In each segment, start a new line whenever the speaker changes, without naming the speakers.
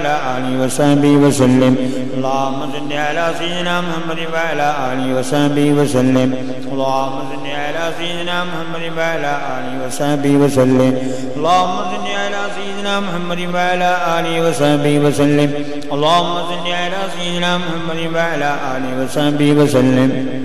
وعلى آله وصحبه وسلم اللهم صل على سيدنا محمد وعلى آله وصحبه وسلم اللهم صل على سيدنا محمد وعلى آله وصحبه وسلم اللهم صل على سيدنا محمد وعلى آله وصحبه وسلم اللهم صل على سيدنا محمد وعلى آله وصحبه وسلم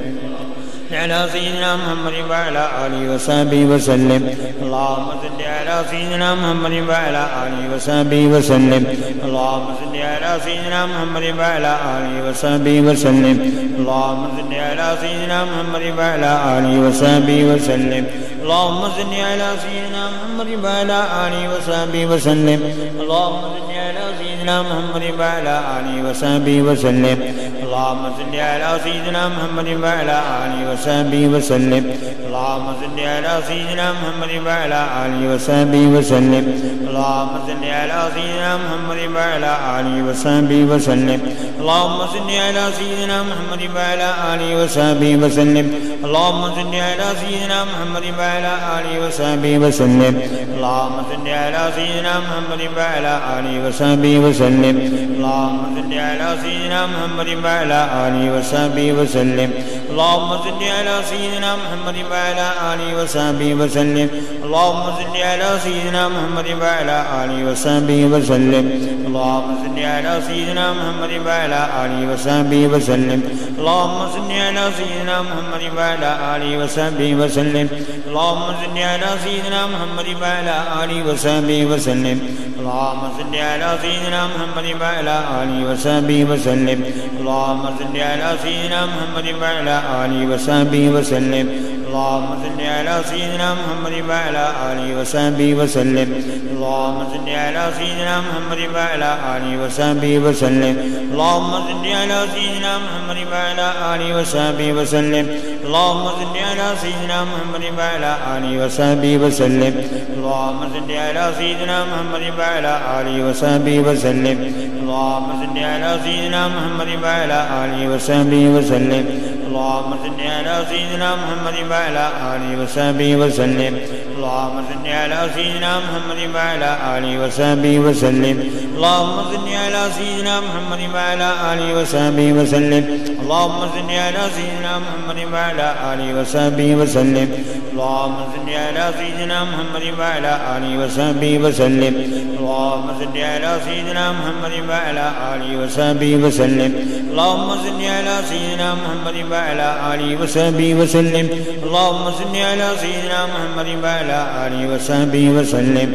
على سيدنا محمد وعلى آله وصحبه وسلم اللهم صل على سيدنا محمد وعلى آله وصحبه وسلم اللهم صل على سيدنا محمد وعلى آله وصحبه وسلم اللهم صل على سيدنا محمد وعلى آله وصحبه وسلم اللهم صل على سيدنا محمد وعلى آله وصحبه وسلم اللهم صل على سيدنا محمد وعلى آله وصحبه وسلم اللهم صل على سيدنا محمد وعلى آله وصحبه وسلم اللهم صل على سيدنا محمد وعلى آله وصحبه وسلم اللهم صل على سيدنا محمد وعلى آله وصحبه وسلم اللهم صل على سيدنا محمد وعلى آله وصحبه وسلم اللهم صل على سيدنا محمد وعلى آله وصحبه وسلم اللهم صل على سيدنا محمد وعلى آله وصحبه وسلم اللهم صل على سيدنا محمد وعلى آله وصحبه وسلم اللهم صل على سيدنا محمد وعلى آله وصحبه وسلم اللهم صل على سيدنا محمد وعلى آله وصحبه وسلم اللهم صل على سيدنا محمد وعلى آله وصحبه وسلم اللهم صل على سيدنا محمد وعلى آله وصحبه وسلم اللهم صل على سيدنا محمد وعلى آله وصحبه وسلم اللهم صل على سيدنا محمد وعلى آله وصحبه وسلم اللهم صل على سيدنا محمد وعلى آله وصحبه وسلم اللهم صل على سيدنا محمد وعلى آله وصحبه وسلم اللهم صل على سيدنا محمد وعلى آله وصحبه وسلم اللهم صل على سيدنا محمد وعلى آله وصحبه وسلم اللهم صل على سيدنا محمد وعلى آله وصحبه وسلم اللهم صل على سيدنا محمد وعلى آله وصحبه وسلم اللهم صل على سيدنا محمد وعلى آله وصحبه وسلم اللهم صل على سيدنا محمد وعلى آله وصحبه وسلم اللهم صل على سيدنا محمد وعلى آله وصحبه وسلم اللهم صل على سيدنا محمد وعلى آله وصحبه وسلم اللهم صل على سيدنا محمد وعلى آله وصحبه وسلم اللهم صل على سيدنا محمد وعلى آله وصحبه وسلم اللهم صل على سيدنا محمد وعلى آله وصحبه وسلم اللهم صل على سيدنا محمد وعلى آله وصحبه وسلم اللهم صل على سيدنا محمد وعلى آله وصحبه وسلم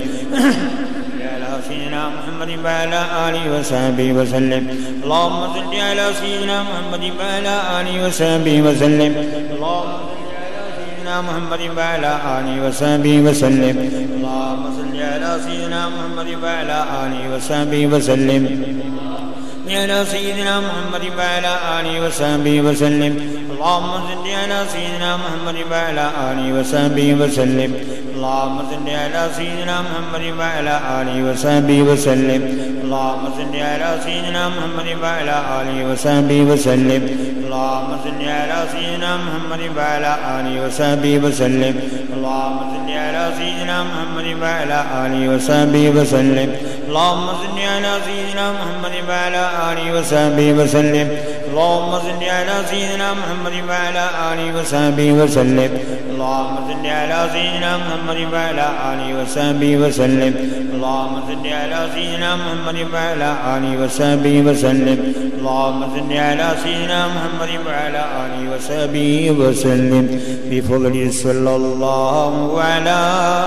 على سيدنا محمد وعلى آله وصحبه وسلم اللهم صل على سيدنا محمد وعلى آله وصحبه وسلم اللهم صل على سيدنا محمد وعلى آله وصحبه وسلم اللهم صل على سيدنا محمد وعلى آله وصحبه وسلم على سيدنا محمد وعلى آله وصحبه وسلم اللهم صل على سيدنا محمد وعلى آله وصحبه وسلم اللهم صل على سيدنا محمد وعلى آله وصحبه وسلم اللهم صل على سيدنا محمد وعلى آله وصحبه وسلم اللهم صل على سيدنا محمد وعلى آله وصحبه وسلم اللهم صل على سيدنا محمد وعلى آله وصحبه وسلم اللهم صل على سيدنا محمد وعلى آله وصحبه وسلم اللهم صل على سيدنا محمد وعلى آله وصحبه وسلم اللهم صل على سيدنا محمد وعلى آله وصحبه وسلم اللهم صل على سيدنا محمد وعلى آله وصحبه وسلم اللهم صل على سيدنا محمد وعلى آله وصحبه وسلم بفضل صلى الله على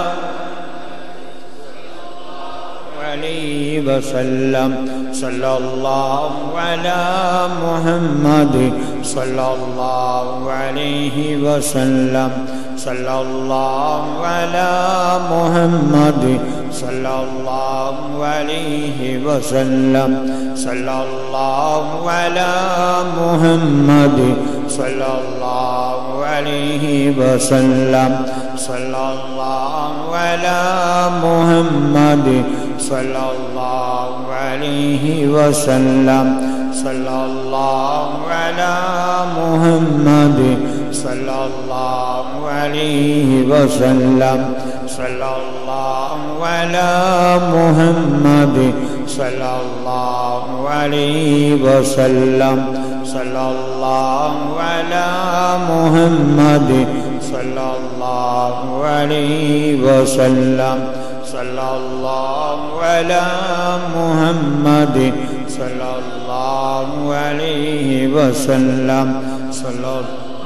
عليه وسلم صلى الله على محمد صلى الله عليه وسلم صلى الله على محمد صلى الله عليه وسلم صلى الله على محمد صلى الله عليه وسلم صلى الله على محمد صلى الله عليه وسلم صلى الله على محمد صلى الله عليه وسلم صلى الله على محمد صلى الله عليه وسلم صلى الله على محمد صلى الله عليه وسلم صلى الله على محمد صلى الله عليه وسلم صلى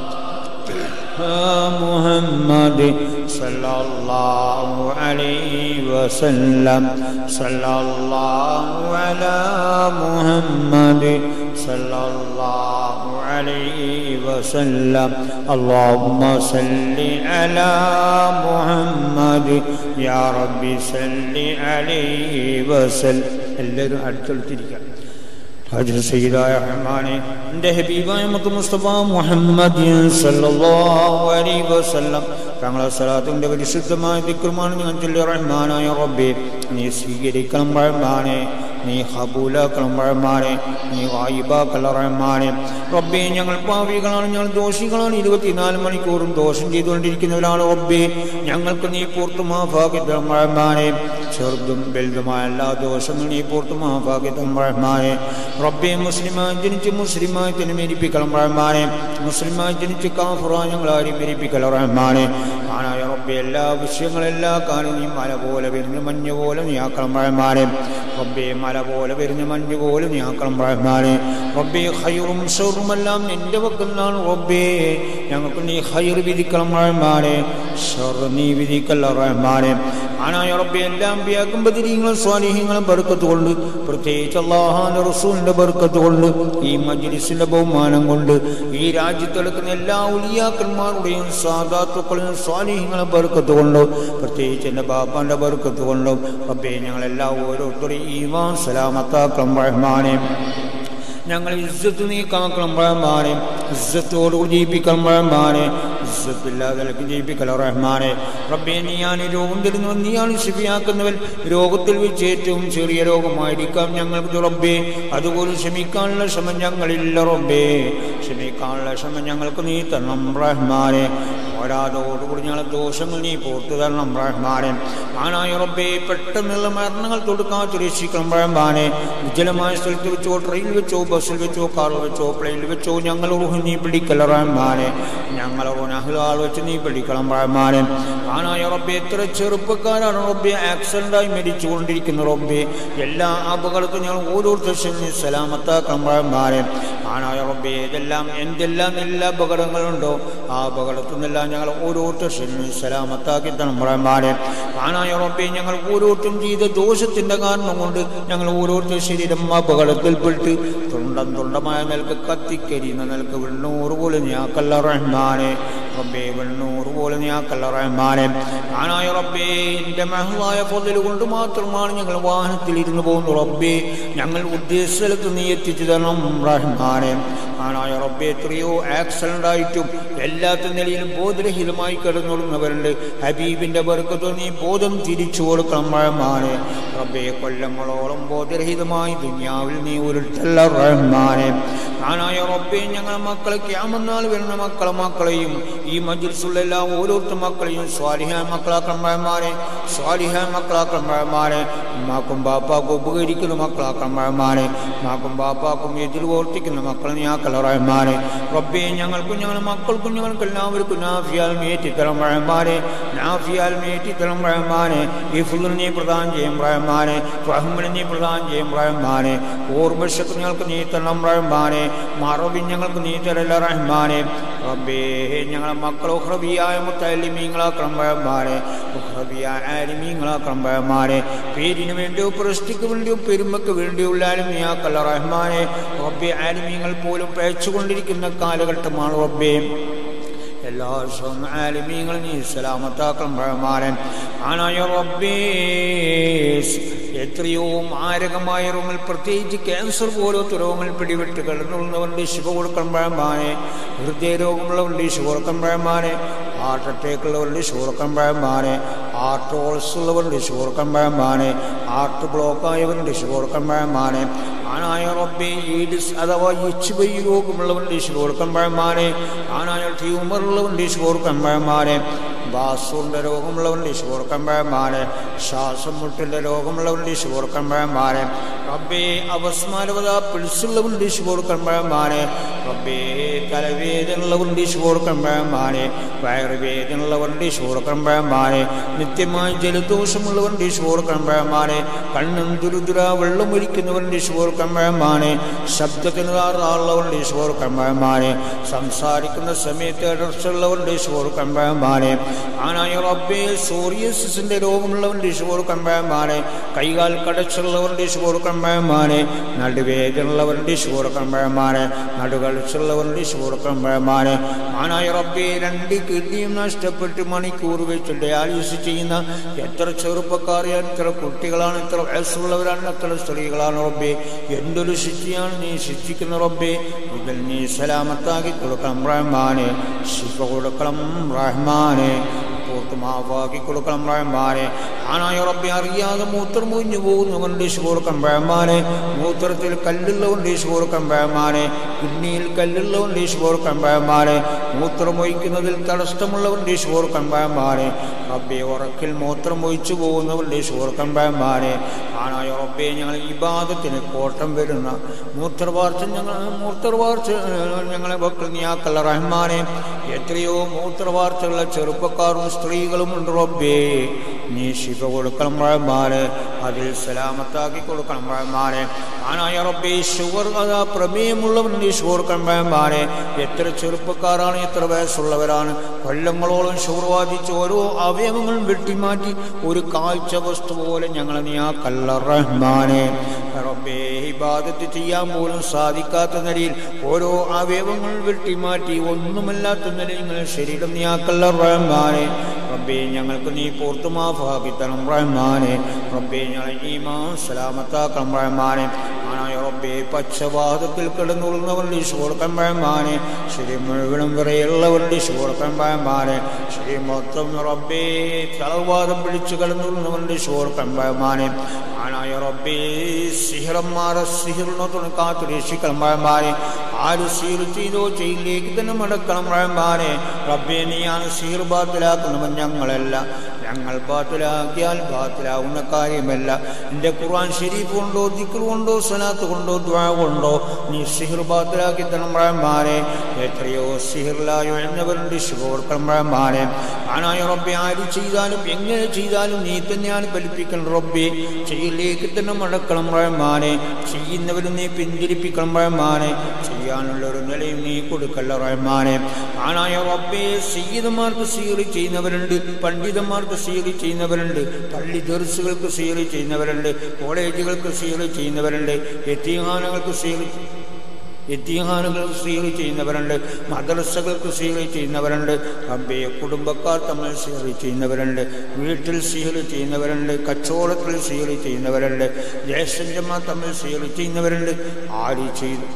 محمد صلى الله عليه وسلم صلى الله على محمد صلى الله عليه وسلم اللهم صل على محمد يا ربي صل عليه وسلم എല്ലാവരും അടുത്തടുത്തിരിക്കാം ഹജർ സയ്യിദായ റഹ്മാനെ എൻ്റെ ഹബീബായ മുത്ത് മുസ്തഫ മുഹമ്മദ് സല്ലല്ലാഹു അലൈഹി വസല്ലം തങ്ങളെ സ്വലാത്തിൻ്റെ പരിശുദ്ധമായ ദിക്രമാണ് ഞാൻ ചൊല്ലി റഹ്മാനായ റബ്ബേ നീ സ്വീകരിക്കണം റഹ്മാനെ നീ ഹബൂലാക്കണം റഹ്മാനെ നീ വായിബാക്കല റഹ്മാനെ റബ്ബേ ഞങ്ങൾ പാവികളാണ് ഞങ്ങൾ ദോഷികളാണ് ഇരുപത്തിനാല് മണിക്കൂറും ദോഷം ചെയ്തുകൊണ്ടിരിക്കുന്നവരാണ് റബ്ബേ ഞങ്ങൾക്ക് നീ പൂർത്തു മാഫാക്കിത്തരം റഹ്മാനെ ചെറുതും വലുതുമായ എല്ലാ ദോഷങ്ങളും നീ പൂർത്തു മാഫാക്കിത്തരം റഹ്മാനെ റബ്ബെ മുസ്ലിമായി ജനിച്ച് മുസ്ലിമായി തന്നെ മരിപ്പിക്കണം റഹ്മാനെ മുസ്ലിമായി ജനിച്ച് കാഫുറ ഞങ്ങളാരും മരിപ്പിക്കണം റഹ്മാനെ ആനായ റബ്ബെ എല്ലാ വിഷയങ്ങളും എല്ലാ കാലവും നീ മല പോലെ വരുന്ന മഞ്ഞ് പോലെ നീ ആക്കണം റഹ്മാനെ റബ്ബെ മല പോലെ വരുന്ന മഞ്ഞ് പോലെ നീ ആക്കണം റഹ്മാനെ റബ്ബെ ഹൈറും ഷെറുമെല്ലാം നിന്റെ പക്കലാണ് റബ്ബേ ഞങ്ങൾക്ക് നീ ഹൈർ വിധിക്കണം റഹ്മാനെ ഷെർ നീ വിധിക്കല്ല റഹ്മാനെ ആനായ റബ്ബെ എല്ലാം അമ്പിയാക്കും ബദിരീങ്ങളും സ്വാലിഹ്യങ്ങളും ബർക്കത്ത് കൊണ്ട് പ്രത്യേകിച്ച് അള്ളാഹാന്റെ റസൂലിന്റെ ബർക്കത്ത് കൊണ്ട് ഈ മജ്ലിസിന്റെ ബഹുമാനം കൊണ്ട് ഈ രാജ്യത്തെടുക്കുന്ന എല്ലാ ഉലിയാക്കന്മാരുടെയും സാധാത്തുക്കളെയും സ്വാലിഹ്യങ്ങളും ബർക്കത്ത് കൊണ്ട് പ്രത്യേകിച്ച് എൻ്റെ ബാപ്പാന്റെ ബർക്കത്ത് കൊണ്ടും റബ്ബെ ഞങ്ങളെല്ലാം ഓരോരുത്തരും ഈമാൻ സലാമത്താക്കം റഹ്മാനെ ഞങ്ങൾ ഇസ്സത്ത് നീ കാക്കണം റഹ്മാനെ ഇസ്സത്തോടുകൂടി ജീവിക്കണം റഹ്മാനെ ഇസ്സത്തില്ലാതെ ജീവിക്കല റഹ്മാനെ റബ്ബെ നീയാണ് രോഗം തരുന്നവൻ നീയാണ് ശിഫിയാക്കുന്നവൻ രോഗത്തിൽ വെച്ച് ഏറ്റവും ചെറിയ രോഗമായിരിക്കാം ഞങ്ങൾക്ക് റബ്ബേ അതുപോലെ ക്ഷമിക്കാനുള്ള ശ്രമം ഞങ്ങളില്ല റബ്ബേ ക്ഷമിക്കാനുള്ള ശ്രമം ഞങ്ങൾക്ക് നീ തരണം റഹ്മാനെ പോരാതോടുകൂടി ഞങ്ങളെ ദോഷങ്ങൾ നീ പോർത്തു തരണം റഹ്മാനെ ആനായ റബ്ബേ പെട്ടെന്നുള്ള മരണങ്ങൾ തൊടുക്കാത്ത രക്ഷിക്കണം റഹ്മാനെ വിജലമായ സ്ഥലത്ത് വെച്ചോ ട്രെയിനിൽ വെച്ചോ ബസ്സിൽ വെച്ചോ കാറിൽ വെച്ചോ പ്ലെയിനിൽ വെച്ചോ ഞങ്ങൾ ഊഹ് നീ പിടിക്കല റഹ്മാനെ ഞങ്ങൾ അഹ്ലാൾ വെച്ച് നീ പിടിക്കണം റഹ്മാനെ ആനായ റബ്ബെ എത്ര ചെറുപ്പക്കാരാണ് റബ്ബെ ആക്സിഡൻ്റായി മരിച്ചുകൊണ്ടിരിക്കുന്ന റബ്ബെ എല്ലാ അപകടത്തും ഞങ്ങൾ ഓരോരുത്തരും നീ സലാമത്താക്കണം റഹ്മാനെ ആനായ റബ്ബെ ഇതെല്ലാം എന്തെല്ലാം എല്ലാ അപകടങ്ങളുണ്ടോ ആ അപകടത്തിൽ നിന്നെല്ലാം ഞങ്ങൾ ഓരോരുത്തരും നീ സലാമത്താക്കി തരണം റഹ്മാനെ ആനായ റബ്ബെ ഞങ്ങൾ ഓരോരുത്തരും ചെയ്ത ദോഷത്തിന്റെ കാരണം കൊണ്ട് ഞങ്ങൾ ഓരോരുത്തർ ശരീരം അപകടത്തിൽപ്പെട്ട് തൊണ്ടം തൊണ്ടമായ നിലക്ക് കത്തിക്കരിയുന്ന നിലക്ക് വെണ്ണൂറ് പോലെ ഞാക്കല്ല റഹ്മാനെ റബ്ബേ വെണ്ണൂറ് പോലെ ഞാക്കല്ല റഹ്മാനെ ആനായ റബ്ബേ എൻ്റെ മഹളായ പൊതൽ കൊണ്ട് മാത്രമാണ് ഞങ്ങൾ വാഹനത്തിൽ ഇരുന്ന് പോകുന്നു റബ്ബേ ഞങ്ങൾ ഉദ്ദേശ സ്ഥലത്ത് നീ എത്തിച്ചു തരണം റഹ്മാനെ ആനായ റബ്ബെ എത്രയോ ആക്സിഡന്റ് ആയിട്ടും എല്ലാത്ത നിലയിലും ബോധരഹിതമായി കിടന്നുകൊള്ളുന്നവരുണ്ട് ഹബീബിന്റെ ബർക്കത്ത് നീ ബോധം തിരിച്ചു കൊടുക്കണം റഹ്മാനെ റബ്ബെ കൊല്ലങ്ങളോളം ബോധരഹിതമായി ദുനിയാവിൽ നീ ഉരുട്ടല്ല റഹ്മാനെ ആനായ റബ്ബെ ഞങ്ങളെ മക്കളെ ക്യാമെന്നാൽ വരുന്ന മക്കളെ മക്കളെയും ഈ മജിൽസുള്ള എല്ലാ ഓരോരുത്തർ മക്കളെയും സ്വാലിഹാൻ മക്കളാക്കണം റഹ്മാനെ സ്വാലിഹാൻ മക്കളാക്കണം റഹ്മാനെ ഉമ്മാക്കും ബാപ്പാക്കും ഉപകരിക്കുന്ന മക്കളാക്കണം റഹ്മാനെ ഉമ്മാക്കും ബാപ്പാക്കും എതിർ ഓർത്തിക്കുന്ന മക്കളെ നീ ആക്കല റഹ്മാനെ റബ്ബെ ഞങ്ങൾക്കും ഞങ്ങളുടെ മക്കൾക്കും ഞങ്ങൾക്ക് എല്ലാവർക്കും നാഫിയാൽ മേറ്റിത്തരം റഹ്മാനെ നാഫിയാൽ മേറ്റിത്തരം റഹ്മാനെ ഈ ഫുള്ള് നീ പ്രദാനം ചെയ്യും റഹ്മാനെ റഹ്മന് നീ പ്രദാനം ചെയ്യും റഹ്മാനെ ഓർമ്മശക്ക് ഞങ്ങൾക്ക് നീ തരണം റഹ്മാനെ മറവി ഞങ്ങൾക്ക് നീ തരല്ല റഹ്മാനെ റബ്ബേ ഞങ്ങളെ മക്കൾ ഉഹ്റബിയായ മുത്തലിമീങ്ങളാക്കണം റഹ്മാനെ ഉഹ്റബിയായ ആലിമീങ്ങളാക്കണം റഹ്മാനെ പേരിന് വേണ്ടിയോ പ്രസ്റ്റിക്ക് വേണ്ടിയോ പെരുമക്ക് വേണ്ടിയുള്ള ആലിമിയാക്കല്ല റഹ്മാനെ റബ്ബെ ആലിമീങ്ങൾ പോലും പഴച്ചുകൊണ്ടിരിക്കുന്ന കാലഘട്ടമാണ് റബ്ബേ എല്ലാ ആലിമീങ്ങളും നീ സലാമത്താക്കണം റഹ്മാനൻ ആനായ റബ്ബേ എത്രയോ മാരകമായ രോഗങ്ങൾ പ്രത്യേകിച്ച് ക്യാൻസർ പോലത്തെ രോഗങ്ങൾ പിടിവിട്ട് കിടന്നുള്ളവരുടെ ശിവ കൊടുക്കണം പഴമാനെ ഹൃദയരോഗമുള്ളവരുടെ ശിവ കൊടുക്കണം പഴമാനെ ഹാർട്ട് അറ്റാക്ക് ഉള്ളവരുടെ ശിവ കൊടുക്കണം പഴമാനെ ഹാർട്ട് ഹോൾസ് ഉള്ളവരുടെ ശിവ കൊടുക്കണം പഴമാനെ ഹാർട്ട് ബ്ലോക്ക് ആയവരുടെ ശിവ കൊടുക്കണം പഴമാനെ ആനായ റബ്ബെ ഈഡിസ് അഥവാ എച്ച് ബൈ രോഗമുള്ളവരുടെ ശിവ കൊടുക്കണം പഴമാനെ ആനായ ട്യൂമർ ഉള്ളവരുടെ ശിവ കൊടുക്കണം പഴമാനെ ബാസൂറിൻ്റെ രോഗമുള്ളവരുടെ ശോർക്കമ്പഴന്മാരെ ശ്വാസം മുട്ടിൻ്റെ രോഗമുള്ളവരുടെ ശോർക്കമ്പഴന്മാരെ റബ്ബേ അവസ്മാരവത പിടിച്ചുള്ളവരുടെ ശോർക്കമ്പഴന്മാരെ റബ്ബേ തലവേദനയുള്ളവരുടെ ശോർക്കമ്പഴന്മാരെ വയറുവേദനയുള്ളവരുടെ ശോർക്കമ്പഴന്മാരെ നിത്യമായി ജലദോഷമുള്ളവരുടെ ശോർക്കമ്പഴന്മാരെ കണ്ണും ദുരുദുര വെള്ളമൊഴിക്കുന്നവരുടെ ശോർക്കമ്പഴന്മാരെ ശബ്ദത്തിന് താറുള്ളവരുടെ ശോർക്കമ്പഴന്മാരെ സംസാരിക്കുന്ന സമയത്ത് ഇടർച്ചുള്ളവരുടെ ശോർക്കമ്പഴന്മാരെ ആനായ റബ്ബേ സോറിയസിന്റെ രോഗമുള്ളവരുടെ ശോർക്കമ്പഴന്മാരെ കൈകാൽ കടച്ചുള്ളവരുടെ ശോർക്കമ്പഴന്മാരെ നടുവേദനയുള്ളവരുടെ ശോർക്കമ്പഴന്മാരെ നടുകളിച്ചുള്ളവരുടെ ശോർക്കമ്പഴന്മാരെ ആനായ റബ്ബേ രണ്ട് കിഡ്നിയും നഷ്ടപ്പെട്ട് മണിക്കൂർ വെച്ച് ഡയാലിസിസ് ചെയ്യുന്ന എത്ര ചെറുപ്പക്കാർ എത്ര കുട്ടികളാണ് എത്ര വയസ്സുള്ളവരാണ് എത്ര സ്ത്രീകളാണ് റബ്ബേ എന്തൊരു ശിക്ഷയാണ് നീ ശിക്ഷിക്കുന്ന റബ്ബേ ഇതിൽ നീ സലാമത്താക്കി കൊടുക്കണം റഹ്മാനെ ശിഫ കൊടുക്കണം റഹ്മാനെ പൂർത്ത് മാവാക്കി കൊടുക്കണം റഹ്മാനെ ആനായ റബ്ബെ അറിയാതെ മൂത്രം മുഞ്ഞു പോകുന്നവരുടെ കൊടുക്കണം റഹ്മാനെ മൂത്രത്തിൽ കല്ലുള്ളവരുടെ കൊടുക്കണം റഹ്മാനെ കിഡ്നിയിൽ കല്ലുള്ളവരുടെ കൊടുക്കണം റഹ്മാനെ മൂത്രമൊഴിക്കുന്നതിൽ തടസ്സമുള്ളവരുടെ കൊടുക്കണം റഹ്മാനെ റബ്ബെ ഉറക്കിൽ മൂത്രം ഒഴിച്ചു പോകുന്നവരുടെ കൊടുക്കണം റഹ്മാനെ ആനായ റബ്ബെ ഞങ്ങൾ ഇബാദത്തിന് കോട്ടം വരുന്ന മൂത്രവാർച്ച ഞങ്ങൾ മൂത്രവാർച്ച ഞങ്ങളെ മക്കൾ നീയാക്കല്ല റഹ്മാനെ എത്രയോ മൂത്രവാർച്ചയുള്ള ചെറുപ്പക്കാരും സ്ത്രീകളും ഉണ്ട് റബ്ബേ നീ ശിവ കൊടുക്കണം റഹ്മാനെ അതിൽ സലാമത്താക്കി കൊടുക്കണം റഹ്മാനെ ആനായ റബ്ബേ ഷുഗർ അതാ പ്രമേയമുള്ളവരുടെ ഷുഗർ കമ്പയന്മാരെ എത്ര ചെറുപ്പക്കാരാണ് എത്ര വയസ്സുള്ളവരാണ് കൊല്ലങ്ങളോളം ഷുഗർ ബാധിച്ച് ഓരോ അവയവങ്ങളും വെട്ടിമാറ്റി ഒരു കാഴ്ച വസ്തു പോലെ ഞങ്ങളെ നീ ആ കല്ല റഹ്മാനെ റബ്ബേ ഇബാദത്ത് ചെയ്യാൻ പോലും സാധിക്കാത്ത നിലയിൽ ഓരോ അവയവങ്ങൾ വെട്ടിമാറ്റി ഒന്നുമല്ലാത്ത നിലയിൽ നിങ്ങൾ ശരീരം നീ ആ കല്ല റഹ്മാനെ റബ്ബേ ഞങ്ങൾക്ക് നീ പൂർത്ത് മാഫാക്കി തരണം റഹ്മാനെ റബ്ബേ ഞങ്ങളെ ഈമാ സലാമത്താക്കണം റഹ്മാനെ ആനായ റബ്ബേ പച്ചവാദത്തിൽ കിടന്നുള്ളുന്നവരുടെ ഷോർക്കം പഴമാനെ ശരി മുഴുവനും വിറയുള്ളവരുടെ ഷോർക്കം പഴമാനെ ശരി മൊത്തം റബ്ബേ തളവാദം പിടിച്ചു കിടന്നുള്ളുന്നവരുടെ ഷോർക്കം പഴമാനെ ആനായ റബ്ബേ സിഹിറന്മാരെ സിഹിറിനെ തുണക്കാത്ത് രക്ഷിക്കണം പഴമാനെ ആര് സീർ ചെയ്തോ ചെയ്യിലേക്ക് തന്നെ മടക്കണം പഴമാനെ റബ്ബേ നീയാണ് സീർ ബാത്തിലാക്കുന്നവൻ ഞങ്ങളല്ല ഞങ്ങൾ ബാത്തിലാക്കിയാൽ ബാത്തിലാവുന്ന കാര്യമല്ല എൻ്റെ ഖുർആൻ ഷരീഫ് കൊണ്ടോ ദിക്ർ കൊണ്ടോ സലാത്ത് കൊണ്ടോ ദ്വാ കൊണ്ടോ നീ സിഹിർ ബാത്തിലാക്കി തണമ്പഴന്മാരെ എത്രയോ സിഹിറിലായോ എന്നവരുണ്ട് ശുഭവർക്കമ്പഴന്മാരെ ആനായ റബ്ബെ ആര് ചെയ്താലും എങ്ങനെ ചെയ്താലും നീ തന്നെയാണ് ഫലിപ്പിക്കണം റബ്ബെ ചെയ്യിലേക്ക് തന്നെ മടക്കണം പഴമാനെ ചെയ്യുന്നവരും നീ പിന്തിരിപ്പിക്കണം പഴമാനെ ചെയ്യാനുള്ള ഒരു നിലയും നീ കൊടുക്കല്ല റഹ്മാനെ ആനായ റബ്ബെ സീതന്മാർക്ക് സീറി ചെയ്യുന്നവരുണ്ട് പണ്ഡിതന്മാർക്ക് സീറി ചെയ്യുന്നവരുണ്ട് പള്ളി ദർസുകൾക്ക് സീറി ചെയ്യുന്നവരുണ്ട് കോളേജുകൾക്ക് സീറി ചെയ്യുന്നവരുണ്ട് എത്തിഹാനങ്ങൾക്ക് സീറി എത്തിഹാനുകൾ സീറി ചെയ്യുന്നവരുണ്ട് മദ്രസകൾക്ക് സീറി ചെയ്യുന്നവരുണ്ട് റബ്ബെ കുടുംബക്കാർ തമ്മിൽ സീറി ചെയ്യുന്നവരുണ്ട് വീട്ടിൽ സീറി ചെയ്യുന്നവരുണ്ട് കച്ചവടത്തിൽ സീറി ചെയ്യുന്നവരുണ്ട് ജ്യേഷ്ഠന്മാർ തമ്മിൽ സീറി ചെയ്യുന്നവരുണ്ട് ആര് ചെയ്തു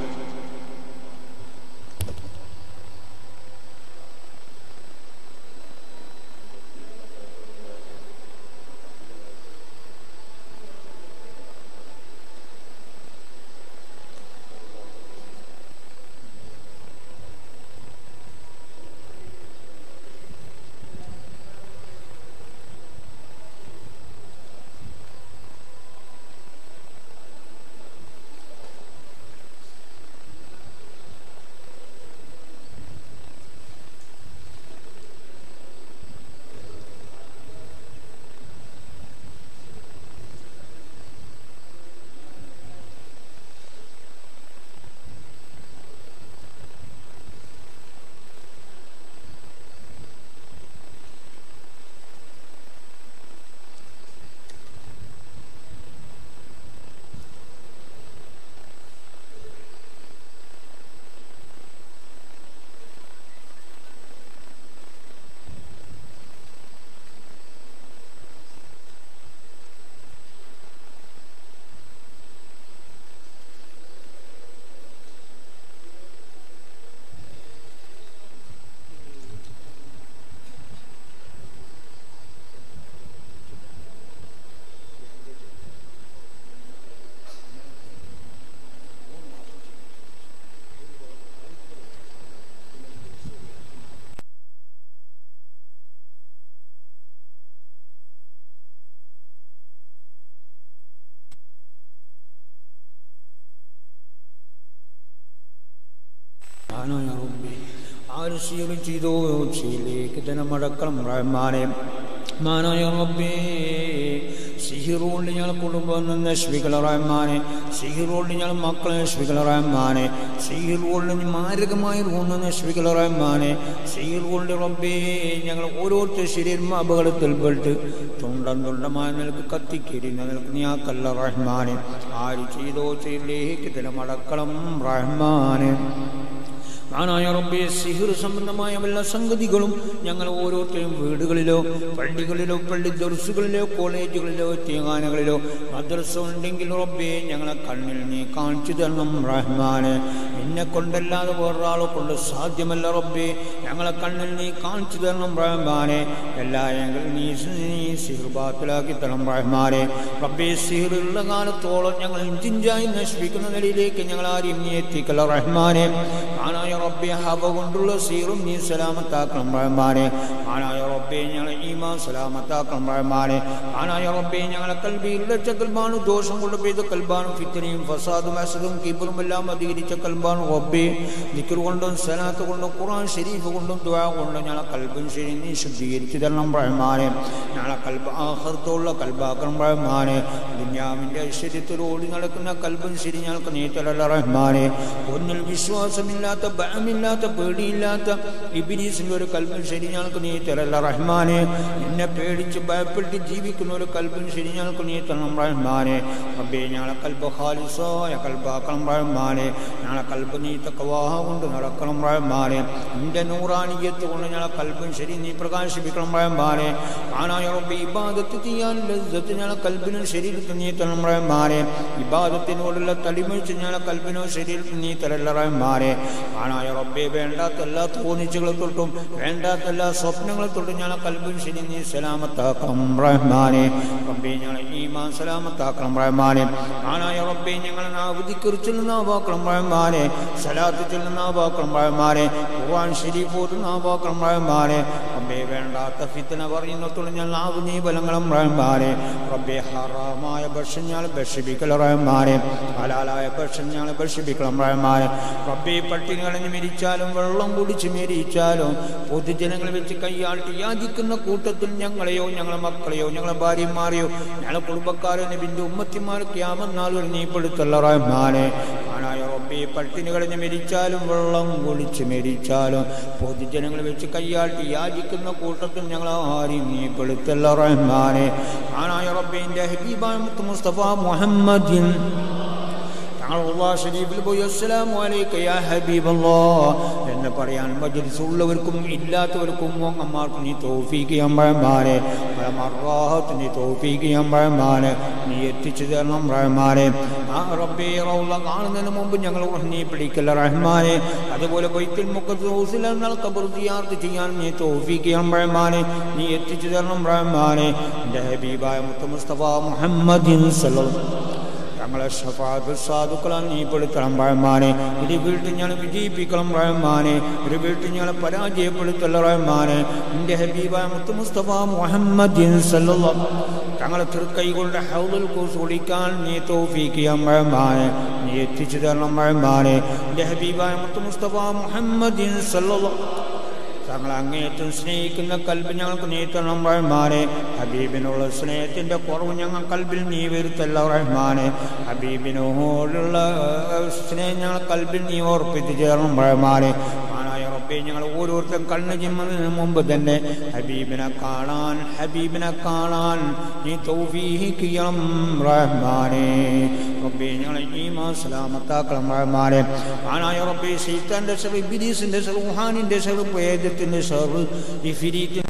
ആനായ റബ്ബി ആര് സ്വീകരിച്ചതോ ചെയ്യിലേക്ക് തന്നെ മടക്കണം റഹ്മാനെ മാനായ റബ്ബേ സിഹിറുകൊണ്ട് ഞങ്ങൾ കുടുംബം നശ്വികൾ റഹ്മാനെ സിഹിറുകൊണ്ട് ഞങ്ങൾ മക്കളെ നശ്വികൾ റഹ്മാനെ സിഹിറുകൊണ്ട് മാരകമായി റൂന്ന് നശ്വികൾ റഹ്മാനെ സിഹിറുകൊണ്ട് റബ്ബേ ഞങ്ങൾ ഓരോരുത്തർ ശരീരം അപകടത്തിൽപ്പെട്ട് തുണ്ടം തുണ്ടമായ നിലക്ക് കത്തിക്കരിഞ്ഞ നിലക്ക് നീ ആക്കല്ല റഹ്മാനെ ആര് ചെയ്തോ ചെയ്യിലേക്ക് തന്നെ മടക്കണം റഹ്മാനെ ആനായ റബ്ബെ സിഹിർ സംബന്ധമായ വല്ല സംഗതികളും ഞങ്ങൾ ഓരോരുത്തരും വീടുകളിലോ പള്ളികളിലോ പള്ളി ദർസുകളിലോ കോളേജുകളിലോ തീങ്ങാനകളിലോ മദ്രസ ഉണ്ടെങ്കിൽ റബ്ബെ ഞങ്ങളെ കണ്ണിൽ നീ കാണിച്ചു തരണം റഹ്മാന് നിന്നെ കൊണ്ടല്ലാതെ വേറൊരാളെ കൊണ്ട് സാധ്യമല്ല റബ്ബെ ഞങ്ങളെ കണ്ണിൽ നീ കാണിച്ചു തരണം റഹ്മാനെ എല്ലാ എങ്കിൽ നീ നീ സിഹിർ ബാത്തിലാക്കി തരണം റഹ്മാനെ റബ്ബെ സിഹിർ ഉള്ള കാലത്തോളം ഞങ്ങൾ ഇഞ്ചിഞ്ചായി നശിപ്പിക്കുന്ന നിലയിലേക്ക് ഞങ്ങൾ ആരെയും നീ എത്തിക്കല്ല റഹ്മാനെ ആനായ റബ്ബെ ഹവ കൊണ്ടുള്ള സീറും നീ സലാമത്താക്കണം റഹ്മാനെ ആനായ റബ്ബെ ഞങ്ങളെ ഈമാ സലാമത്താക്കണം റഹ്മാനെ ആനായ റബ്ബെ ഞങ്ങളെ കൽബിയിലുള്ള കൽബാണ് ദോഷം കൊണ്ട് പെയ്ത കൽബാണ് ഫിത്തനയും ഫസാദും അസദും കീബറും എല്ലാം അധികരിച്ച കൽബാണ് റബ്ബെ ദിക്കർ കൊണ്ടും സലാത്ത് കൊണ്ടും ഖുർആൻ ഷരീഫ് കൊണ്ടും ദുആ കൊണ്ടും ഞങ്ങളെ കൽബും ശരി നീ ശുദ്ധീകരിച്ചു തരണം റഹ്മാനെ ഞങ്ങളെ കൽബ് ആഹർത്തുള്ള കൽബാക്കണം റഹ്മാനെ ദുന്യാവിൻ്റെ ഐശ്വര്യത്തിലോടി നടക്കുന്ന കൽബും ശരി ഞങ്ങൾക്ക് നീ തരല്ല റഹ്മാനെ ഒന്നിൽ വിശ്വാസമില്ലാത്ത ഭയമില്ലാത്ത പേടിയില്ലാത്ത ഇബിലീസിന്റെ ഒരു കൽബും ശരി ഞങ്ങൾക്ക് നീ തരല്ല റഹ്മാനെ നിന്നെ പേടിച്ച് ഭയപ്പെട്ട് ജീവിക്കുന്ന ഒരു കൽബും ശരി ഞങ്ങൾക്ക് നീ തരണം റഹ്മാനെ റബ്ബേ ഞങ്ങളെ കൽബ് ഖാലിസായ കൽബാക്കണം റഹ്മാനെ ഞങ്ങളെ കൽബ് നീ തക്കവാഹ കൊണ്ട് നടക്കണം റഹ്മാനെ നിന്റെ നൂറാനിയത്ത് കൊണ്ട് ഞങ്ങളെ കൽബും ശരി നീ പ്രകാശിപ്പിക്കണം റഹ്മാനെ ആനായ റബ്ബെ ഇബാദത്ത് ചെയ്യാൻ ലജ്ജത്ത് ഞങ്ങളെ കൽബിനും ശരീരത്തിൽ നീ തരണം റഹ്മാനെ ഇബാദത്തിനോടുള്ള തടിമഴിച്ച് ഞങ്ങളെ കൽബിനോ ശരീരത്തിൽ നീ തരല്ല റഹ്മാനെ ആനായ റബ്ബെ വേണ്ടാത്ത എല്ലാ തോന്നിച്ചുകളെ തൊട്ടും വേണ്ടാത്ത എല്ലാ സ്വപ്നങ്ങളെ തൊട്ടും ഞങ്ങളെ കൽബും ശരി നീ സലാമത്താക്കണം റഹ്മാനെ റബ്ബെ ഞങ്ങളെ ഈമാൻ സലാമത്താക്കണം റഹ്മാനെ ആനായ റബ്ബെ ഞങ്ങളെ നാവതിക്കുറിച്ചിൽ നാവാക്കണം റഹ്മാനെ സലാത്തിൽ നാവാക്കണം റഹ്മാനെ ഖുർആൻ ശരീഫ് നാവാക്കണം റഹ്മാനെ റബ്ബെ വേണ്ടാത്ത ഫിത്തന പറയുന്നത്തോളം ഞാൻ നാവ് നീ ബലങ്ങളും റഹ്മാനെ റബ്ബെ ഹറാമായ ഭക്ഷണം ഞങ്ങൾ ഭക്ഷിപ്പിക്കൽ റഹ്മാനെ ഹലാലായ ഭക്ഷണം ഞങ്ങൾ ഭക്ഷിപ്പിക്കണം റഹ്മാനെ റബ്ബെ പട്ടിണി കളഞ്ഞ് മരിച്ചാലും വെള്ളം കുടിച്ച് മരിച്ചാലും പൊതുജനങ്ങളെ വെച്ച് കൈയാട്ടി യാചിക്കുന്ന കൂട്ടത്തിൽ ഞങ്ങളെയോ ഞങ്ങളെ മക്കളെയോ ഞങ്ങളെ ഭാര്യമാരെയോ ഞങ്ങളെ കുടുംബക്കാരോ നബിന്റെ ഉമ്മത്തിമാർക്ക് യാമെന്നാൾ ഒരു നീപ്പെടുത്തല്ല റഹ്മാനെ ആനായ റബ്ബെ പട്ടിണി കളഞ്ഞ് മരിച്ചാലും വെള്ളം കുടിച്ച് മരിച്ചാലും പൊതുജനങ്ങളെ വെച്ച് കൈയാട്ടി യാചിക്കുന്ന കൂട്ടത്തിൽ ഞങ്ങൾ ആരെയും നീപ്പെടുത്തല്ല റഹ്മാനെ ആനായ റബ്ബിന്റെ ഹബീബായ മുത്ത് മുസ്തഫ മുഹമ്മദിൻ ഞങ്ങൾ അള്ളാഹ് ഷരീഫിൽ പോയി അസ്സലാമു അലൈക യാ ഹബീബല്ലാഹ് എന്ന് പറയാൻ മജ്ലിസ് ഉള്ളവർക്കും ഇല്ലാത്തവർക്കും അമ്മമാർക്ക് നീ തൗഫീഖ് അമ്പഴമാനെ മറാഹത്ത് നീ തൗഫീഖ് അമ്പഴമാനെ നീ എത്തിച്ചു തരണം റഹ്മാനെ ആ റബ്ബേ റൗള കാണുന്നതിന് മുമ്പ് ഞങ്ങൾ നീ പിടിക്കല്ല റഹ്മാനെ അതുപോലെ ബൈത്തുൽ മുഖദ്ദൂസിൽ എന്നാൽ ഖബർ സിയാർത്ത് ചെയ്യാൻ നീ തൗഫീഖ് അമ്പഴമാനെ നീ എത്തിച്ചു തരണം റഹ്മാനെ എൻ്റെ ഹബീബായ മുത്ത മുസ്തഫ മുഹമ്മദിൻ സല്ലല്ലാഹു ഞങ്ങളെ ഷഫാദ് സാധുക്കളാൽ നീ പെടുത്തണം റഹ്മാനെ ഒരു വീട്ടിൽ ഞങ്ങൾ വിജയിപ്പിക്കണം റഹ്മാനെ ഒരു വീട്ടിൽ ഞങ്ങളെ പരാജയപ്പെടുത്തല്ല റഹ്മാനെ എൻ്റെ ഹബീബായ മുത്ത് മുസ്തഫ മുഹമ്മദ് സല്ലല്ലാഹു തങ്ങളെ തൃക്കൈ കൊണ്ട് ഹൗദുൽ കൂസ് കുടിക്കാൻ നീ തോഫിക്കാം റഹ്മാനെ നീ എത്തിച്ചു തരണം റഹ്മാനെ എൻ്റെ ഹബീബായ മുത്ത് മുസ്തഫ മുഹമ്മദ് സല്ലല്ലാഹു തങ്ങൾ അങ്ങേറ്റം സ്നേഹിക്കുന്ന കൽബ് ഞങ്ങൾക്ക് നീ തരണം റഹ്മാനെ ഹബീബിനുള്ള സ്നേഹത്തിന്റെ കുറവ് ഞങ്ങൾ കൽബിൽ നീ വരുത്തല്ല റഹ്മാനെ ഹബീബിനോടുള്ള സ്നേഹം ഞങ്ങൾ കൽബിൽ നീ ഓർപ്പിച്ചു ചേർണം റഹ്മാനെ ആനായ റബ്ബെ ഞങ്ങൾ ഓരോരുത്തരും കണ്ണ് ചിമ്മുന്നതിന് മുമ്പ് തന്നെ ഹബീബിനെ കാണാൻ ഹബീബിനെ കാണാൻ നീ തൗഫീഹിക്കണം റഹ്മാനെ റബ്ബെ ഞങ്ങളെ ഈമാ സലാമത്താക്കണം റഹ്മാനെ ആനായ റബ്ബെ സൈത്താന്റെ സർ ഇബിലീസിന്റെ സർ വുഹാനിന്റെ സർ വേദത്തിന്റെ സർ ഇഫിരീത്തിന്റെ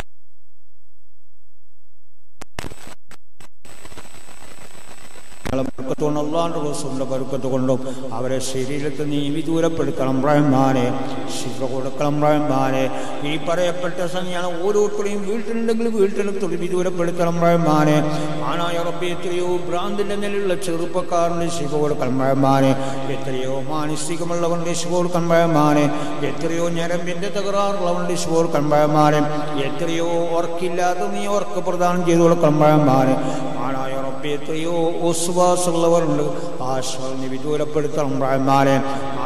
ബർക്കത്തുകൊണ്ട് അള്ളാന്റെ റസൂലിന്റെ ബർക്കത്ത് കൊണ്ടും അവരെ ശരീരത്തിൽ നീ വിദൂരപ്പെടുത്തണം റഹ്മാനെ ശിവ കൊടുക്കണം റഹ്മാനെ ഈ പറയപ്പെട്ട സമയമാണ് ഓരോരുത്തരെയും വീട്ടിലുണ്ടെങ്കിൽ വീട്ടിൽ തൊഴിൽ വിദൂരപ്പെടുത്തണം റഹ്മാനെ ആനായ റബ്ബെ എത്രയോ ഭ്രാന്തിന്റെ നിലയിലുള്ള ചെറുപ്പക്കാരന് ശിവ കൊടുക്കണം റഹ്മാനെ എത്രയോ മാനസികമുള്ളവന്റെ ശിവ കൊടുക്കണം റഹ്മാനെ എത്രയോ ഞരമ്പിന്റെ തകരാറുള്ളവന്റെ ശിവ കൊടുക്കണം റഹ്മാനെ എത്രയോ ഓർക്കില്ലാതെ നീ ഓർക്ക് പ്രദാനം ചെയ്തു കൊടുക്കണം റഹ്മാനെ ആനായ റബ്ബെ എത്രയോ വിശ്വാസമുള്ളവരുണ്ട് ആശ്വാസം വിദൂരപ്പെടുത്തണം റഹ്മാനെ ആനായ റബ്ബെ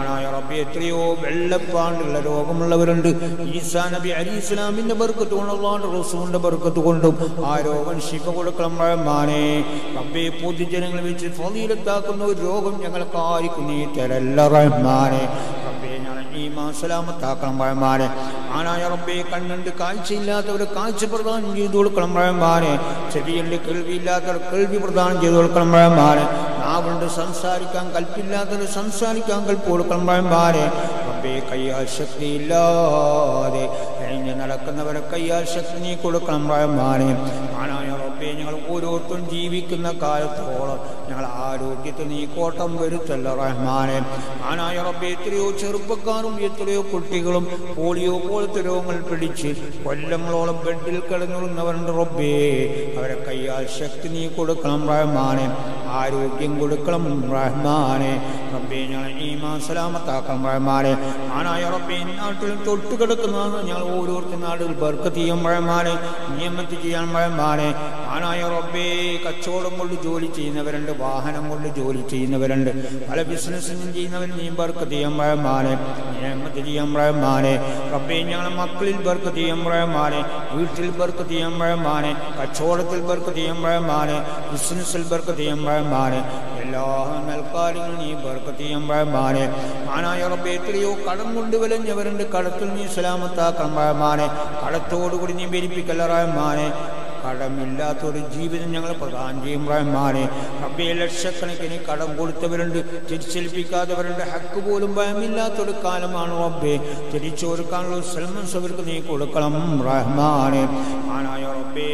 റബ്ബി എത്രയോ വെള്ളപ്പാണ്ടുള്ള രോഗമുള്ളവരുണ്ട് ഈസാ നബി അലി ഇസ്ലാമിന്റെ ബർക്കത്ത് കൊണ്ട് അള്ളാഹുന്റെ റസൂലിന്റെ ബർക്കത്ത് കൊണ്ടും ആ രോഗം ശിഫ കൊടുക്കണം റഹ്മാനെ റബ്ബെ പൊതുജനങ്ങൾ വെച്ച് ഫലീലത്താക്കുന്ന ഒരു രോഗം ഞങ്ങൾക്ക് ആർക്കും നീ തരല്ല റഹ്മാനെ റബ്ബെ ഞങ്ങളെ ഈമാൻ സലാമത്താക്കണം റഹ്മാനെ ആനായ റബ്ബെ കണ്ണുണ്ട് കാഴ്ചയില്ലാത്തവർ കാഴ്ച പ്രദാനം ചെയ്തു കൊടുക്കണം റഹ്മാനെ ചെവിയുണ്ട് കേൾവിയില്ലാത്തവർ കേൾവി പ്രദാനം ചെയ്തു കൊടുക്കണം റഹ്മാനെ നാവുണ്ട് സംസാരിക്കാൻ കൽപ്പില്ലാത്തവർ സംസാരിക്കാൻ കൽപ്പ് കൊടുക്കണം റഹ്മാനെ റബ്ബെ കയ്യാൽ ശക്തിയില്ലാതെ കഴിഞ്ഞ് നടക്കുന്നവരെ കയ്യാൽ ശക്തി നീ കൊടുക്കണം റഹ്മാനെ ആനായ റബ്ബെ ഞങ്ങൾ ഓരോരുത്തരും ജീവിക്കുന്ന കാലത്തോളം ഞങ്ങൾ ആരോഗ്യത്തിൽ നീ കോട്ടം വരുത്തല്ല റഹ്മാനെ ആനായ റബ്ബെ എത്രയോ ചെറുപ്പക്കാരും എത്രയോ കുട്ടികളും പോളിയോ പോലത്തെ രോഗങ്ങൾ പിടിച്ച് കൊല്ലങ്ങളോളം ബെഡിൽ കിടന്നുള്ളവരുണ്ട് റബ്ബേ അവരെ കയ്യാൽ ശക്തി നീ കൊടുക്കണം റഹ്മാനെ ആരോഗ്യം കൊടുക്കണം റഹ്മാനെ റബ്ബേ ഞങ്ങൾ ഈമാൻ സലാമത്താക്കണം റഹ്മാനെ ആനായ റബ്ബെ നാട്ടിലും തൊട്ട് കിടക്കുന്നതാണ് ഞങ്ങൾ ഓരോരുത്തർ നാടുകൾ ബർക്കത്ത് ചെയ്യും റഹ്മാനെ നിയമത്ത് ചെയ്യാൻ റഹ്മാനെ ആനായ റബ്ബേ കച്ചവടം കൊണ്ട് ജോലി ചെയ്യുന്നവരുണ്ട് വാഹനം കൊണ്ട് ജോലി ചെയ്യുന്നവരുണ്ട് പല ബിസിനസ്സും ചെയ്യുന്നവർ നീ ബർക്കത്ത് ചെയ്യാൻ റഹ്മാനെ നിയമത്ത് ചെയ്യാൻ റഹ്മാനെ റബ്ബേ ഞങ്ങളെ മക്കളിൽ ബർക്കത്ത് ചെയ്യാൻ റഹ്മാനെ വീട്ടിൽ ബർക്കത്ത് ചെയ്യാൻ റഹ്മാനെ കച്ചവടത്തിൽ ബർക്കത്ത് ചെയ്യാൻ റഹ്മാനെ ബിസിനസ്സിൽ ബർക്കത്ത് ചെയ്യാൻ റഹ്മാനെ എല്ലാ നൽകാര്യങ്ങളും നീ ബർക്കത്ത് ചെയ്യാൻ റഹ്മാനെ ആനായ റബ്ബേ എത്രയോ കടം കൊണ്ട് വിലഞ്ഞവരുണ്ട് കടത്തിൽ നീ സലാമത്താക്കണം റഹ്മാനെ കടത്തോടുകൂടി നീ ഭരിപ്പിക്കല്ല റഹ്മാനെ കടമില്ലാത്തൊരു ജീവിതം ഞങ്ങൾ പ്രദാനം ചെയ്യും റഹ്മാനെ റബ്ബെ ലക്ഷക്കണക്കിന് കടം കൊടുത്തവരുണ്ട് തിരിച്ചേൽപ്പിക്കാത്തവരുണ്ട് ഹക്ക് പോലും ഭയമില്ലാത്തൊരു കാലമാണ് റബ്ബെ തിരിച്ചു കൊടുക്കാനുള്ള സൽമൻസ് അവർക്ക് നീ കൊടുക്കണം റഹ്മാനെ ആനായ റബ്ബേ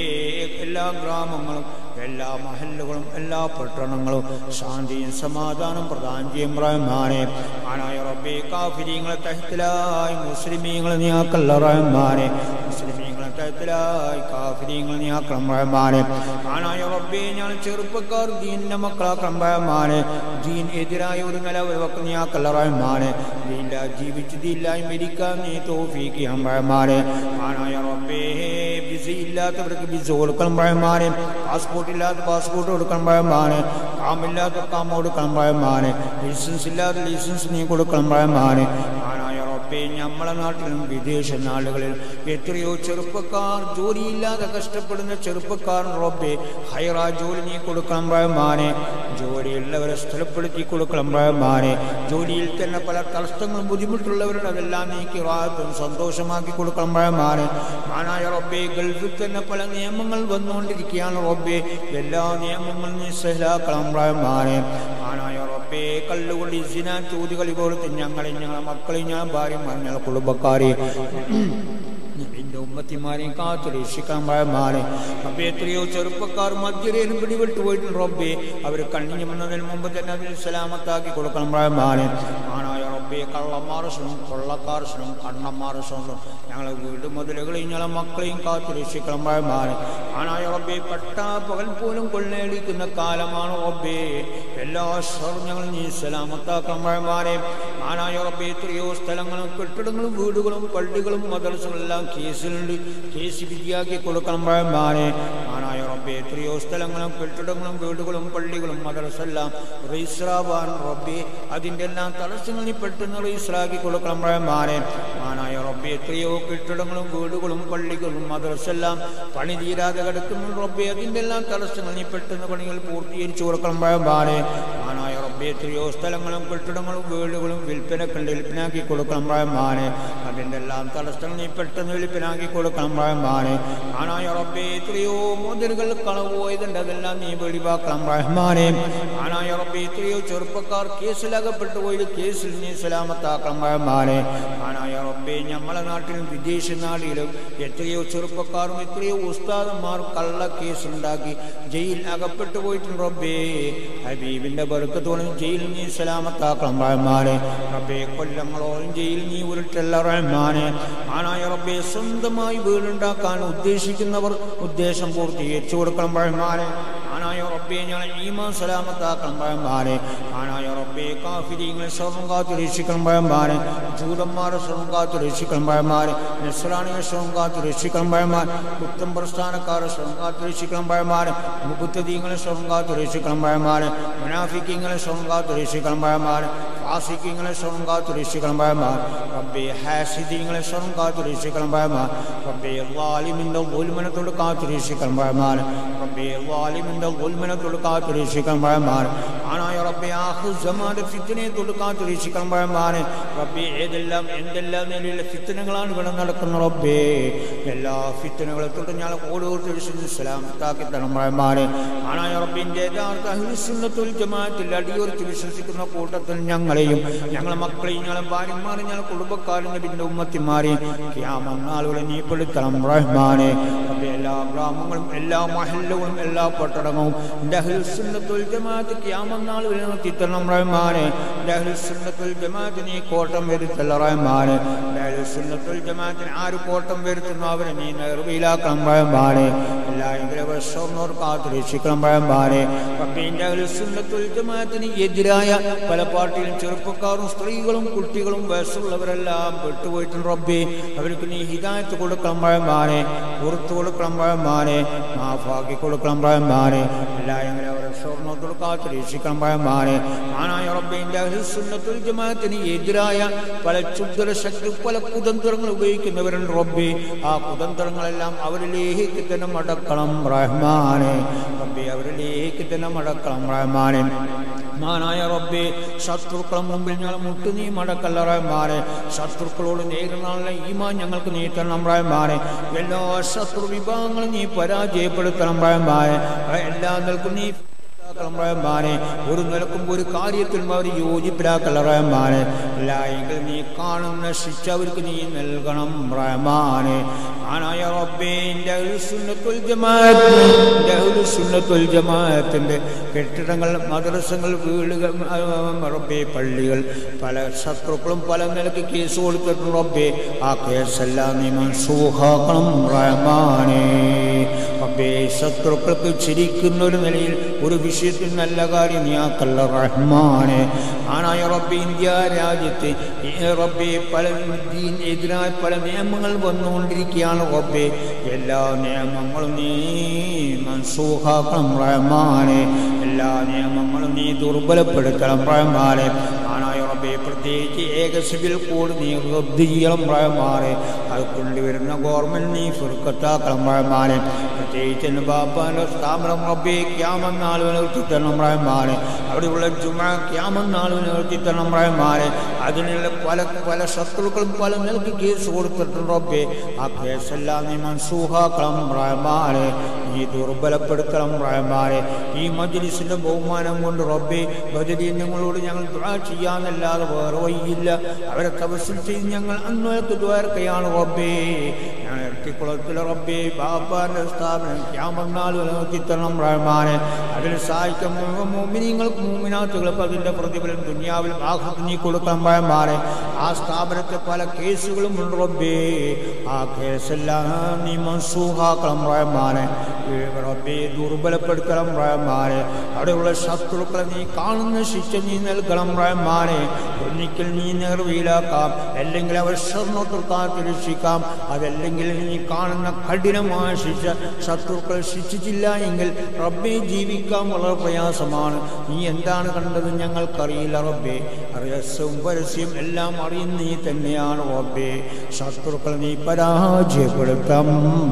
എല്ലാ ഗ്രാമങ്ങളും എല്ലാ മഹല്ലുകളും എല്ലാ പട്ടണങ്ങളും ശാന്തിയും സമാധാനം പ്രദാനം ചെയ്യും റഹ്മാനെ ആനായ റബ്ബെ കാഫിരിങ്ങളെ തഹത്തിലായി മുസ്ലിമീങ്ങളെ നീക്കല്ല റഹ്മാനെ മുസ്ലിമീങ്ങളെ തഹത്തിലായി കാഫിരിങ്ങളെ നീക്കണം റഹ്മാനെ ആനായ റബ്ബെ ഞാൻ ചെറുപ്പക്കാർ ദീനിന്റെ മക്കളാക്കണം റഹ്മാനെ ദീൻ എതിരായ ഒരു നില വെക്ക് നീക്കല്ല റഹ്മാനെ ദീനില്ല ജീവിച്ച് ദീനില്ലായി മരിക്കാൻ നീ തോഫീക്കിയാം റഹ്മാനെ ആനായ റബ്ബേ വിസ ഇല്ലാത്തവർക്ക് വിസ കൊടുക്കണം റഹ്മാനെ പാസ്പോർട്ട് ഇല്ലാത്ത പാസ്പോർട്ട് കൊടുക്കണം റഹ്മാനെ കാമില്ലാത്ത കാമ കൊടുക്കണം റഹ്മാനെ ലൈസൻസ് ഇല്ലാത്ത ലൈസൻസ് നീ കൊടുക്കണം റഹ്മാനെ ആനായ റബ്ബേ നമ്മളെ നാട്ടിലും വിദേശ നാടുകളിൽ എത്രയോ ചെറുപ്പക്കാർ ജോലിയില്ലാതെ കഷ്ടപ്പെടുന്ന ചെറുപ്പക്കാർ റബ്ബേ ഹൈറ ജോലി നീ കൊടുക്കണം റഹ്മാനെ ജോലിയുള്ളവരെ സ്ഥലപ്പെടുത്തി കൊടുക്കണം റഹ്മാനെ ജോലിയിൽ തന്നെ പല തടസ്സങ്ങളും ബുദ്ധിമുട്ടുള്ളവരുടെ അതെല്ലാം നീക്കി റാഹത്തും സന്തോഷമാക്കി കൊടുക്കണം റഹ്മാനെ മാനായ റബ്ബേ ഗൾഫിൽ തന്നെ പല നിയമങ്ങൾ വന്നുകൊണ്ടിരിക്കുകയാണ് റബ്ബേ എല്ലാ നിയമങ്ങളും നീ സഹലാക്കണം റഹ്മാനെ മാനായ റബ്ബേ കല്ലുകൊള്ളി സിന ചോദ്യകളി പോലത്തെ ഞങ്ങളെ ഞങ്ങളെ മക്കളെ ഞാൻ ഭാര്യമാർ ഞങ്ങളെ കുടുംബക്കാരെ നിന്റെ ഉമ്മത്തിമാരെയും കാത്തു രക്ഷിക്കാൻ ഭയമാണ് റബ്ബെ എത്രയോ ചെറുപ്പക്കാർ മധ്യരയിലും പിടിവിട്ടു പോയിട്ടുണ്ട് റബ്ബെ അവർ കണ്ണിഞ്ഞു വന്നതിന് മുമ്പ് തന്നെ അതിൽ സലാമത്താക്കി കൊടുക്കണം ഭയമാണ് ആണായ റബ്ബെ കള്ളന്മാർഷനും കൊള്ളക്കാർഷനും കണ്ണന്മാർഷനും ഞങ്ങളെ വീട് മുതലുകളെയും ഞങ്ങളെ മക്കളെയും കാത്തു രക്ഷിക്കണം ഭയമാണ് ആണായ റബ്ബെ പട്ടാ പകൽ പോലും കൊള്ളയടിക്കുന്ന കാലമാണ് റബ്ബെ എല്ലാ ഷറും ഞങ്ങൾ നീ സലാമത്താക്കണം ഭയമാനെ ആനായ റബ്ബെ എത്രയോ സ്ഥലങ്ങളും കെട്ടിടങ്ങളും വീടുകളും പള്ളികളും മദർസകളും എല്ലാം കേസിലുണ്ട് കേസ് വിധിയാക്കി കൊടുക്കണം ഭയമാനെ ആനായ റബ്ബെ എത്രയോ സ്ഥലങ്ങളും കെട്ടിടങ്ങളും വീടുകളും പള്ളികളും മദർസെല്ലാം റീസ്രാവാൻ റബ്ബെ അതിൻ്റെ എല്ലാം തടസ്സങ്ങൾ നീ പെട്ടെന്ന് റീസ്രാക്കി കൊടുക്കണം ഭയമാനെ ആനായ റബ്ബെ എത്രയോ കെട്ടിടങ്ങളും വീടുകളും പള്ളികളും മദർസെല്ലാം പണി തീരാതെ കിടക്കുന്നു റബ്ബെ അതിൻ്റെ എല്ലാം തടസ്സങ്ങൾ നീ പെട്ടെന്ന് പണികൾ പൂർത്തീകരിച്ചു കൊടുക്കണം ഭയമാനെ ആനായ റബ്ബെ എത്രയോ സ്ഥലങ്ങളും കെട്ടിടങ്ങളും വീടുകളും വിൽപ്പനക്കുണ്ട് വിൽപ്പനാക്കി കൊടുക്കണം ഭയമാനെ അതിൻ്റെ എല്ലാം തടസ്സങ്ങൾ നീ പെട്ടെന്ന് വിൽപ്പനാക്കി കൊടുക്കണം ഭയമാനെ ആനായ റബ്ബെ എത്രയോ മുതലുകൾ കളവ് പോയതുണ്ട് അതെല്ലാം നീ വെളിവാക്കണം റഹ്മാനെ ആനായ റബ്ബെ എത്രയോ ചെറുപ്പക്കാർ കേസിലകപ്പെട്ടു പോയത് കേസിൽ നീ സലാമത്താക്കണം റഹ്മാനെ ആനായ റബ്ബെ നമ്മളെ നാട്ടിലും വിദേശ നാടിലും എത്രയോ ചെറുപ്പക്കാരും എത്രയോ ഉസ്താദന്മാർ കള്ള കേസ് ഉണ്ടാക്കി ജയിൽ അകപ്പെട്ടു പോയിട്ടുണ്ട് റബ്ബേ ഹബീബിന്റെ ബർക്കത്തോളം ജയിൽ നീ സലാമത്താക്കണം റഹ്മാനെ റബ്ബെ കൊല്ലങ്ങളോളം ജയിൽ നീ ഉരുട്ടല്ല റഹ്മാനെ ആനായ റബ്ബെ സ്വന്തമായി വീടുണ്ടാക്കാൻ ഉദ്ദേശിക്കുന്നവർ ഉദ്ദേശം പൂർത്തീകരിച്ചു കൊടുക്കണം റഹ്മാനെ ആനായ റബ്ബെ റബ്ബെ ഞങ്ങളെ ഈമാൻ സലാമത്താക്കണം പഴമാരെ ആനായ റബ്ബെ കാഫിരിങ്ങളെ സ്വർണ്ണം കാത്തു രക്ഷിക്കണം പഴമാരെ ജൂതന്മാരെ സ്വർണ്ണം കാത്തു രക്ഷിക്കണം പഴമാരെ നസ്രാണിയെ സ്വർണ്ണം കാത്തു രക്ഷിക്കണം പഴമാർ കുത്തം പ്രസ്ഥാനക്കാരെ സ്വർണ്ണം കാത്തു രക്ഷിക്കണം പഴമാരെ മുപ്പത്തതീങ്ങളെ സ്വർണ്ണം കാത്തു രക്ഷിക്കണം പഴമാരെ മുനാഫിക്കിങ്ങളെ സ്വർണ്ണം കാത്തു രക്ഷിക്കണം പഴമാരെ ഫാസിക്കിങ്ങളെ സ്വർണ്ണം കാത്തു രക്ഷിക്കണം പഴമാർ റബ്ബെ ഹാസിദീങ്ങളെ സ്വർണ്ണം കാത്തു രക്ഷിക്കണം പഴമാർ റബ്ബെ ലാലിമിൻ്റെ ഉൽമനത്തോട് കാത്തു രക്ഷിക്കണം പഴമാർ റബ്ബെ ലാലിമിൻ്റെ ഉൽമനത്തോട് കാത്തു രക്ഷിക്കണം പഴമാർ ആനായ റബ്ബെ ആഹു ജമാന്റെ ഫിത്തിനെ തൊട്ട് കാത്തു രക്ഷിക്കണം പഴമാർ റബ്ബെ ഏതെല്ലാം എന്തെല്ലാം നിലയിലെ ഫിത്തനങ്ങളാണ് ഇവിടെ നടക്കുന്ന റബ്ബേ എല്ലാ ഫിത്തനകളെ തൊട്ട് ഞാൻ ഓരോരുത്തരും സലാമത്താക്കി തരണം പഴമാർ ആനായ റബ്ബിൻ്റെ യഥാർത്ഥ അഹിസുന്നത്തുൽ ജമാഅത്തിൽ അടിയുറച്ച് വിശ്വസിക്കുന്ന കൂട്ടത്തിൽ ഞങ്ങളെയും ഞങ്ങളെ മക്കളെയും ഞങ്ങളെ ഭാര്യമാരെയും ഞങ്ങളെ കുടുംബക്കാരും നബിൻ്റെ ഉമ്മത്തിമാരെയും ക്യാമനാളുകളെ നീ പെടുത്തണം റഹ്മാനെ റബ്ബേ എല്ലാ ഗ്രാമങ്ങളും എല്ലാ മഹല്ലുകളും എല്ലാ പട്ടണങ്ങളും എൻ്റെ അഹിസുന്നത്തുൽ ജമാഅത്ത് ക്യാമനാളുകളെ നിർത്തി തരണം റഹ്മാനെ എൻ്റെ അഹിസുന്നത്തുൽ ജമാഅത്ത് നീ കോട്ടം വരുത്തല്ല റഹ്മാനെ എൻ്റെ അഹിസുന്നത്തുൽ ജമാഅത്തിന് ആര് കോട്ടം വരുത്തുന്നു അവരെ നീ നിർവീലാക്കണം റഹ്മാനെ എല്ലാ സ്വർണ്ണോർ കാത്തു രക്ഷിക്കണം റഹ്മാനെ റബ്ബിൻ്റെ അഹിസുന്നത്തുൽ ജമാഅത്തിന് എതിരായ പല പാർട്ടിയിലും ചെറുപ്പക്കാരും സ്ത്രീകളും കുട്ടികളും വയസ്സുള്ളവരെല്ലാം പെട്ടുപോയിട്ടുണ്ട് റബ്ബി അവർക്ക് നീ ഹിദായത്ത് കൊടുക്കണം പഴമാനെ പുറത്തു കൊടുക്കണം പഴമാനെ മാഫാക്കി കൊടുക്കണം പഴമാനെ എല്ലാവരും അവരെ സ്വർണ്ണത്തോട് കാത്തു രക്ഷിക്കണം പഴമാനെ ആനായ റബ്ബിൻ്റെ അഹിസുന്നത്തുൽ ജമാഅത്തിന് എതിരായ പല ക്ഷുദ്ര ശക്തി പല കുതന്ത്രങ്ങൾ ഉപയോഗിക്കുന്നവരുണ്ട് റബ്ബി ആ കുതന്ത്രങ്ങളെല്ലാം അവരിലേക്ക് തന്നെ മടക്കണം റഹ്മാനെ റബ്ബി അവരിലേക്ക് തന്നെ മടക്കണം റഹ്മാനെ മാനായ റബ്ബെ ശത്രുക്കളെ മുമ്പിൽ ഞങ്ങൾ മുട്ടു നീ മടക്കല്ല റഹ്മാനെ ശത്രുക്കളോട് നേരിടാനുള്ള ഈമാൻ ഞങ്ങൾക്ക് നീ തരണം റഹ്മാനെ എല്ലാ ശത്രു വിഭാഗങ്ങളും നീ പരാജയപ്പെടുത്തണം റഹ്മാനെ എല്ലാ നിൽക്കും നീ റഹ്മാനെ ഒരു നിലക്കും ഒരു കാര്യത്തിലും അവർ യോജിപ്പിലാക്കല്ല റഹ്മാനെ അല്ല എങ്കിൽ നീ കാണുന്ന ശിക്ഷ അവർക്ക് നീ നൽകണം റഹ്മാനെ ആനായ റബ്ബേൻ്റെ സുന്നത്തുൽ ജമാഅത്ത് സുന്നത്തുൽ ജമാഅത്തിൻ്റെ കെട്ടിടങ്ങൾ മദ്രസകൾ വീടുകൾ റബ്ബെ പള്ളികൾ പല ശത്രുക്കളും പല നിലയ്ക്ക് കേസ് കൊടുത്തിട്ടുണ്ട് റബ്ബെ ആ കേസെല്ലാം നീ മൻസൂഹാക്കണം റഹ്മാനെ റബ്ബെ ശത്രുക്കൾക്ക് ചിരിക്കുന്ന ഒരു നിലയിൽ ഒരു വിഷയത്തിൽ നല്ല കാര്യം നീ ആക്കല്ല റഹ്മാനെ ആനായ റബ്ബെ ഇന്ത്യ രാജ്യത്ത് റബ്ബെ പല എതിരായ പല നിയമങ്ങൾ വന്നുകൊണ്ടിരിക്കുകയാണ് റബ്ബെ എല്ലാ നിയമങ്ങളും നീ മൻസൂഹാക്കണം റഹ്മാനെ എല്ലാ നിയമങ്ങളും നീ ദുർബലപ്പെടുത്തണം റഹ്മാനെ ആനായ റബ്ബെ പ്രത്യേകിച്ച് ഏക സിവിൽ കോഡ് നീ റദ്ദ് ചെയ്യണം റഹ്മാനെ അത് കൊണ്ടുവരുന്ന ഗവൺമെന്റ് നീ ഫുർക്കത്താക്കണം റഹ്മാനെ പ്രത്യേകിച്ച് എൻ്റെ ബാപ്പാൻ്റെ സ്ഥാപനം റബ്ബെ ക്യാമെന്നാൾ നിർത്തി തരണം റഹ്മാനെ അവിടെയുള്ള ജുമ ക്യാമെന്നാൾ നിർത്തി തരണം റഹ്മാനെ അതിനുള്ള പല പല ശത്രുക്കളും പല നിലക്ക് കേസ് കൊടുത്തിട്ടുണ്ട് റബ്ബെ ആ കേസെല്ലാം നീ മൻസൂഹാക്കണം റഹ്മാനെ നീ ദുർബലപ്പെടുത്തണം റഹ്മാനെ ഈ മജ്ലിസിന്റെ ബഹുമാനം കൊണ്ട് റബ്ബെ ബദരി ഞങ്ങളോട് ഞങ്ങൾ ദുആ ചെയ്യാന്നല്ലാതെ വേറെ വഴിയില്ല അവരെ തപസ്സിൽ ചെയ്ത് ഞങ്ങൾ അന്നേക്ക് ദ്വാരക്കയാണ് റബ്ബേ ഞങ്ങൾ ഇരട്ടിക്കുളത്തിലെ റബ്ബേ ബാപ്പാന്റെ സ്ഥാപനം ക്യാമന്നാൾ നിലനിർത്തിത്തരണം റഹ്മാനെ അതിൽ സഹായിക്കാൻ മോമിനിങ്ങൾക്ക് മൂമിനാത്തുകൾക്ക് അതിന്റെ പ്രതിഫലം ദുനിയാവിലും ആഹ്ലത്ത് നീ കൊടുക്കണം റഹ്മാനെ ആ സ്ഥാപനത്തെ പല കേസുകളും ഉണ്ട് റബ്ബേ ആ കേസെല്ലാം നീ മൻസൂഹാക്കണം റഹ്മാനെ റബ്ബേ ദുർബലപ്പെടുത്തണം റഹ്മാനെ അവിടെയുള്ള ശത്രുക്കളെ നീ കാണുന്ന ശിക്ഷ നീ നൽകണം റഹ്മാനെ ഒന്നിക്കൽ നീ നേർവീലാക്കാം അല്ലെങ്കിൽ അവർ സ്വർണ്ണത്തിൽ കാത്തു രക്ഷിക്കാം അതല്ലെങ്കിൽ നീ കാണുന്ന കഠിനമായ ശിക്ഷ ശത്രുക്കൾ ശിക്ഷിച്ചില്ല എങ്കിൽ റബ്ബെ ജീവിക്കാൻ വളരെ പ്രയാസമാണ് നീ എന്താണ് കണ്ടത് ഞങ്ങൾക്കറിയില്ല റബ്ബെ രഹസ്യവും പരസ്യം എല്ലാം അറിയുന്ന നീ തന്നെയാണ് റബ്ബെ ശത്രുക്കൾ നീ പരാജയപ്പെടുത്താം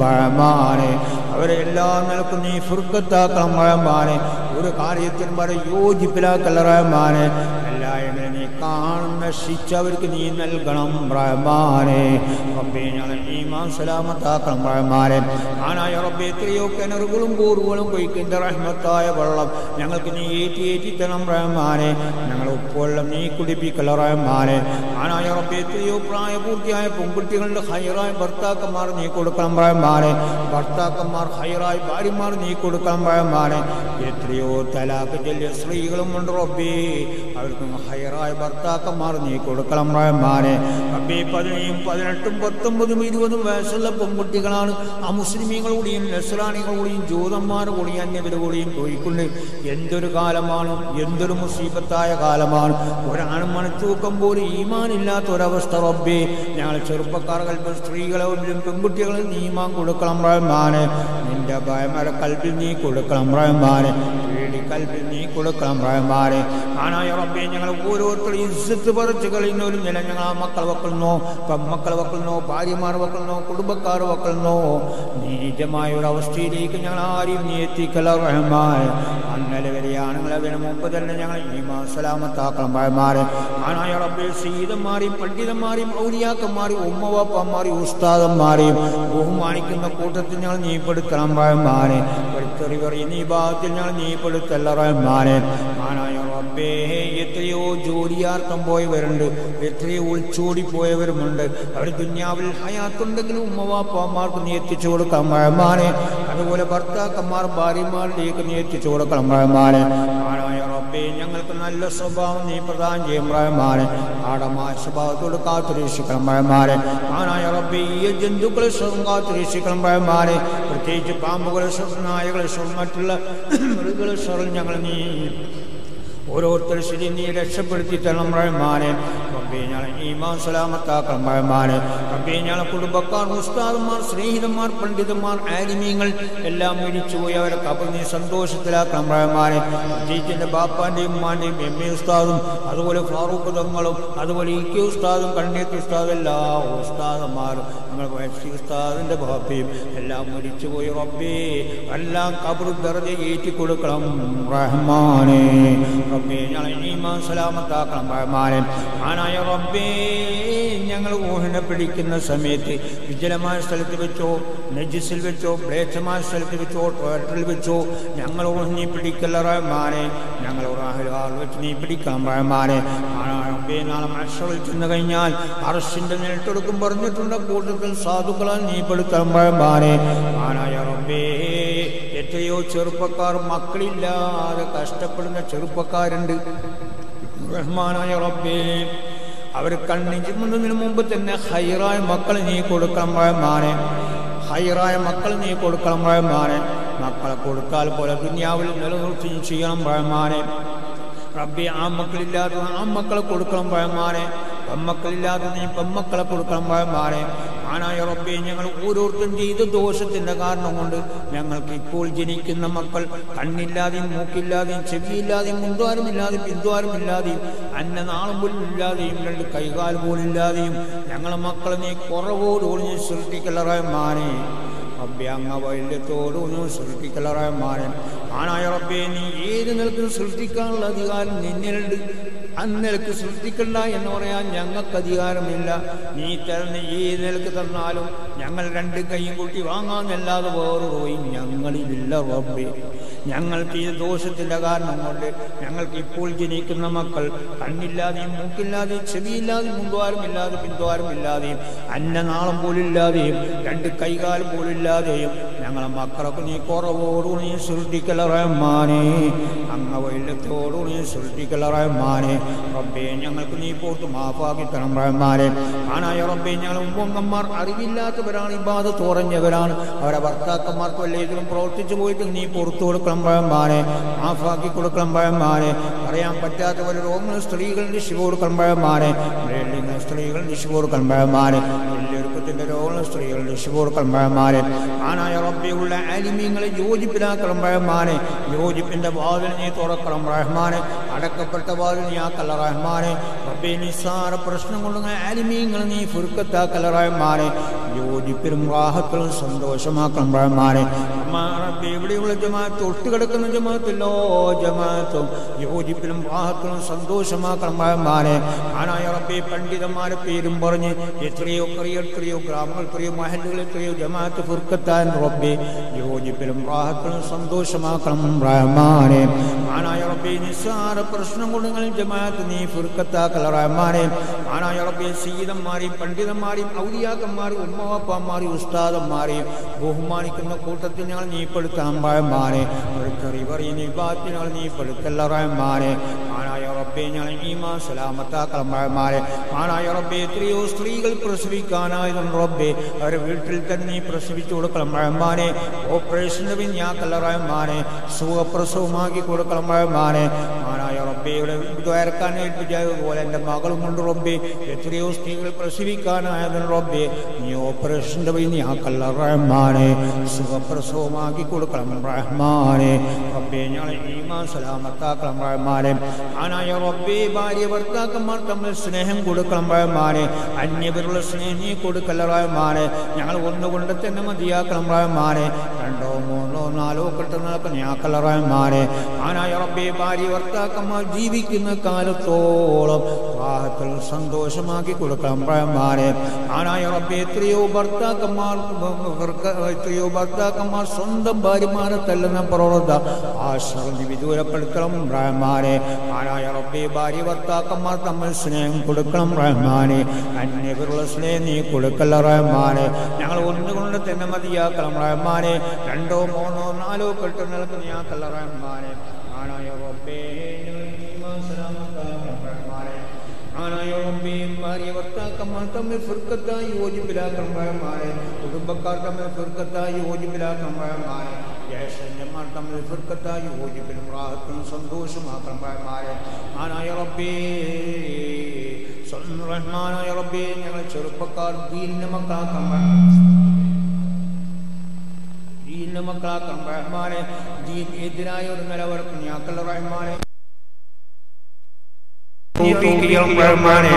ഭയമാനെ അവരെ എല്ലാ നിലക്കും നീ ഫുർക്കത്താക്കണം ഭയമാനെ ഒരു കാര്യത്തിനും വരെ യോജിപ്പിലാക്കല്ല റഹ്മാനെ എല്ലാവരും നീ കാണുന്ന ശിക്ഷ അവർക്ക് നീ നൽകണം റഹ്മാനെ റബ്ബേ ഞങ്ങൾ ഈമാൻ സലാമത്താക്കണം റഹ്മാനെ ആനായ റബ്ബെ എത്രയോ കിണറുകളും ബോറുകളും കൊയ്ക്കുന്ന റഹ്മത്തായ വെള്ളം ഞങ്ങൾക്ക് നീ ഏറ്റി ഏറ്റി തരണം റഹ്മാനെ ഞങ്ങൾ ഉപ്പുവെള്ളം നീ കുടിപ്പിക്കല റഹ്മാനെ ആനായ റബ്ബെ എത്രയോ പ്രായപൂർത്തിയായ പെൺകുട്ടികളുടെ ഹൈറായ ഭർത്താക്കന്മാർ നീ കൊടുക്കണം റഹ്മാനെ ഭർത്താക്കന്മാർ ഹൈറായ ഭാര്യമാർ നീ കൊടുക്കണം റഹ്മാനെ എത്രയോ തലാക്ക് ചെല്ലിയ സ്ത്രീകളും ഉണ്ട് റബ്ബേ അവർക്ക് ഹയറായ ഭർത്താക്കന്മാർ നീ കൊടുക്കണം റഹ്മാനെ റബ്ബേ പതിനേഴും പതിനെട്ടും പത്തൊമ്പതും ഇരുപതും വയസ്സുള്ള പെൺകുട്ടികളാണ് ആ മുസ്ലിമീങ്ങളുടെയും നസ്രാണികളുടെയും ജൂതന്മാരുടെയും അന്യവരുടെയും പോയിക്കൊണ്ട് എന്തൊരു കാലമാണ് എന്തൊരു മുസീബത്തായ കാലമാണ് ഒരാണും മണിത്തൂക്കം പോലും ഈമാനില്ലാത്ത ഒരവസ്ഥ റബ്ബേ ഞങ്ങൾ ചെറുപ്പക്കാർ കൽപ്പിൽ സ്ത്രീകളെങ്കിലും പെൺകുട്ടികളെ നീ ഈമാൻ കൊടുക്കണം റഹ്മാനെ നിന്റെ ഭയമര കൽപ്പിൽ നീ കൊടുക്കണം റഹ്മാനെ പേടി കൽപ്പിൽ നീ കൊടുക്കണം റഹ്മാനെ ആനായ റബ്ബേ ഞങ്ങൾ ഓരോരുത്തരും ഇസ്സത്ത് പറിച്ച് കളയുന്ന ഒരു നില ഞങ്ങൾ ആ മക്കൾ വെക്കുന്നോ പെമ്മക്കൾ വെക്കുന്നോ ഭാര്യമാർ വെക്കുന്നോ കുടുംബക്കാർ വെക്കുന്നോ നീചമായ ഒരു അവസ്ഥയിലേക്ക് ഞങ്ങൾ ആരെയും നീ എത്തിക്കല റഹ്മാൻ അന്നലെ വരെയാണെങ്കിൽ അതിന് മുമ്പ് തന്നെ ഞങ്ങൾ ഈ സലാമത്താക്കണം റഹ്മാനെ ആനായ റബ്ബേ സീതന്മാരെയും പണ്ഡിതന്മാരെയും ഔലിയാക്കന്മാരെയും ഉമ്മവാപ്പന്മാരെയും ഉസ്താദന്മാരെയും ബഹുമാനിക്കുന്ന കൂട്ടത്തിൽ ഞങ്ങൾ നീപ്പെടുത്തണം റഹ്മാനെ ഒരു പറയുന്ന ഈ ഭാഗത്തിൽ ഞങ്ങൾ നീപ്പെടുത്തല്ല റഹ്മാനെ ആനായ റബ്ബേ എത്രയോ ജോലിയാർത്ഥം പോയവരുണ്ട് എത്രയോ ഒളിച്ചോടി പോയവരുമുണ്ട് അവർ ദുന്യാവിൽ ഹയാത്തുണ്ടെങ്കിലും ഉമ്മവാപ്പമാർക്ക് നീ എത്തിച്ചു കൊടുക്കാം റഹ്മാനെ അതുപോലെ ഭർത്താക്കന്മാർ ഭാര്യമാരിലേക്ക് നീ എത്തിച്ചു കൊടുക്കണം റഹ്മാനെ ആനായ റബ്ബേ ഞങ്ങൾക്ക് നല്ല സ്വഭാവം നീ പ്രദാനം ചെയ്യും റഹ്മാനെ ആടമായ സ്വഭാവത്തോട് കാത്തുരക്ഷിക്കണം റഹ്മാനെ ആനായ റബ്ബേ ഈ ജന്തുക്കളെ സ്വന്തം കാത്തുരക്ഷിക്കണം റഹ്മാനെ പ്രത്യേകിച്ച് പാമ്പുകളെ സ്വന്തം നായകളെ സ്വന്തം മറ്റുള്ള മൃഗങ്ങളെ സ്വന്തം ഞങ്ങൾ നീ ഓരോരുത്തരും ശരി നീ രക്ഷപ്പെടുത്തി തരണം റഹ്മാനെ റബ്ബേ ഞാൻ ഈമാൻ സലാമത്താക്കണം റഹ്മാനെ റബ്ബേ ഞാൻ കുടുംബക്കാർ ഉസ്താദന്മാർ സ്നേഹിതന്മാർ പണ്ഡിതന്മാർ ആലിമീങ്ങൾ എല്ലാം മരിച്ചുപോയി അവരെ കബർ നീ സന്തോഷത്തിലാക്കണം റഹ്മാനെ പ്രത്യേകിച്ച് ബാപ്പാൻ്റെയും ഉമ്മാൻ്റെയും എം എ ഉസ്താദും അതുപോലെ ഫാറൂഖ് തങ്ങളും അതുപോലെ ഇ കെ ഉസ്താദും കണ്ണീത്ത് ഉസ്താദും എല്ലാ ഉസ്താദന്മാരും ഞങ്ങൾ വയസ്സി ഉസ്താദിൻ്റെ ബാപ്പയും എല്ലാം മരിച്ചുപോയി റബ്ബേ എല്ലാം കബർ ദർജ ഏറ്റി കൊടുക്കണം റഹ്മാനെ റബ്ബേ ഞങ്ങൾ ഈമാൻ സലാമത്താക്കണം റഹ്മാനെ ആനായ റബ്ബേ ഞങ്ങൾ ഊഹിനെ പിടിക്കുന്ന സമയത്ത് വിജലമായ സ്ഥലത്ത് വെച്ചോ നജിസിൽ വെച്ചോ മ്ലേച്ഛമായ സ്ഥലത്ത് വെച്ചോ ടോയ്ലറ്റിൽ വെച്ചോ ഞങ്ങൾ ഊഹിനി പിടിക്കല്ല റഹ്മാനെ ഞങ്ങൾ റാഹിലാൽ വെച്ച് നീ പിടിക്കണം റഹ്മാനെ ആനായ റബ്ബേ നാളെ മനുഷ്യരിൽ ചെന്ന് കഴിഞ്ഞാൽ അറഷിന്റെ നിലട്ടെടുക്കും പറഞ്ഞിട്ടുണ്ട് കൂട്ടത്തിൽ സാധുക്കളാൽ നീ പെടുത്തണം റഹ്മാനെ ആനായ റബ്ബേ എത്രയോ ചെറുപ്പക്കാർ മക്കളില്ലാതെ കഷ്ടപ്പെടുന്ന ചെറുപ്പക്കാരുണ്ട് റഹ്മാനായ റബ്ബേ അവർ കണ്ണിഞ്ചുന്നതിന് മുമ്പ് തന്നെ ഹൈറായ മക്കളെ നീ കൊടുക്കണം റഹ്മാനെ ഹൈറായ മക്കൾ നീ കൊടുക്കണം റഹ്മാനെ മക്കളെ കൊടുത്താൽ പോലെ ദുന്യാവിൽ നിലനിർത്തി ചെയ്യണം റഹ്മാനെ റബ്ബി ആ മക്കളില്ലാത്ത ആ മക്കളെ കൊടുക്കണം റഹ്മാനെ പെമ്മക്കളില്ലാത്ത നീ പെമ്മക്കളെ കൊടുക്കണം റഹ്മാനെ ആനായ റബ്ബെ ഞങ്ങൾ ഓരോരുത്തരും ചെയ്ത ദോഷത്തിന്റെ കാരണം കൊണ്ട് ഞങ്ങൾക്ക് ഇപ്പോൾ ജനിക്കുന്ന മക്കൾ കണ്ണില്ലാതെയും മൂക്കില്ലാതെയും ചെവിയില്ലാതെയും മുൻദ്വാരമില്ലാതെയും പിന്ദ്വാരമില്ലാതെയും അന്നനാളം പോലും ഇല്ലാതെയും രണ്ട് കൈകാൽ പോലും ഇല്ലാതെയും ഞങ്ങളെ മക്കളെ നീ കുറവോടുകൂടി നീ സൃഷ്ടിക്കലറമാനെ റബ്ബെ അങ്ങ വൈല്യത്തോടു നീ സൃഷ്ടിക്കലറമാനെ ആനായ റബ്ബെ നീ ഏത് നിലക്കും സൃഷ്ടിക്കാനുള്ള അധികാരം നിന്നിലുണ്ട് അന്നിലക്ക് സൃഷ്ടിക്കണ്ട എന്ന് പറയാൻ ഞങ്ങൾക്ക് അധികാരമില്ല നീ തരുന്ന ഈ നിലക്ക് തന്നാലും ഞങ്ങൾ രണ്ട് കൈയും കൂട്ടി വാങ്ങാന്നല്ലാതെ വേറെ പോയി ഞങ്ങളിലില്ല റബ്ബേ ഞങ്ങൾക്ക് ഈ ദോഷത്തിന്റെ കാരണം കൊണ്ട് ഞങ്ങൾക്ക് ഇപ്പോൾ ജനിക്കുന്ന മക്കൾ കണ്ണില്ലാതെയും മൂക്കില്ലാതെയും ചെവിയില്ലാതെയും മുൻദ്വാരമില്ലാതെ പിന്ദ്വാരമില്ലാതെയും അന്നനാളം പോലില്ലാതെയും രണ്ട് കൈകാലം പോലില്ലാതെയും ഞങ്ങളെ മക്കളൊക്കെ നീ കുറവോടു നീ സൃഷ്ടിക്കല റഹ്മാനെ അങ്ങ വൈലത്തോടു നീ സൃഷ്ടിക്കല റഹ്മാനെ റബ്ബേ ഞങ്ങൾക്ക് നീ പോർത്ത് മാഫാക്കി തരണം റഹ്മാനെ ആനായ റബ്ബേ ഞങ്ങൾ ഉമ്മങ്ങന്മാർ അറിവില്ലാത്തവരാണ് ഇബാദ തുറഞ്ഞവരാണ് അവരുടെ ഭർത്താക്കന്മാർക്ക് വല്ലതിലും പ്രവർത്തിച്ചു പോയിട്ട് നീ പുറത്തു കൊടുക്കണം പഴമാനെ മാഫാക്കി കൊടുക്കണം പഴമാനെ പറയാൻ പറ്റാത്ത ഒരു രോഗങ്ങൾ സ്ത്രീകൾ നിശ്ചയ കൊടുക്കണം പഴമാനെ സ്ത്രീകൾ നിശ്ചയ കൊടുക്കണം പഴമാനെ വലിയൊരുക്കത്തിന്റെ രോഗങ്ങൾ സ്ത്രീകൾ നിശ്ചയ കൊടുക്കണം പഴമാനെ ആനായ റബ്ബിയുള്ള അലിമീങ്ങളെ യോജിപ്പിലാക്കണം പഴമാനെ യോജിപ്പിന്റെ വാതിൽ നീ തുറക്കണം റഹ്മാനെ അടക്കപ്പെട്ട വാതിൽ നീ ആക്കല്ല റഹ്മാനെ റബ്ബെ നിസ്സാര പ്രശ്നം കൊണ്ട് അലിമീങ്ങൾ നീ ഫുർക്കത്താക്കല്ല റഹ്മാനെ യോജിപ്പിലും റാഹത്തിലും സന്തോഷമാക്കണം റഹ്മാനെ റബ്ബെ ഇവിടെയുള്ള ജമാഅത്ത് ഒട്ടുകിടക്കുന്ന ജമാഅത്തല്ലോ ജമാഅത്തും യോജിപ്പിലും റാഹത്തിലും സന്തോഷമാക്കണം റഹ്മാനെ ആനായ റബ്ബെ പണ്ഡിതന്മാരെ പേരും പറഞ്ഞ് എത്രയോ എത്രയോ എത്രയോ ഗ്രാമങ്ങൾ എത്രയോ മഹലുകൾ എത്രയോ ജമാഅത്ത് ഫുർക്കത്താൻ റബ്ബെ യോജിപ്പിലും റാഹത്തിലും സന്തോഷമാക്കണം റഹ്മാനെ ആനായ റബ്ബെ നിസ്സാര പ്രശ്നം കൊണ്ട് നിങ്ങൾ ജമാഅത്ത് നീ ഫുർക്കത്താക്കല റഹ്മാനെ ആനായ റബ്ബെ സീതന്മാരെയും പണ്ഡിതന്മാരെയും ഔലിയാക്കന്മാരെയും ഉമ്മവാപ്പന്മാരെയും ഉസ്താദന്മാരെയും ബഹുമാനിക്കുന്ന കൂട്ടത്തിൽ ഞങ്ങൾ നീ പെടുത്താൻ റഹ്മാനെ ഒരു കറി പറയുന്ന വിഭാഗത്തിൽ ഞങ്ങൾ നീ പെടുത്തല്ല റഹ്മാനെ ആനായ റബ്ബെ റബ്ബേ ഞങ്ങൾ ഈമാ സലാമത്താക്കണം റഹ്മാനെ ആനായ റബ്ബേ എത്രയോ സ്ത്രീകൾ പ്രസവിക്കാനായതും റബ്ബേ അവരെ വീട്ടിൽ തന്നെ നീ പ്രസവിച്ചു കൊടുക്കണം റഹ്മാനെ ഓപ്പറേഷൻ്റെ വിഞ്ഞാക്കല്ല റഹ്മാനെ സുഖപ്രസവമാക്കി കൊടുക്കണം റഹ്മാനെ ആനായ റബ്ബയുടെ ദ്വാരക്കാൻ ഏൽപ്പിച്ചതുപോലെ എൻ്റെ മകളും കൊണ്ട് റബ്ബേ എത്രയോ സ്ത്രീകൾ പ്രസവിക്കാനായതും റബ്ബേ നീ ഓപ്പറേഷൻ്റെ വിഞ്ഞാക്കല്ല റഹ്മാനെ സുഖപ്രസവമാക്കി കൊടുക്കണം റഹ്മാനെ റബ്ബേ ഞങ്ങളെ ഈമാ സലാമത്താക്കണം റഹ്മാനെ ആനായ റബ്ബേ ഭാര്യ ഭർത്താക്കന്മാർ തമ്മിൽ സ്നേഹം കൊടുക്കണം റഹ്മാനെ അന്യവരുള്ള സ്നേഹം നീ കൊടുക്കല്ല റഹ്മാനെ ഞങ്ങൾ ഒന്നുകൊണ്ട് തന്നെ മതിയാക്കണം റഹ്മാനെ രണ്ടോ മൂന്നോ നാലോ കിട്ടുന്നതൊക്കെ ഞാക്കല്ല റഹ്മാനെ ആനായ റബ്ബേ ഭാര്യ ഭർത്താക്കന്മാർ ജീവിക്കുന്ന കാലത്തോളം വിവാഹത്തിൽ സന്തോഷമാക്കി കൊടുക്കണം റഹ്മാനെ ആനായ റബ്ബേ എത്രയോ ഭർത്താക്കന്മാർ എത്രയോ ഭർത്താക്കന്മാർ സ്വന്തം ഭാര്യമാരെ തല്ലുന്ന പ്രവൃത്ത ആ ശ്രദ്ധി വിദൂരപ്പെടുത്തണം റഹ്മാനെ ആനായ റബ്ബേ ഭാര്യ ഭർത്താക്കന്മാർ തമ്മിൽ സ്നേഹം കൊടുക്കണം റഹ്മാനെ അന്യവരുള്ള സ്നേഹം നീ കൊടുക്കല്ല റഹ്മാനെ ഞങ്ങൾ ഒന്നുകൊണ്ട് തന്നെ മതിയാക്കണം റഹ്മാനെ രണ്ടോ മൂന്നോ നാലോ കെട്ട് നിൽക്കുന്നയാക്കല്ല റഹ്മാനെ ആനായ റബ്ബേ ഈമാൻ സലാമത്താക്കണം റഹ്മാനെ ആനായ റബ്ബേ ഭാര്യ ഭർത്താക്കന്മാർ തമ്മിൽ ഫിർക്കത്തായി യോജിപ്പിലാക്കണം റഹ്മാനെ കുടുംബക്കാർ തമ്മിൽ ഫിർക്കത്തായി യോജിപ്പിലാക്കണം റഹ്മാനെ ജ്യേഷ്ഠന്മാർ തമ്മിൽ ഫിർക്കത്തായി യോജിപ്പിലും റാഹത്തിനും സന്തോഷമാക്കണം റഹ്മാനെ ആനായ റബ്ബേ സ്വന്തം റഹ്മാനായ റബ്ബേ ഞങ്ങൾ ചെറുപ്പക്കാർ ദീനിന്റെ മക്കളാക്കാം ദീനിന്റെ മക്കളാക്കാം റഹ്മാനെ ദീൻ എതിരായ ഒരു നിലവർക്ക് ഞാക്കളുടെ റഹ്മാനെ റഹ്മാനെ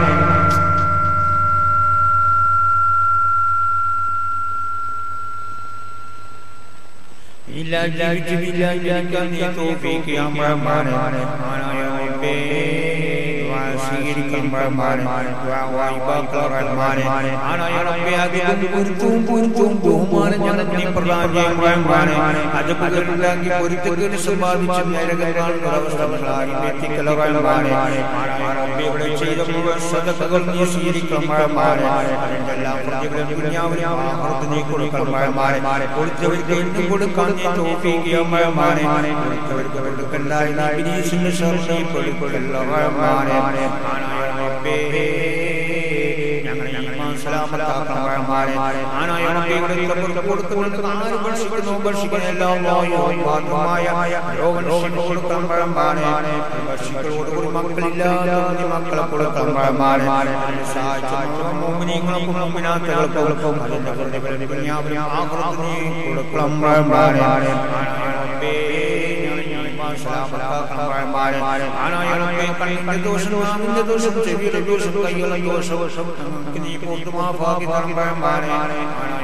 ഇല്ല ജീവിച്ചില്ല ജീവിക്കാൻ നീ തോഫീക്ക് ചെയ്യാൻ റഹ്മാനെ ആനായ റബ്ബേ സ്വീകരിക്കണം റഹ്മാനെ വായ്പാക്കൾ റഹ്മാനെ ആനായ റബ്ബേ അധികം പൊരുത്തവും പൊരുത്തവും ബഹുമാനം ഞങ്ങൾ നീ പ്രദാനം ചെയ്യും റഹ്മാനെ അത് പകരുണ്ടാക്കി പൊരുത്തക്കേട് സമ്പാദിച്ച് നരകം കാണുന്ന അവസ്ഥകളായി എത്തിക്കല റഹ്മാനെ ആനായ റബ്ബേ ഇവിടെ ചെയ്ത മുഴുവൻ സദഖകൾ നീ സ്വീകരിക്കണം റഹ്മാനെ അതിന്റെ എല്ലാ പ്രതികളും ദുനിയാവിലും ആഖിറത്ത് നീ കൊടുക്കണം റഹ്മാനെ കൊടുത്തവർക്ക് എന്തും കൊടുക്കാൻ നീ തൗഫീഖ് ചെയ്യണം റഹ്മാനെ കൊടുത്തവർക്ക് കൊടുക്കണ്ട നീ ഇബ്ലീസിന്റെ ശർറി പെടുക്കല്ല റഹ്മാനെ ആനായ റബ്ബേ ഞങ്ങളെ ഈമാൻ സലാമത്താക്കണം റഹ്മാനെ ആനായ റബ്ബേ ഇവിടെ കൊടുക്കുന്നവർക്ക് ആര് ഭക്ഷിക്കുന്നു ഭക്ഷിക്കുന്ന എല്ലാ വായുമായ രോഗം കൊടുക്കണം റഹ്മാനെ ഭക്ഷിക്കളോടുകൂടി മക്കളില്ലാത്ത മക്കളെ കൊടുക്കണം റഹ്മാനെ അതിനെ സഹായിച്ച മോമിനിയങ്ങൾക്കും മോമിനാത്തകൾക്കും അതിന്റെ പ്രതിഫലം ദുനിയാവിലും ആഖിറത്തിൽ നീ കൊടുക്കണം റഹ്മാനെ ആനായ റബ്ബേ കണ്ണിന്റെ ദോഷം നാവിന്റെ ദോഷം ചെവിയുടെ ദോഷം കൈകളുടെ ദോഷം നീ പൂർത്തുമാക്കി തരമ്പഴമാനെ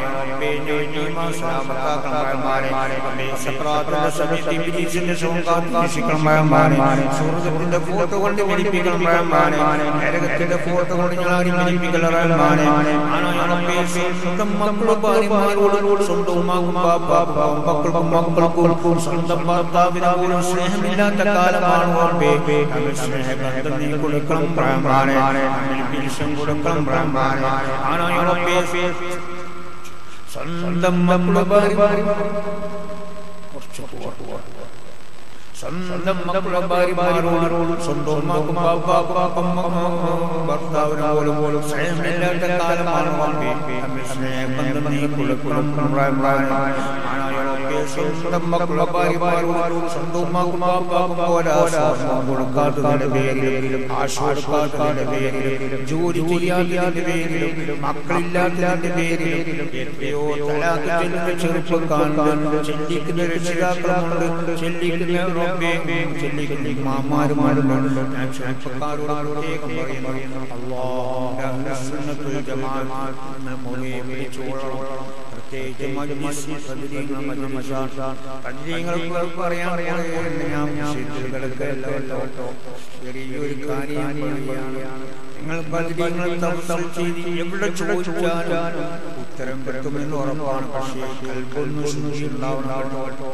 സുഹൃത്തിന്റെ ഫോട്ടോ കൊണ്ട് പിടിപ്പിക്കണം നരകത്തിന്റെ ഫോട്ടോ കൊണ്ട് ഞാൻ പിടിപ്പിക്കലാണ് സ്വന്തം മക്കളും ഭാര്യമാരോട് സ്വന്തം മക്കൾക്കും മക്കൾക്കും സ്വന്തം ഭർത്താവിനോടും സ്നേഹമില്ലാത്ത കാലമാണ് ഓർമ്മേ സ്നേഹബന്ധം നീ കൊടുക്കണം ബ്രാഹ്മണെ പിരിശം കൊടുക്കണം ബ്രാഹ്മണെ ആനായ സ്വന്തം മക്കളുടെ കുറച്ച് സ്വന്തം മക്കളുടെ ഭാര്യമാരോട് സ്വന്തം മക്കും ബാപ്പാക്കും ഭർത്താവിന് പോലും പോലും സ്നേഹമില്ലാത്ത കാലമാണ് സ്നേഹബന്ധം നീ കൊടുക്കണം സ്വന്തം മക്കളുടെ ഭാര്യമാരോട് സ്വന്തം മക്കും ബാപ്പാക്കും പോലെ കൊടുക്കാത്തതിന്റെ പേരിലും ആശ കൊടുക്കാത്തതിന്റെ പേരിലും ജോലി ചെയ്യാത്തതിന്റെ പേരിലും മക്കളില്ലാത്തതിന്റെ പേരിലും എത്രയോ തലാക്ക് ചെല്ലുന്ന ചെറുപ്പക്കാരുണ്ട് ചിന്തിക്കുന്ന രക്ഷിതാക്കളുണ്ട് ചിന്തിക്കുന്ന റബ്ബേ ചിന്തിക്കുന്ന മാമാരുമാരുണ്ട് ഞാൻ ചെറുപ്പക്കാരോട് പ്രത്യേകം പറയുന്നു അള്ളാഹ് ജമാഅത്ത് മുറിയെ പിടിച്ചോളണം പ്രത്യേകിച്ച് മജ്ലിസ് സദരീങ്ങൾ മജ്ലിസാണ് സദരീങ്ങൾക്ക് പറയാൻ പറയാൻ ഞാൻ വിഷയത്തിലേക്ക് ചെറിയൊരു കാര്യം പറയുകയാണ് നിങ്ങൾ ബദരീങ്ങൾ തഫ്സീൽ ചെയ്ത് എവിടെ ചോദിച്ചാലും ഉത്തരം കിട്ടുമെന്ന് ഉറപ്പാണ് പക്ഷേ കൽബൊന്ന് ശുദ്ധി ഉണ്ടാവണം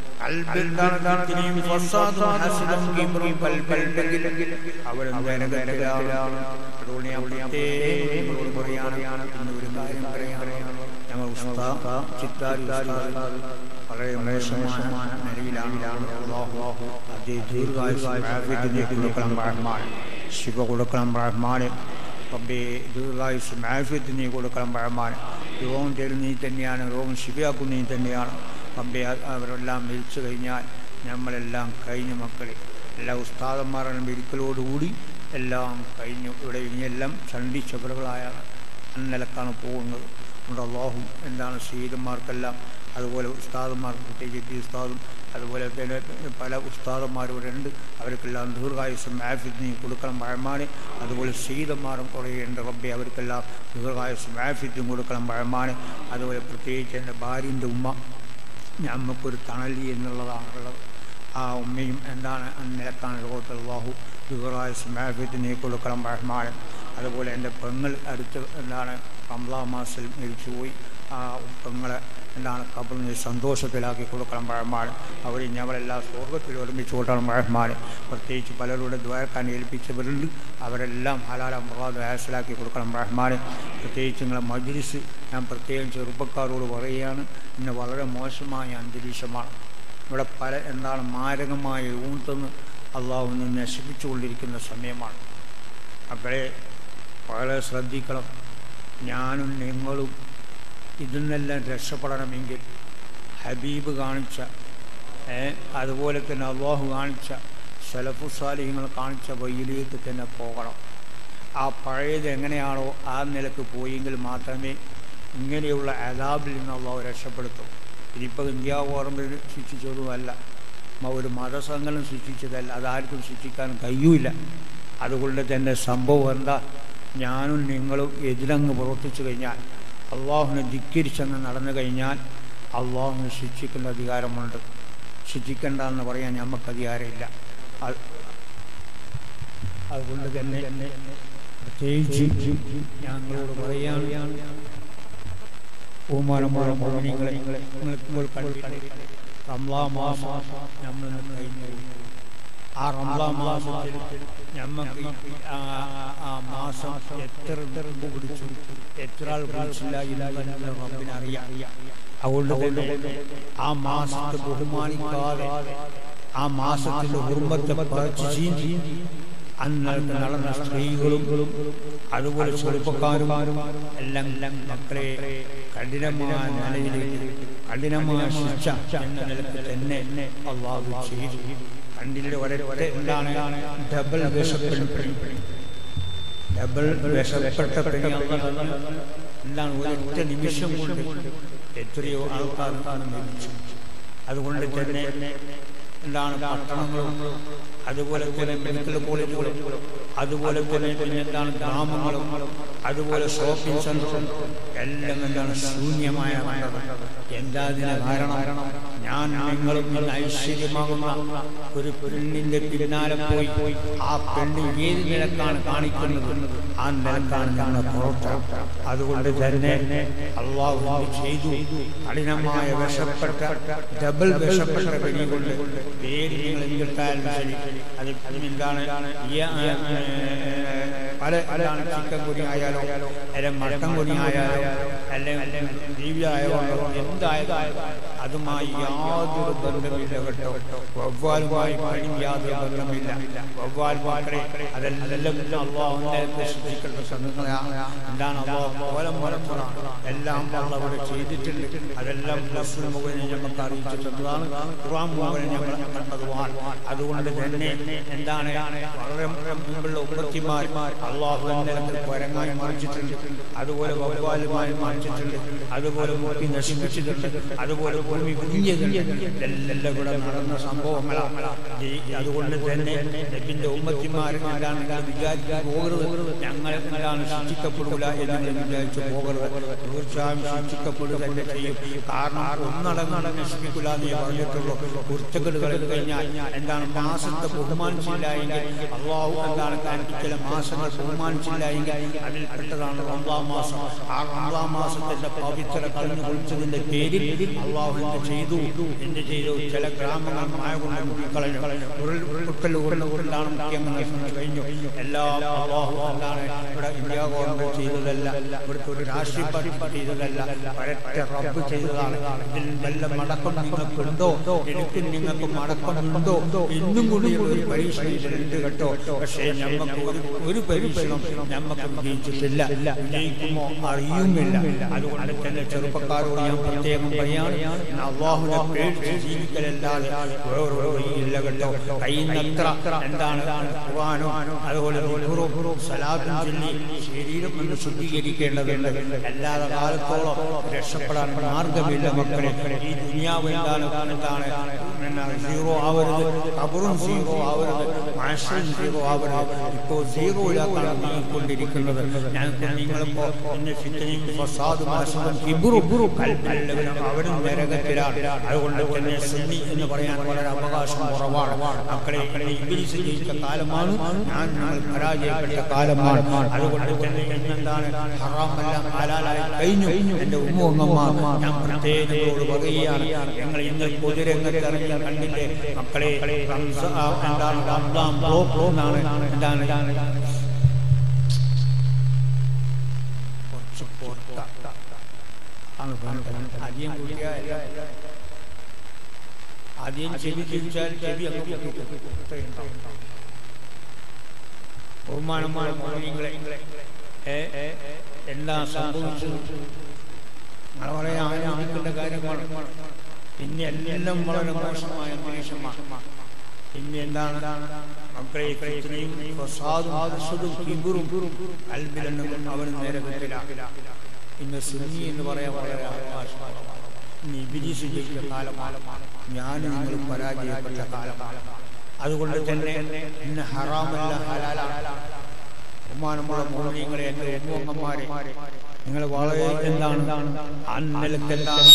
അവിടെ അതുകൊണ്ട് ഞാൻ പ്രത്യേകം പറയാണ് ഒരു കാര്യം പറയാനാണ് ഞങ്ങൾ ചിത്താരി വളരെ മോശമായ നിലയിലാണ് അള്ളാഹു അതേ ദീർഘായുസ് കൊടുക്കണം റഹ്മാൻ ശിവ കൊടുക്കണം റഹ്മാൻ റബ്ബേ ദീർഘായുസ് ആഫിയത്ത് നീ കൊടുക്കണം റഹ്മാൻ രോഗം തരും നീ തന്നെയാണ് രോഗം ശിവയാക്കും നീ തന്നെയാണ് റബ്ബെ അവരെല്ലാം മരിച്ചു കഴിഞ്ഞാൽ നമ്മളെല്ലാം കഴിഞ്ഞ മക്കളെ എല്ലാ ഉസ്താദന്മാരുടെ മെരിക്കലോടുകൂടി എല്ലാം കഴിഞ്ഞു ഇവിടെ ഇനിയെല്ലാം ചണ്ടി ചുവടുകളായാണ് അന്നലക്കാണ് പോകുന്നത് നമ്മുടെ അള്ളാഹു എന്താണ് സീതന്മാർക്കെല്ലാം അതുപോലെ ഉസ്താദന്മാർക്ക് പ്രത്യേകിച്ച് ഈ ഉസ്താദും അതുപോലെ തന്നെ പല ഉസ്താദന്മാരും ഇവിടെ ഉണ്ട് അവർക്കെല്ലാം ദീർഘായുസം ആഫിത്തിനെ കൊടുക്കണം പഴമാനെ അതുപോലെ സീതന്മാരും കുറേയുണ്ട് റബ്ബെ അവർക്കെല്ലാം ദീർഘായുസം ആഫിത്തും കൊടുക്കണം പഴമാനെ അതുപോലെ പ്രത്യേകിച്ച് എൻ്റെ ഭാര്യൻ്റെ ഉമ്മ നമുക്കൊരു തണലി എന്നുള്ളതാണുള്ളത് ആ ഉമ്മയും എന്താണ് നിലക്കാണ് ലോകത്തിൽ അള്ളാഹു ദീർഘായുസം ആഫിത്തിനെ കൊടുക്കണം പഴമാനെ അതുപോലെ എൻ്റെ പെങ്ങൾ അടുത്ത് എന്താണ് റംലാ മാസിൽ മരിച്ചുപോയി ആ പെങ്ങളെ എന്താണ് കബറിനെ സന്തോഷത്തിലാക്കി കൊടുക്കണം പഴമാൻ അവർ ഞങ്ങളെല്ലാം സ്വർഗത്തിൽ ഒരുമിച്ച് കൊടുക്കണം പഴമാൻ പ്രത്യേകിച്ച് പലരുടെ ദ്വാരക്കാൻ ഏൽപ്പിച്ചവരുണ്ട് അവരെല്ലാം ഹലാല മുറാദ് വയസ്സിലാക്കി കൊടുക്കണം പഴമാൻ പ്രത്യേകിച്ച് നിങ്ങളെ മജ്ലിസ് ഞാൻ പ്രത്യേകം ചെറുപ്പക്കാരോട് പറയുകയാണ് ഇന്ന് വളരെ മോശമായ അന്തരീക്ഷമാണ് ഇവിടെ പല എന്താണ് മാരകമായ ഊത്തെന്ന് അള്ളാഹുവിനെ നശിപ്പിച്ചുകൊണ്ടിരിക്കുന്ന സമയമാണ് മക്കളെ വളരെ ശ്രദ്ധിക്കണം ഞാനും നിങ്ങളും ഇതിൽ നിന്നെല്ലാം രക്ഷപ്പെടണമെങ്കിൽ ഹബീബ് കാണിച്ച അതുപോലെ തന്നെ അള്ളാഹു കാണിച്ച സലഫുസാലിഹ്യങ്ങൾ കാണിച്ച വഴിയിലേക്ക് തന്നെ പോകണം ആ പഴയത് എങ്ങനെയാണോ ആ നിലക്ക് പോയെങ്കിൽ മാത്രമേ ഇങ്ങനെയുള്ള അതാബിൽ നിന്ന് അള്ളാഹു രക്ഷപ്പെടുത്തും ഇതിപ്പോൾ ഇന്ത്യ ഗവൺമെൻറ് ശിക്ഷിച്ചതുമല്ല ഒരു മതസംഘടന ശിക്ഷിച്ചതല്ല അതാർക്കും ശിക്ഷിക്കാൻ കഴിയൂല അതുകൊണ്ട് തന്നെ സംഭവം എന്താ ഞാനും നിങ്ങളും എതിരങ്ങ് പ്രവർത്തിച്ചു കഴിഞ്ഞാൽ അള്ളാഹുവിനെ ധിക്കരിച്ചെന്ന് നടന്നു കഴിഞ്ഞാൽ അള്ളാഹുവിനെ ശിക്ഷിക്കുന്ന അധികാരമുണ്ട് ശിക്ഷിക്കണ്ട എന്ന് പറയാൻ നമുക്ക് അധികാരമില്ല അതുകൊണ്ട് തന്നെ പ്രത്യേകിച്ച് ഞങ്ങളോട് പറയുകയാണ് ബഹുമാനമുള്ള മോഹിനികളെ നിങ്ങൾ കണ്ടിട്ടുണ്ട് റംലാ മാസം നമ്മൾ കഴിഞ്ഞു ആ റംലാ മാസത്തിൽ ഞമ്മക്ക് ആ മാസം എത്ര തെറുമ്പ് പിടിച്ചു എത്ര ആൾ പിടിച്ചില്ല ഇല്ല റബ്ബിനറിയാം അതുകൊണ്ട് തന്നെ ആ മാസത്തെ ബഹുമാനിക്കാതെ ആ മാസത്തിന്റെ കുടുംബത്തെ പറിച്ച് ചീന്തി അന്നത്തെ നടന്ന സ്ത്രീകളും അതുപോലെ ചെറുപ്പക്കാരും എല്ലാം മക്കളെ കഠിനമായ നിലയിലേക്ക് കഠിനമായ ശിക്ഷ എന്ന നിലക്ക് തന്നെ അള്ളാഹു ചെയ്തു കണ്ടില്ലേ ഒരൊറ്റ എന്താണ് ഡബിൾ വിഷപ്പെട്ട ഡബിൾ വിഷപ്പെട്ട പെണ്ണി എന്താണ് ഒരൊറ്റ നിമിഷം കൊണ്ട് എത്രയോ ആൾക്കാർക്കാണ് മരിച്ചു അതുകൊണ്ട് തന്നെ എന്താണ് പട്ടണങ്ങളും അതുപോലെ തന്നെ മെഡിക്കൽ കോളേജുകളും അതുപോലെ തന്നെ പിന്നെ എന്താണ് ഗ്രാമങ്ങളും അതുപോലെ ഷോപ്പിംഗ് സെന്ററും എല്ലാം എന്താണ് ശൂന്യമായ എന്താ അതിന് കാരണം ഞാൻ നിങ്ങളും ഇന്ന് ഐശ്വര്യമാകുന്ന ഒരു പെണ്ണിന്റെ പിന്നാലെ പോയി ആ പെണ്ണ് ഏത് നിലക്കാണ് കാണിക്കുന്നത് ആ നിലക്കാണ് ഞങ്ങളുടെ പ്രവർത്തനം അതുകൊണ്ട് തന്നെ അള്ളാഹു ചെയ്തു കഠിനമായ വിഷപ്പെട്ട ഡബിൾ വിഷപ്പെട്ട പെണ്ണി കൊണ്ട് പേര് നിങ്ങൾ എന്തിട്ടാലും ശരി അത് എന്താണ് പല എന്താണ് ചിക്കൻ കുനി ആയാലോ അല്ലെങ്കിൽ മട്ടൻ കുനി ആയാലോ അല്ലെങ്കിൽ ദീവ്യായോ എന്തായാലും അതുമായി യാതൊരു ബന്ധമില്ല കേട്ടോ വവ്വാലുമായി പണി യാതൊരു ബന്ധമില്ല വവ്വാൽ മക്കളെ അതെല്ലാം അള്ളാഹുവിനെ സൃഷ്ടിക്കേണ്ട സംഘങ്ങളാണ് എന്താണ് അള്ളാഹു മൂലം മൂലമാണ് എല്ലാം അള്ളാഹ് ചെയ്തിട്ടുണ്ട് അതെല്ലാം റസൂൽ മുഖേന നമുക്ക് അറിയിച്ചു തന്നതാണ് ഖുർആൻ മുഖേന ഞങ്ങൾ കണ്ടതുമാണ് അതുകൊണ്ട് തന്നെ എന്താണ് വളരെ മുമ്പുള്ള ഉമ്മത്തിമാർ അള്ളാഹു നിലത്തിൽ പരമായി മറിച്ചിട്ടുണ്ട് അതുപോലെ വവ്വാലുമായി മറിച്ചിട്ടുണ്ട് അതുപോലെ മുക്കി നശിപ്പിച്ചിട്ടുണ്ട് അതുപോലെ ഭൂമി കുഞ്ഞിട്ടുണ്ട് എല്ലാം ഇവിടെ നടന്ന സംഭവങ്ങളാണ് അതുകൊണ്ട് തന്നെ നബിന്റെ ഉമ്മത്തിമാർ എന്താണ് വിചാരിക്കാൻ പോകരുത് ഞങ്ങൾ എന്താണ് ശിക്ഷിക്കപ്പെടില്ല എന്ന് വിചാരിച്ചു പോകരുത് തീർച്ചയായും ശിക്ഷിക്കപ്പെടുക തന്നെ ചെയ്യും കാരണം ഒന്നടങ്ങ് നശിപ്പിക്കില്ല എന്ന് പറഞ്ഞിട്ടുള്ളൂ കുറ്റക്കെടുകൾ കഴിഞ്ഞാൽ എന്താണ് മാസത്തെ ബഹുമാനിച്ചില്ല എങ്കിൽ അള്ളാഹു എന്താണ് കാണിച്ച് ചില മാസങ്ങൾ ബഹുമാനിച്ചില്ല എങ്കിൽ അതിൽ പെട്ടതാണ് റംലാം മാസം ആ റംലാം മാസത്തിന്റെ പവിത്ര കളഞ്ഞു കുളിച്ചതിന്റെ പേരിൽ അള്ളാഹു എന്ത് ചെയ്തു എന്ത് ചെയ്തു ചില ഗ്രാമങ്ങൾ മായ കൊണ്ട് മുക്കിക്കളഞ്ഞു ഉരുൾ ഉരുൾക്കല്ല് കൊണ്ട് ഉരുളാണ് മുഖ്യങ്ങൾ കഴിഞ്ഞു എല്ലാം അള്ളാഹു എന്താണ് ഇവിടെ ഇന്ത്യ ഗവൺമെന്റ് ചെയ്തതല്ല ഇവിടുത്തെ ഒരു രാഷ്ട്രീയ പാർട്ടി ചെയ്തതല്ല ഒരൊറ്റ റബ്ബ് ചെയ്തതാണ് ഇതിൽ വല്ല മടക്കം നിങ്ങൾക്കുണ്ടോ എനിക്കും നിങ്ങൾക്ക് മടക്കമുണ്ടോ ഇന്നും കൂടി ഒരു പരീക്ഷ ഇതിലുണ്ട് കേട്ടോ പക്ഷേ നമുക്ക് ഒരു ഒരു പരീക്ഷണം നമുക്ക് വിജയിച്ചിട്ടില്ല വിജയിക്കുമോ അറിയുമില്ല അതുകൊണ്ട് തന്നെ ചെറുപ്പക്കാരോട് ഞാൻ പ്രത്യേകം പറയാണ് അള്ളാഹുനെ പേടിച്ച് ജീവിക്കലല്ലാതെ വേറൊരു വഴിയില്ല കേട്ടോ കഴിയുന്നത്ര എന്താണ് ഖുർആനോ അതുപോലെ ദിക്റും സലാത്തും ചൊല്ലി ശരീരം ഒന്ന് ശുദ്ധീകരിക്കേണ്ടതുണ്ട് അല്ലാതെ കാലത്തോളം രക്ഷപ്പെടാൻ മാർഗമില്ല മക്കളെ ഈ ദുനിയാവ് എന്താണ് എന്താണ് എന്താണ് സീറോ ആവരുത് കബറും സീറോ ആവരുത് മാഷറും സീറോ ആവരുത് ഇപ്പോൾ സീറോയിലാക്കാണ് നീങ്ങിക്കൊണ്ടിരിക്കുന്നത് ഞാൻ നിങ്ങളിപ്പോ എന്നെ ഫിത്തനയും ഫസാദും ആശുവും കിബുറും കൽപ്പല്ലവനും അവരും നരകത്തിലാണ് അതുകൊണ്ട് തന്നെ സുന്നി എന്ന് പറയാൻ വളരെ അവകാശം കുറവാണ് മക്കളെ എന്നെ ഇംഗ്ലീഷ് ജയിച്ച കാലമാണ് ഞാൻ നിങ്ങൾ പരാജയപ്പെട്ട കാലമാണ് അതുകൊണ്ട് തന്നെ എന്നെന്താണ് ഹറാമെല്ലാം ഹലാലായി കഴിഞ്ഞു എന്റെ ഉമ്മമാർ ഞാൻ പ്രത്യേകതയോട് പറയുകയാണ് ഞങ്ങൾ ഇന്ന് പൊതുരംഗത്ത് ഇറങ്ങി കണ്ടില്ലേ മക്കളെ റംസ- ആ, എന്താണ് റംസാൻ ബ്ലോക്ക് എന്നാണ് എന്താണ് കുറച്ച് പുറത്ത ആണ് പറഞ്ഞത്. അധികം കൂട്ടിയാൽ എല്ലാം ആദ്യം ചെവി തിരിച്ചാൽ ചെവി അങ്ങ് പൊട്ടിപ്പോകും. ബഹുമാനമായ മോഹിനിങ്ങളെ ഏ ഏ, എന്താ സംഭവിച്ചത് നിങ്ങൾ വളരെ ആലോചിക്കേണ്ട കാര്യമാണ് പിന്നെ എല്ലാം വളരെ മോശമായ അന്തരീക്ഷമാണ് പിന്നെ എന്താണ് മക്കളെ ഇത്രയും പ്രസാദും ആദർശതും കിബുറും കൽബിലെന്നും അവൻ നേരത്തിലാണ് ഇന്ന് സുന്നി എന്ന് പറയാൻ വളരെ അവകാശമാണ് ഇന്ന് ഇബിലീസ് ജയിച്ച കാലമാണ് ഞാൻ നിങ്ങൾ പരാജയപ്പെട്ട കാലമാണ് അതുകൊണ്ട് തന്നെ ഇന്ന് ഹറാമല്ല ഹലാലാണ് ബഹുമാനമുള്ള മോഹിനികളെ എൻ്റെ ഉമ്മമാരെ നിങ്ങൾ വളരെ എന്താണ് ആ നിലക്കെല്ലാം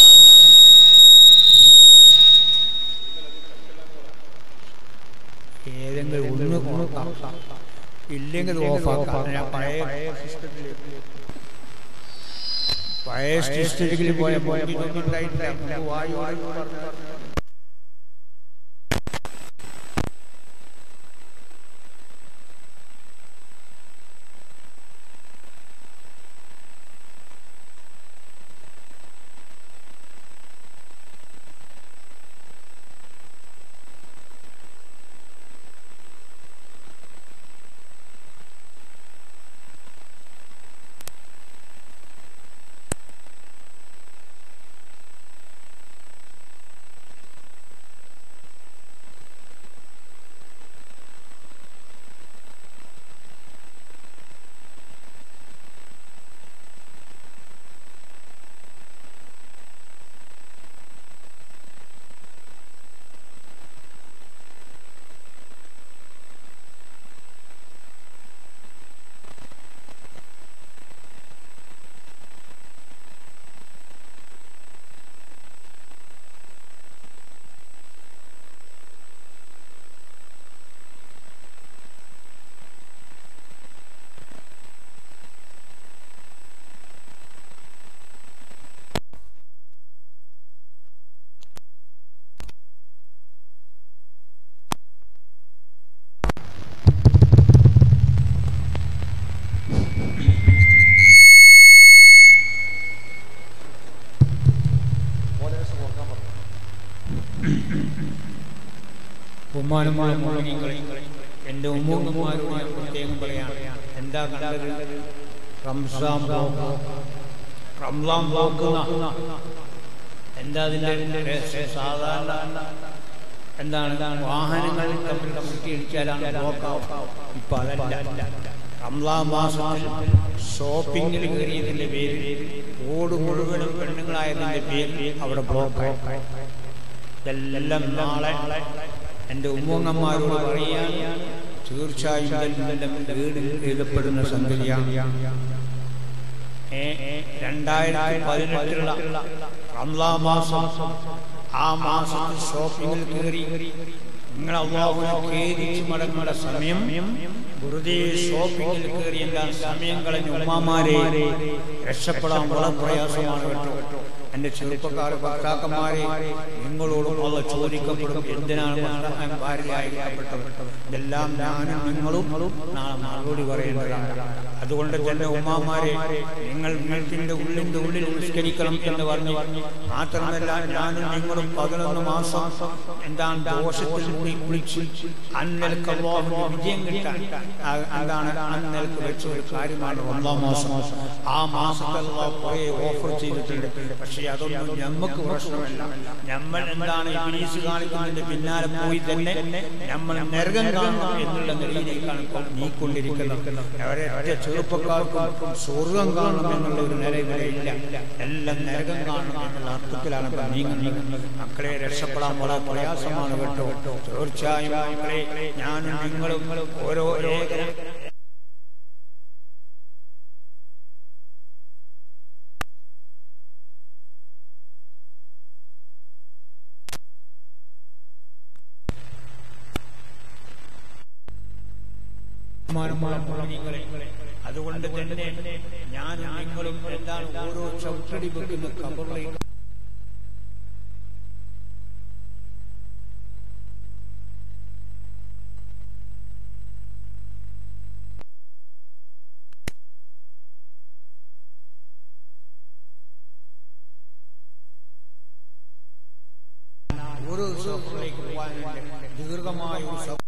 ഏതെങ്കിലും ഒന്ന് കൊടുക്കാം ഇല്ലെങ്കിൽ ഓഫാക്കാം ഞാൻ പഴയ സിസ്റ്റത്തിൽ പഴയ സിസ്റ്റത്തിൽ പോയ ഉണ്ടായിട്ടില്ല വായു വായു പറഞ്ഞു ബഹുമാനമായ മോഹിനികളെ എൻ്റെ ഉമ്മൂമ്മമാരോട് ഞാൻ പ്രത്യേകം പറയാം എന്താ കണ്ടത് റംസാൻ ബ്ലോക്ക് റംസാൻ ബ്ലോക്ക് എന്നാ. എന്താ അതിൻ്റെ രഹസ്യം? സാധാരണ എന്താണ് വാഹനങ്ങൾ തമ്മിൽ കൂട്ടിയിടിച്ചാലാണ് ബ്ലോക്ക് ഇപ്പൊ അതല്ല റംസാൻ മാസത്തിൽ ഷോപ്പിങ്ങിൽ കയറിയതിന്റെ പേരിൽ റോഡ് മുഴുവനും പെണ്ണുങ്ങളായതിന്റെ പേരിൽ അവിടെ ബ്ലോക്ക് ഇതെല്ലാം നാളെ എൻ്റെ ഉമ്മങ്ങന്മാരോട് പറയാൻ തീർച്ചയായും ഇതെല്ലാം വീട് എഴുതപ്പെടുന്ന സംഗതിയാണ് ഏ, രണ്ടായിരത്തി പതിനെട്ടിലുള്ള റംസാൻ മാസം ആ മാസത്തിൽ ഷോപ്പിങ്ങിൽ കയറി നിങ്ങൾ അള്ളാഹുനെ ഖേദിച്ച് മടങ്ങേണ്ട സമയം വെറുതെ ഷോപ്പിങ്ങിൽ കയറി എന്താ സമയം കളഞ്ഞ ഉമ്മാമാരെ രക്ഷപ്പെടാൻ വളരെ പ്രയാസമാണ് കേട്ടോ എന്റെ ചെറുപ്പക്കാർ ഭർത്താക്കന്മാരെ നിങ്ങളോടും അള്ള ചോദിക്കപ്പെടും എന്തിനാണ് ഭർത്താക്കൻ ഭാര്യയായിരിക്കപ്പെട്ടത് ഇതെല്ലാം ഞാനും നിങ്ങളും നാളെ മറുപടി പറയേണ്ടതാണ് അതുകൊണ്ട് തന്നെ ഉമ്മാമാരെ നിങ്ങൾ വീട്ടിന്റെ ഉള്ളിന്റെ ഉള്ളിൽ നിസ്കരിക്കണം എന്ന് പറഞ്ഞു മാത്രമല്ല ഞാനും നിങ്ങളും പതിനൊന്ന് മാസം എന്താണ് ദോഷത്തിൽ കൂടി കുളിച്ച് അന്നൽക്ക് അള്ളാഹുവിന്റെ വിജയം കിട്ടാൻ ആ, എന്താണ് അന്നൽക്ക് വെച്ച ഒരു കാര്യമാണ് ഒന്നാം മാസം ആ മാസത്തെ അള്ളാഹു കുറെ ഓഫർ ചെയ്തിട്ടുണ്ട് പക്ഷെ അതൊന്നും ഞമ്മക്ക് പ്രശ്നമല്ല നമ്മൾ എന്താണ് ഇബിലീസ് കാണിക്കുന്നതിന്റെ പിന്നാലെ പോയി തന്നെ നമ്മൾ നരകം കാണണം എന്നുള്ള നിലയിലേക്കാണ് ഇപ്പോൾ നീക്കൊണ്ടിരിക്കുന്നത് അവരെ ഒറ്റ ചെറുപ്പക്കാർക്കും സ്വർഗം കാണണം എന്നുള്ള ഒരു നിലയില്ല എല്ലാം നരകം കാണണം എന്നുള്ള അർത്ഥത്തിലാണ് ഇപ്പോൾ നീങ്ങുന്നത് മക്കളെ രക്ഷപ്പെടാൻ വളരെ പ്രയാസമാണ് കേട്ടോ തീർച്ചയായും മക്കളെ ഞാനും നിങ്ങളും ഓരോ ഏക അതുകൊണ്ട് തന്നെ ഞാനും നിങ്ങളും എന്താണ് ഓരോ ചവിട്ടടി വെക്കുന്ന കബറിലേക്ക് ഓരോ സഫറിലേക്ക് പോകാനുണ്ട് ദീർഘമായ ഒരു സഫർ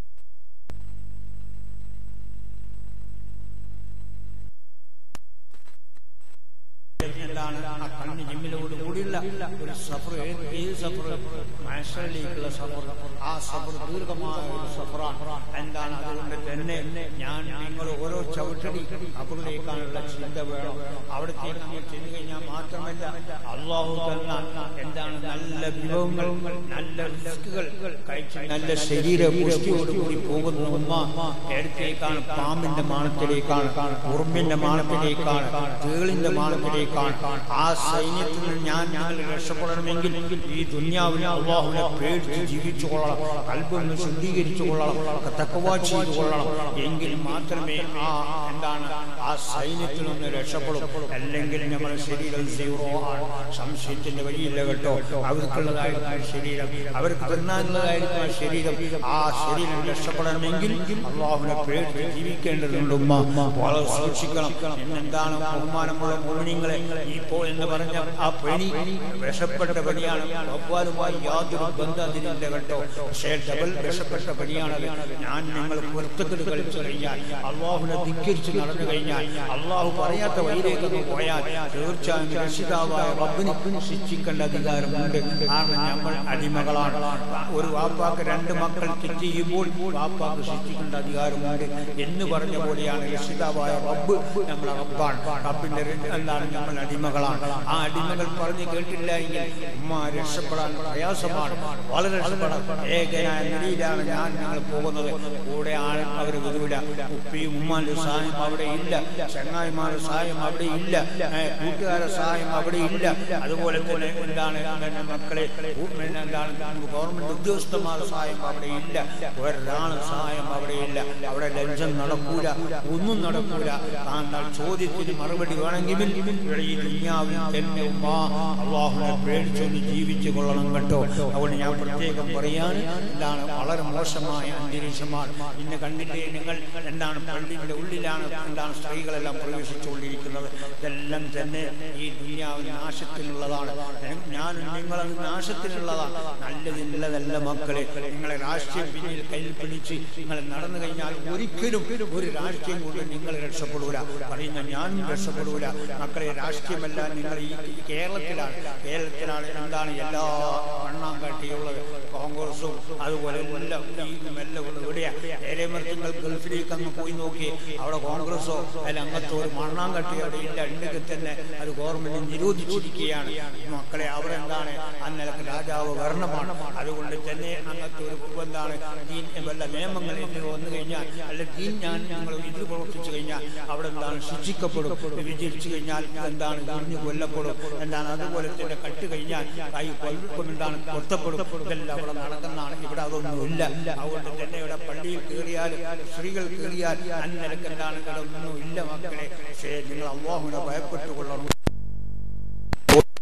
എന്താണ് ആ കണ്ണ് ജിമ്മിലോട് കൂടിയുള്ള ഒരു സഫർ ഏത് ഏത് സഫർ മാഷറിലേക്കുള്ള സഫർ ആ സഫർ ദീർഘമായ ഒരു സഫറാണ് എന്താണ് അതുകൊണ്ട് തന്നെ ഞാൻ നിങ്ങൾ ഓരോ ചവിട്ടടി അവരിലേക്കാനുള്ള ചിന്ത വേണം അവിടത്തേക്ക് നമ്മൾ ചെന്ന് കഴിഞ്ഞാൽ മാത്രമല്ല അള്ളാഹു തന്ന എന്താണ് നല്ല വിഭവങ്ങൾ നല്ല റിസ്കുകൾ കഴിച്ച് നല്ല ശരീര പുഷ്ടിയോടുകൂടി പോകുന്ന ഉമ്മ എടുത്തേക്കാണ് പാമ്പിന്റെ മാണത്തിലേക്കാണ് ഉറുമ്പിന്റെ മാണത്തിലേക്കാണ് തേളിന്റെ മാണത്തിലേക്കാണ് ആ സൈന്യത്തിൽ നിന്ന് ഞാൻ ഞങ്ങൾ രക്ഷപ്പെടണമെങ്കിൽ ഈ ദുന്യാവിനെ അള്ളാഹുവിനെ പേടിച്ച് ജീവിച്ചു കൊള്ളണം അല്പൊന്ന് ശുദ്ധീകരിച്ചു കൊള്ളണം തക്കവാ ചെയ്തു കൊള്ളണം എങ്കിൽ മാത്രമേ ആ എന്താണ് ആ സൈന്യത്തിൽ നിന്ന് രക്ഷപ്പെടും അല്ലെങ്കിൽ നമ്മുടെ ശരീരം സീറോ ആണ് സംശയത്തിന്റെ വഴിയില്ല കേട്ടോ അവർക്കുള്ളതായിരിക്കും ശരീരം അവർക്ക് തിന്നാനുള്ളതായിരിക്കും ആ ശരീരം ആ ശരീരം രക്ഷപ്പെടണമെങ്കിൽ അള്ളാഹുവിനെ പേടിച്ച് ജീവിക്കേണ്ടതുണ്ട് ഉമ്മ വളരെ സൂക്ഷിക്കണം എന്താണ് ബഹുമാനമുള്ള മോഹിനിങ്ങളെ ഇപ്പോൾ എന്ന് പറഞ്ഞ ആ പനി വിഷപ്പെട്ട പനിയാണ് വവ്വാലുമായി യാതൊരു ബന്ധം അതിനില്ല കേട്ടോ പക്ഷേ ഡബിൾ വിഷപ്പെട്ട പനിയാണത് ഞാൻ നിങ്ങൾ പുറത്തുകൾ കളിച്ചു കഴിഞ്ഞാൽ അള്ളാഹുവിനെ ധിക്കരിച്ച് നടന്നു കഴിഞ്ഞാൽ അള്ളാഹു പറയാത്ത വഴിയിലേക്കൊന്ന് പോയാൽ തീർച്ചയായും രക്ഷിതാവായ റബ്ബിന് ശിക്ഷിക്കേണ്ട അധികാരമുണ്ട് കാരണം നമ്മൾ അടിമകളാണ് ഒരു വാപ്പാക്ക് രണ്ട് മക്കൾ തെറ്റ് ചെയ്യുമ്പോൾ വാപ്പാക്ക് ശിക്ഷിക്കേണ്ട അധികാരമുണ്ട് എന്ന് പറഞ്ഞ പോലെയാണ് രക്ഷിതാവായ റബ്ബ് നമ്മളെ റബ്ബാണ് റബ്ബിന്റെ എന്താണ് നമ്മൾ അടിമകളാണ് ആ അടിമകൾ പറഞ്ഞു കേട്ടില്ല എങ്കിൽ ഉമ്മ രക്ഷപ്പെടാൻ പ്രയാസമാണ് വളരെ രക്ഷപ്പെടാൻ ഏകനായ നിലയിലാണ് ഞാൻ ഞങ്ങൾ പോകുന്നത് കൂടെ ആണ് അവർ വരൂല ഉപ്പിയും ഉമ്മാന്റെ സഹായം അവിടെ ഇല്ല ചങ്ങായിമാരുടെ സഹായം അവിടെ ഇല്ല ഏ, കൂട്ടുകാരുടെ സഹായം അവിടെ ഇല്ല അതുപോലെ തന്നെ എന്താണ് പിന്നെ മക്കളെ ഉ- പിന്നെ എന്താണ് ഗവൺമെന്റ് ഉദ്യോഗസ്ഥന്മാരുടെ സഹായം അവിടെ ഇല്ല ഒരാളുടെ സഹായം അവിടെ ഇല്ല അവിടെ ലഞ്ചം നടക്കൂല ഒന്നും നടക്കൂല എന്നാൽ ചോദ്യത്തിന് മറുപടി വേണമെങ്കിൽ ഇവിടെ ഈ ദുനിയാവിൽ തന്നെ ഉമ്മ അള്ളാഹുനെ പേടിച്ചൊന്ന് ജീവിച്ചു കൊള്ളണം കേട്ടോ അതുകൊണ്ട് ഞാൻ പ്രത്യേകം പറയാൻ എന്താണ് വളരെ മോശമായ അന്തരീക്ഷമാണ് ഇന്ന് കണ്ടില്ലേ നിങ്ങൾ എന്താണ് പള്ളിയുടെ ഉള്ളിലാണ് എന്താണ് സ്ത്രീകളെല്ലാം പ്രവേശിച്ചുകൊണ്ടിരിക്കുന്നത് ഇതെല്ലാം തന്നെ ഈ ദുനിയാവിൽ നാശത്തിനുള്ളതാണ് ഞാനും നിങ്ങളും നാശത്തിനുള്ളതാണ് നല്ലതിനുള്ളതല്ല മക്കളെ നിങ്ങളെ രാഷ്ട്രീയം പിന്നിൽ കയ്യിൽ പിടിച്ച് നിങ്ങൾ നടന്നു കഴിഞ്ഞാൽ ഒരിക്കലും ഒരു രാഷ്ട്രീയം കൊണ്ട് നിങ്ങൾ രക്ഷപ്പെടൂല പറയുന്ന ഞാനും രക്ഷപ്പെടൂല മക്കളെ രാഷ്ട്രീയമല്ല നിങ്ങൾ ഈ ഈ കേരളത്തിലാണ് കേരളത്തിലാണ് എന്താണ് എല്ലാ മണ്ണാങ്കാട്ടിയുള്ളത് കോൺഗ്രസും അതുപോലെ എല്ലാം ഈ എല്ലാം ഉള്ളത് ഇവിടെയാ നേരെ മറിച്ച് നിങ്ങൾ ഗൾഫിലേക്ക് അങ്ങ് പോയി നോക്കി അവിടെ കോൺഗ്രസോ അല്ല അങ്ങനത്തെ ഒരു മണ്ണാങ്കട്ടി അവിടെ ഇല്ല ഉണ്ടെങ്കിൽ തന്നെ അത് ഗവൺമെന്റ് നിരോധിച്ചിരിക്കുകയാണ് ഈ മക്കളെ അവരെന്താണ് അന്നലക്ക് രാജാവ് ഭരണമാണ് അതുകൊണ്ട് തന്നെ അങ്ങനത്തെ ഒരു എന്താണ് ദീൻ വല്ല നിയമങ്ങൾ എന്നിവ വന്നു കഴിഞ്ഞാൽ അല്ല ദീൻ ഞാൻ നിങ്ങൾ ഇത് പ്രവർത്തിച്ചു കഴിഞ്ഞാൽ അവിടെ എന്താണ് ശിക്ഷിക്കപ്പെടും വിജയിച്ചു കഴിഞ്ഞാൽ എന്താണ് എറിഞ്ഞു കൊല്ലപ്പെടും എന്താണ് അതുപോലെ തന്നെ കട്ട് കഴിഞ്ഞാൽ കൈ കൊല്ലും എന്താണ് കൊത്തപ്പെടും ഇതെല്ലാം അവിടെ നടക്കുന്നതാണ് ഇവിടെ അതൊന്നും ഇല്ല അതുകൊണ്ട് തന്നെ ഇവിടെ പള്ളിയിൽ കയറിയാൽ സ്ത്രീകൾ കയറിയാൽ അന്നലക്ക് എന്താണ് ഇവിടെ ഒന്നും ഇല്ല മക്കളെ പക്ഷേ നിങ്ങൾ അള്ളാഹുവിനെ ഭയപ്പെട്ടുകൊള്ളണം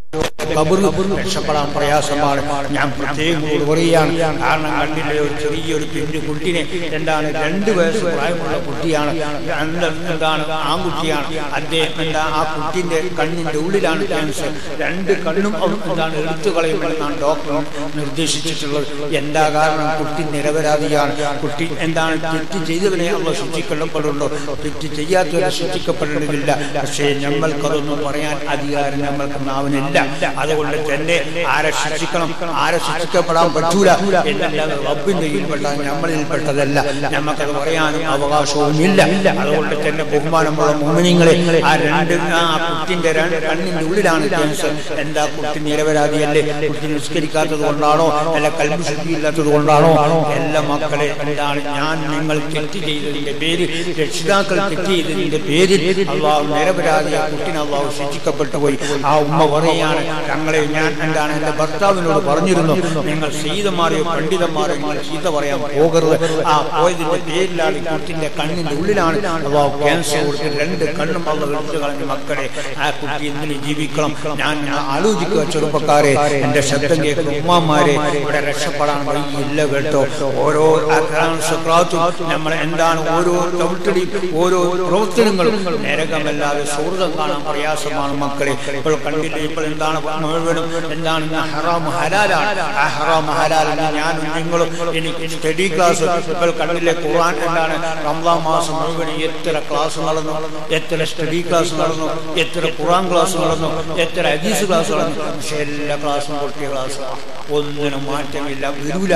കബർ രക്ഷപ്പെടാൻ പ്രയാസമാണ് ഞാൻ പ്രത്യേകം കൂടി പറയുകയാണ് കാരണം കണ്ടില്ലേ ഒരു ചെറിയൊരു പിഞ്ചു കുട്ടിനെ എന്താണ് രണ്ട് വയസ്സ് പ്രായമുള്ള കുട്ടിയാണ് രണ്ട് എന്താണ് ആൺകുട്ടിയാണ് അദ്ദേഹം എന്താ ആ കുട്ടിന്റെ കണ്ണിന്റെ ഉള്ളിലാണ് ക്യാൻസർ രണ്ട് കണ്ണും അവ- എന്താണ് എടുത്തു കളയുമെന്നാണ് ഡോക്ടർ നിർദ്ദേശിച്ചിട്ടുള്ളത് എന്താ കാരണം കുട്ടി നിരപരാധിയാണ് കുട്ടി എന്താണ് തെറ്റ് ചെയ്തവനെ അവ ശിക്ഷിക്കപ്പെടുന്നുണ്ടോ തെറ്റ് ചെയ്യാത്തവരെ ശിക്ഷിക്കപ്പെടേണ്ടതില്ല പക്ഷേ നമ്മൾക്കതൊന്നും പറയാൻ അധികാരം നമ്മൾക്ക് നാവിനില്ല അതുകൊണ്ട് തന്നെ ആരെ ശിക്ഷിക്കണം ആരെ ശിക്ഷിക്കപ്പെടാൻ പറ്റൂല എന്നല്ലാതെ റബ്ബിന്റെ കീഴ്പ്പെട്ട നമ്മളിൽപ്പെട്ടതല്ല നമുക്കത് പറയാനും അവകാശവുമില്ല അതുകൊണ്ട് തന്നെ ബഹുമാനമുള്ള മോമിനിങ്ങളെ ആ രണ്ട് ആ കുട്ടിന്റെ രണ്ട് കണ്ണിന്റെ ഉള്ളിലാണ് ക്യാൻസർ എന്താ കുട്ടി നിരപരാധിയല്ലേ കുട്ടി നിസ്കരിക്കാത്തത് കൊണ്ടാണോ അല്ല കൽബ് ശുദ്ധിയില്ലാത്തത് കൊണ്ടാണോ എല്ലാ മക്കളെ എന്താണ് ഞാൻ നിങ്ങൾ തെറ്റ് ചെയ്തതിന്റെ പേരിൽ രക്ഷിതാക്കൾ തെറ്റ് ചെയ്തതിന്റെ പേരിൽ അള്ളാഹു നിരപരാധിയ കുട്ടിനെ അള്ളാഹു ശിക്ഷിക്കപ്പെട്ടു പോയി ആ ഉമ്മ പറയാണ് ഞങ്ങളെ ഞാൻ എന്താണ് എന്റെ ഭർത്താവിനോട് പറഞ്ഞിരുന്നു നിങ്ങൾ സീതമാരെയോ പണ്ഡിതന്മാരെയോ നിങ്ങൾ ചീത്ത പറയാൻ പോകരുത് ആ പോയതിന്റെ പേരിലാണ് ഈ കുട്ടിന്റെ കണ്ണിന്റെ ഉള്ളിലാണ് അള്ളാഹു ക്യാൻസർ കൊടുത്ത് രണ്ട് കണ്ണും അള്ള എടുത്തു കളഞ്ഞ മക്കളെ ആ കുട്ടി എന്തിന് ജീവിക്കണം ഞാൻ ആലോചിക്കുക ചെറുപ്പക്കാരെ എന്റെ ശബ്ദം കേൾക്കുന്ന ഉമ്മാമാരെ ഇവിടെ രക്ഷപ്പെടാൻ വഴിയില്ല കേട്ടോ ഓരോ ആക്രാന്തം സക്രാത്തും നമ്മൾ എന്താണ് ഓരോ ചവിട്ടടിയും ഓരോ പ്രവർത്തനങ്ങളും നരകമല്ലാതെ സുഹൃതം കാണാൻ പ്രയാസമാണ് മക്കളെ ഇപ്പോൾ കണ്ടില്ലേ ഇപ്പോൾ എന്താണ് മുഴുവനും എന്താണ് ഇന്ന് ഹറാം ഹലാലാണ് ആ ഹറാം ഹലാലിന് ഞാനും നിങ്ങളും എനിക്ക് സ്റ്റഡി ക്ലാസ് ഇപ്പോൾ കണ്ടില്ലേ ഖുർആൻ എന്താണ് റംസാൻ മാസം മുഴുവൻ എത്ര ക്ലാസ് നടന്നു എത്ര സ്റ്റഡി ക്ലാസ് നടന്നു എത്ര ഖുർആൻ ക്ലാസ് നടന്നു എത്ര ഹദീസ് ക്ലാസ് നടന്നു പക്ഷെ എല്ലാ ക്ലാസ്സും പൊട്ടിയ ക്ലാസ് ഒന്നിനും മാറ്റമില്ല വരൂല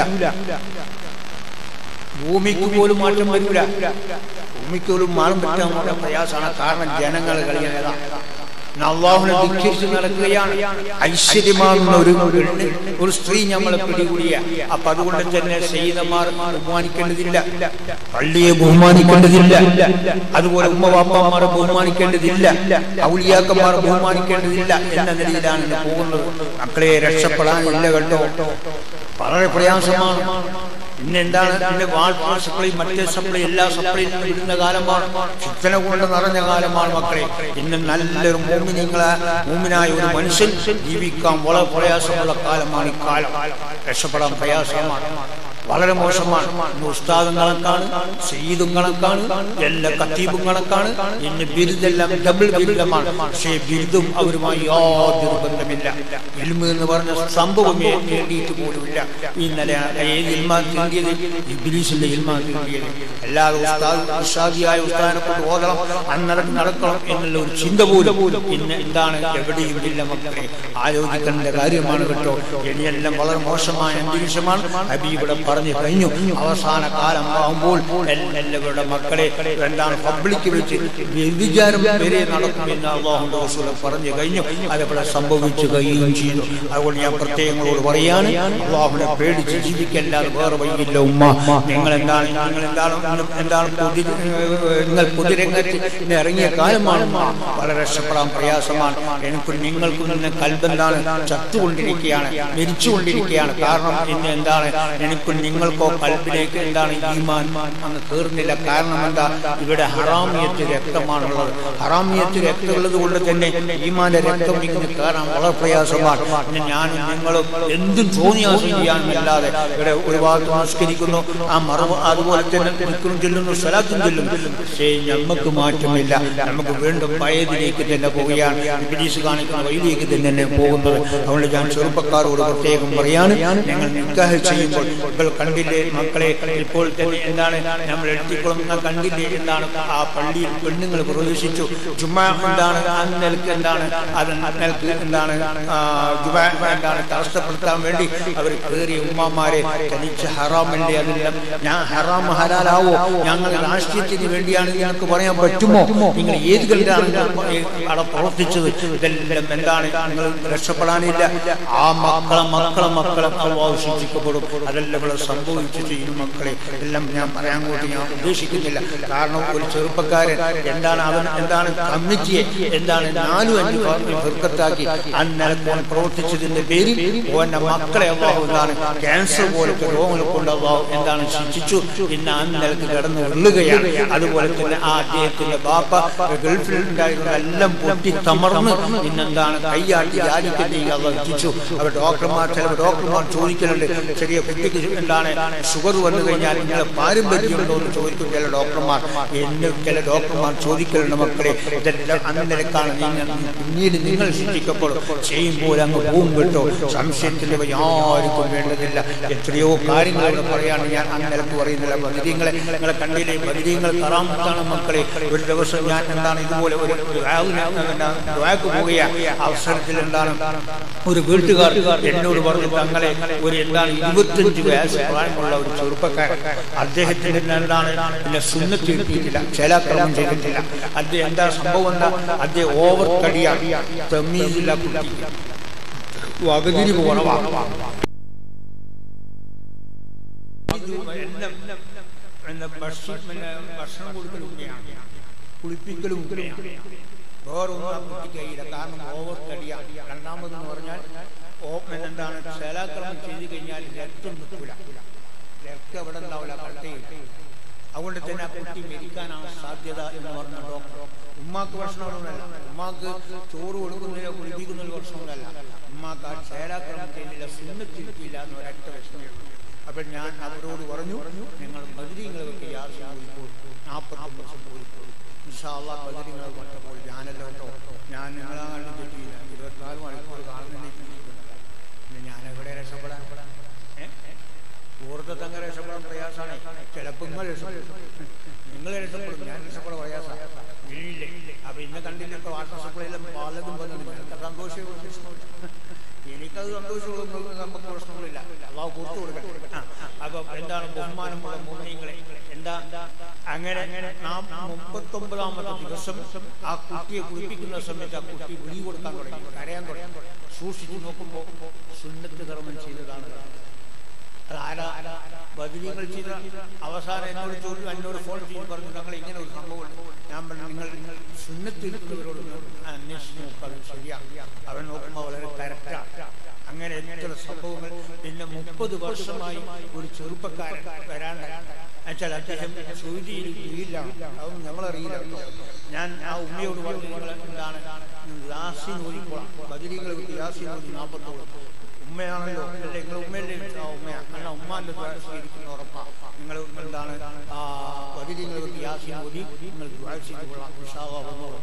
ഭൂമിക്ക് പോലും മാറ്റം വരൂല ഭൂമിക്ക് പോലും മാറും പറ്റാൻ വളരെ പ്രയാസമാണ് കാരണം ജനങ്ങൾ കളിയായതാ അള്ളാഹുനെ ധിക്കരിച്ച് നടക്കുകയാണ് ഐശ്വര്യമാകുന്ന ഒരു പെണ്ണ്, ഒരു സ്ത്രീ നമ്മളെ പിടികൂടിയ അപ്പൊ അതുകൊണ്ട് തന്നെ സീതമാർ ബഹുമാനിക്കേണ്ടതില്ല പള്ളിയെ ബഹുമാനിക്കേണ്ടതില്ല അതുപോലെ ഉമ്മവാപ്പമാരെ ബഹുമാനിക്കേണ്ടതില്ല ഔലിയാക്കന്മാരെ ബഹുമാനിക്കേണ്ടതില്ല എന്ന നിലയിലാണ് ഇന്ന് പോകുന്നത് മക്കളെ രക്ഷപ്പെടാനില്ല കേട്ടോ വളരെ പ്രയാസമാണ് ഇന്ന് എന്താണ് ഇന്ന് വാൾപ്പാ സപ്ലൈ മറ്റേ സപ്ലൈ എല്ലാ സപ്ലൈയിലും വിടുന്ന കാലമാണ് ചിത്തന കൊണ്ട് നിറഞ്ഞ കാലമാണ് മക്കളെ ഇന്ന് നല്ലൊരു മൂമിനിങ്ങളെ മൂമിനായ ഒരു മനുഷ്യൻ ജീവിക്കാൻ വളരെ പ്രയാസമുള്ള കാലമാണ് ഈ കാലം രക്ഷപ്പെടാൻ പ്രയാസമാണ് വളരെ മോശമാണ് ഇന്ന് ഉസ്താദും കണക്കാണ് സയ്യിദും കണക്കാണ് എല്ലാ കത്തീബും കണക്കാണ് ഇന്ന് ബിരുദെല്ലാം ഡബിൾ ബിരുദമാണ് പക്ഷേ ബിരുദും അവരുമായി യാതൊരു ബന്ധമില്ല ഇൽമ എന്ന് പറഞ്ഞ സംഭവമേ നേടിയിട്ട് പോലുമില്ല ഇന്നലെ ഏത് ഇൽമാൻ തീണ്ടിയത് ഇബിലീസിന്റെ ഇൽമാൻ തീണ്ടിയത് അല്ലാതെ ഉസ്താദ് ഉസ്താദിയായ ഉസ്താദിനെ കൊണ്ട് ഓതണം അന്നടക്ക് നടക്കണം എന്നുള്ള ഒരു ചിന്ത പോലും ഇന്ന് എന്താണ് എവിടെയും ഇല്ല മക്കളെ ആലോചിക്കേണ്ട കാര്യമാണ് കേട്ടോ ഇനിയെല്ലാം വളരെ മോശമായ അന്തരീക്ഷമാണ് ഹബീബിടെ പറഞ്ഞു കഴിഞ്ഞു അവസാന കാലം ആകുമ്പോൾ എല്ലാവരുടെ മക്കളെ എന്താണ് പബ്ലിക് വെച്ച് വ്യഭിചാരം വരെ നടക്കുമെന്ന് അള്ളാഹുന്റെ റസൂൽ പറഞ്ഞു കഴിഞ്ഞു അതവിടെ സംഭവിച്ചു കഴിയുകയും ചെയ്തു അതുകൊണ്ട് ഞാൻ പ്രത്യേകങ്ങളോട് പറയാണ് അള്ളാഹുനെ പേടിച്ച് ജീവിക്കല്ലാതെ വേറെ വഴിയില്ല ഉമ്മ നിങ്ങൾ എന്താണ് നിങ്ങൾ എന്താണ് നിങ്ങൾ എന്താണ് പൊതി നിങ്ങൾ പൊതുരംഗത്ത് ഇന്ന് ഇറങ്ങിയ കാലമാണ് ഉമ്മ. വളരെ രക്ഷപ്പെടാൻ പ്രയാസമാണ് എനിക്കും നിങ്ങൾക്കും ഇന്ന് കൽബെന്താണ് ചത്തുകൊണ്ടിരിക്കുകയാണ് മരിച്ചുകൊണ്ടിരിക്കുകയാണ് കാരണം ഇന്ന് എന്താണ് എനിക്കും നിങ്ങൾക്കോ കൽബിലേക്ക് എന്താണ് ഈമാൻ അങ്ങ് കയറുന്നില്ല കാരണം എന്താ ഇവിടെ ഹറാമിയത്ത് രക്തമാണുള്ളത് ഹറാമിയത്ത് രക്തമുള്ളത് കൊണ്ട് തന്നെ ഈമാന്റെ രക്തം ഇങ്ങനെ കയറാൻ വളരെ പ്രയാസമാണ് പിന്നെ ഞാനും നിങ്ങളും എന്തും തോന്നിയാസം ചെയ്യാനല്ലാതെ ഇവിടെ ഒരുപാട് നമസ്കരിക്കുന്നു ആ മറവ് അതുപോലെ തന്നെ നിൽക്കുന്നു ചെല്ലുന്നു സ്ഥലത്തും ചെല്ലുന്നു പക്ഷേ നമുക്ക് മാറ്റമില്ല നമുക്ക് വീണ്ടും പഴയതിലേക്ക് തന്നെ പോവുകയാണ് ഇംഗ്ലീഷ് കാണിക്കുന്ന വഴിയിലേക്ക് തന്നെ പോകുന്നത് അതുകൊണ്ട് ഞാൻ ചെറുപ്പക്കാരോട് പ്രത്യേകം പറയാണ് ഞങ്ങൾ നിക്കാഹ് ചെയ്യുമ്പോൾ ഇപ്പോൾ കണ്ടില്ലേ മക്കളെ ഇപ്പോൾ തന്നെ എന്താണ് നമ്മൾ എഴുത്തിക്കുളം കണ്ടില്ലേ എന്താണ് ആ പള്ളിയിൽ പെണ്ണുങ്ങൾ പ്രവേശിച്ചു ജുമാ എന്താണ് അന്നൽക്ക് എന്താണ് അത് അന്നൽക്ക് എന്താണ് ആ, ജുമാ എന്താണ് തടസ്സപ്പെടുത്താൻ വേണ്ടി അവർ കയറിയ ഉമ്മമാരെ തനിച്ച് ഹറാമല്ലേ അതെല്ലാം ഞാൻ ഹറാം ഹലാലാവോ ഞങ്ങൾ രാഷ്ട്രീയത്തിന് വേണ്ടിയാണ് ഞങ്ങൾക്ക് പറയാൻ പറ്റുമോ നിങ്ങൾ ഏത് കണ്ടിട്ടാണ് അവിടെ പ്രവർത്തിച്ചത് ഇതെല്ലാം എന്താണ് നിങ്ങൾ രക്ഷപ്പെടാനില്ല ആ മക്കളെ മക്കളെ മക്കളെ അള്ളാഹു ശിക്ഷിക്കപ്പെടും അതെല്ലാം ഇവിടെ സംഭവിച്ചിട്ട് ഈ മക്കളെ എല്ലാം ഞാൻ പറയാൻ കൂട്ടി ഞാൻ ഉദ്ദേശിക്കുന്നില്ല കാരണം ഒരു ചെറുപ്പക്കാരൻ എന്താണ് അവൻ എന്താണ് കമ്മിറ്റിയെ എന്താണ് നാലും അഞ്ചു ഫിർക്കത്താക്കി അന്നലക്കോൻ പ്രവർത്തിച്ചതിന്റെ പേരിൽ ഓന്റെ മക്കളെ അള്ളാഹു എന്താണ് ക്യാൻസർ പോലത്തെ രോഗങ്ങൾ കൊണ്ട് അള്ളാഹു എന്താണ് ശിക്ഷിച്ചു പിന്നെ അന്നലക്ക് കിടന്ന് ഉള്ളുകയാണ് അതുപോലെ തന്നെ ആ അദ്ദേഹത്തിന്റെ ബാപ്പ ഗൾഫിൽ ഉണ്ടായിരുന്ന എല്ലാം പൊട്ടി തമർന്ന് പിന്നെന്താണ് കൈയാട്ടി യാചിക്കുന്നതിൽ അവർ എത്തിച്ചു അവർ ഡോക്ടർമാർ ചില ഡോക്ടർമാർ ചോദിക്കുന്നുണ്ട് ചെറിയ കുട്ടിക്ക് എന്താണ് ഷുഗർ വന്നു കഴിഞ്ഞാൽ നിങ്ങളെ പാരമ്പര്യമുണ്ടോ എന്ന് ചോദിക്കും ചില ഡോക്ടർമാർ എന്നെ ചില ഡോക്ടർമാർ ചോദിക്കലുണ്ട് മക്കളെ ഇതെല്ലാം അന്നേരക്കാണ് നിങ്ങൾ പിന്നീട് നിങ്ങൾ ശിക്ഷിക്കപ്പെടും ചെയ്യുമ്പോൾ അങ്ങ് പോകും കേട്ടോ സംശയത്തിന്റെ വഴി ആർക്കും വേണ്ടതില്ല എത്രയോ കാര്യങ്ങൾ ഇവിടെ പറയാണ് ഞാൻ അന്നേരത്ത് പറയുന്നില്ല ബദിരീങ്ങളെ നിങ്ങളെ കണ്ടില്ലേ ബദിരീങ്ങൾ കറാമത്താണ് മക്കളെ ഒരു ദിവസം ഞാൻ എന്താണ് ഇതുപോലെ ഒരു ഒരു ദ്വാക്ക് പോവുക അവസരത്തിൽ എന്താണ് ഒരു വീട്ടുകാർ എന്നോട് പറഞ്ഞു തങ്ങളെ ഒരു എന്താണ് ഇരുപത്തഞ്ച് വയസ്സ് പ്രായമുള്ള ഒരു ചെറുപ്പക്കാരൻ അദ്ദേഹത്തിന് എന്താണ് പിന്നെ സുന്നത്ത് കിട്ടിയിട്ടില്ല ചേലാക്രമം ചെയ്തിട്ടില്ല അദ്ദേഹം എന്താ സംഭവം എന്താ അദ്ദേഹം ഓവർ കടിയാണ് തമ്മീസില്ല കുട്ടി വകതിരി കുറവാണ് ഭക്ഷണം കൊടുക്കലും ഉമ്മയാണ് കുളിപ്പിക്കലും ഉമ്മയാണ് വേറൊന്നും ആ കുട്ടിക്ക് കഴിയില്ല കാരണം ഓവർ കടിയാണ് രണ്ടാമതെന്ന് പറഞ്ഞാൽ ഓപ്പൺ എന്താണ് ശേലാക്രമം ചെയ്തു കഴിഞ്ഞാൽ രക്തം നിൽക്കില്ല രക്തം എവിടെ ഉണ്ടാവില്ല കട്ടയിട്ട് അതുകൊണ്ട് തന്നെ ആ കുട്ടി മരിക്കാനാണ് സാധ്യത എന്ന് പറഞ്ഞ ഡോക്ടർ ഉമ്മാക്ക് പ്രശ്നമൊന്നുമല്ല ഉമ്മാക്ക് ചോറ് കൊടുക്കുന്നതിനോ കുളിപ്പിക്കുന്നതിനോ പ്രശ്നമൊന്നുമല്ല ഉമ്മാക്ക് ആ ശേലാക്രമം ചെയ്യുന്നില്ല സുന്നത്തിരിക്കില്ല എന്ന് ഒരൊറ്റ വിഷമമുള്ളൂ അപ്പോൾ ഞാൻ അവരോട് പറഞ്ഞു നിങ്ങൾ ബദരീങ്ങളൊക്കെ യാതൊരു പോയിക്കോളൂ നാൽപ്പത്തൊമ്പത് വർഷം പോയിക്കോളൂ ഇൻഷാല്ലാ ബദരീങ്ങൾ കൊണ്ടപ്പോൾ ഞാനല്ലോ കേട്ടോ ഞാൻ നിങ്ങളെ കണ്ടു പറ്റിയില്ല ഇരുപത്തിനാല് മണിക്കൂർ കാണുന്നതിലേക്ക് പിന്നെ ഞാൻ എവിടെ രക്ഷപ്പെടാൻ ഏ? സുഹൃത്തെ അങ്ങ് രക്ഷപ്പെടാൻ പ്രയാസമാണ് ചിലപ്പോൾ നിങ്ങൾ രക്ഷപ്പെടും നിങ്ങൾ രക്ഷപ്പെടും ഞാൻ രക്ഷപ്പെടാൻ പ്രയാസമാണ് ഇല്ലേ അപ്പൊ ഇന്ന് കണ്ടില്ലൊക്കെ വാട്സപ്പിലെല്ലാം പലതും വന്നു നിങ്ങൾക്ക് സന്തോഷവും എനിക്കത് സന്തോഷമുള്ള നമുക്ക് പ്രശ്നങ്ങളില്ല അള്ളാഹു പുറത്തു കൊടുക്കട്ടെ ആ, അപ്പൊ എന്താണ് ബഹുമാനമുള്ള മോഹിനികളെ എന്താ അങ്ങനെ നാം മുപ്പത്തൊമ്പതാമത്തെ ദിവസം ആ കുട്ടിയെ കുളിപ്പിക്കുന്ന സമയത്ത് ആ കുട്ടി വിളി കൊടുക്കാൻ തുടങ്ങി കരയാൻ തുടങ്ങി സൂക്ഷിച്ചു നോക്കുമ്പോൾ സുന്നത്ത് കർമ്മം ചെയ്തതാണ് അതാരാ ബദിരികൾ ചെയ്ത അവസാനം എന്നോട് ചോദിച്ചു എന്നോട് ഫോൺ ചെയ്ത് പറഞ്ഞു ഞങ്ങൾ ഇങ്ങനെ ഒരു സംഭവമുണ്ട് ഞാൻ പറഞ്ഞു നിങ്ങൾ നിങ്ങൾ സുന്നത്തിരിക്കുന്നവരോട് അന്വേഷിച്ച് നോക്കുക അത് ശരിയാണ് അവൻ നോക്കുമ്പോൾ വളരെ കറക്റ്റാണ് അങ്ങനെ എത്ര സംഭവങ്ങൾ പിന്നെ മുപ്പത് വർഷമായി ഒരു ചെറുപ്പക്കാരൻ വരാണ്ട് എന്നുവെച്ചാൽ അദ്ദേഹം സൗദിയിൽ ജയിലിലാണ് അതൊന്നും ഞങ്ങളറിയില്ല ഞാൻ ആ ഉമ്മയോട് പറഞ്ഞു നിങ്ങൾ എന്താണ് യാസിൻ ഓതിക്കോളാം ബദിരികൾ യാസിൻ ഓതി നാൽപ്പത്തോളം ഉമ്മയാണല്ലോ അല്ലെ നിങ്ങൾ ഉമ്മയല്ലേ ആ ഉമ്മയാണ് അല്ല ഉമ്മാന്റെ ദ്വാര സ്വീകരിക്കുന്ന ഉറപ്പാ നിങ്ങൾ എന്താണ് ആ വരികൾ യാസിൻ ഓതി നിങ്ങൾ ദ്വാര ചെയ്തുകൊള്ളാം വിശാഖ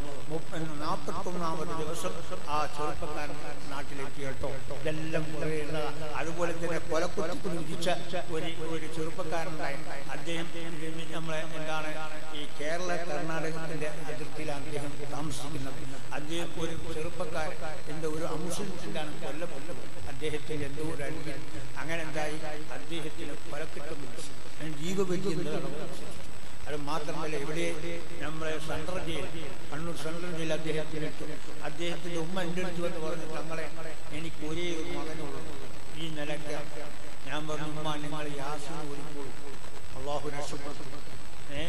നാൽപ്പത്തൊന്നാമത് ദിവസം ആ ചെറുപ്പക്കാരൻ നാട്ടിലെത്തി കേട്ടോ ഇതെല്ലാം കുറേ ഉള്ളതാ. അതുപോലെ തന്നെ കൊലക്കുറ്റത്തിന് വിധിച്ച ഒരു ഒരു ചെറുപ്പക്കാരനുണ്ടായി അദ്ദേഹം നമ്മളെ എന്താണ് ഈ കേരള കർണാടകത്തിന്റെ അതിർത്തിയിലാണ് അദ്ദേഹം താമസിക്കുന്നത് അദ്ദേഹം ഒരു ചെറുപ്പക്കാരൻ എന്റെ ഒരു അംശത്തിലാണ് കൊല്ലപ്പെട്ടത് അദ്ദേഹത്തിന്റെ എന്തോ ഒരു അരികിൽ അങ്ങനെ എന്തായി അദ്ദേഹത്തിന് കൊലക്കിട്ടും ജീവബലി എന്നതാണ് അത് മാത്രമല്ല ഇവിടെ നമ്മുടെ central jail Kannur central jail അദ്ദേഹത്തിന് ഇട്ടു അദ്ദേഹത്തിന്റെ ഉമ്മ എൻ്റെ അടുത്ത് വന്ന് പറഞ്ഞു തങ്ങളെ എനിക്ക് ഒരേ ഒരു മകനുള്ളൂ ഈ നിലയ്ക്ക് ഞാൻ പറഞ്ഞു ഉമ്മ നിങ്ങൾ യാസിന് ഒരുക്കോളൂ അള്ളാഹു രക്ഷപ്പെട്ടു ഏ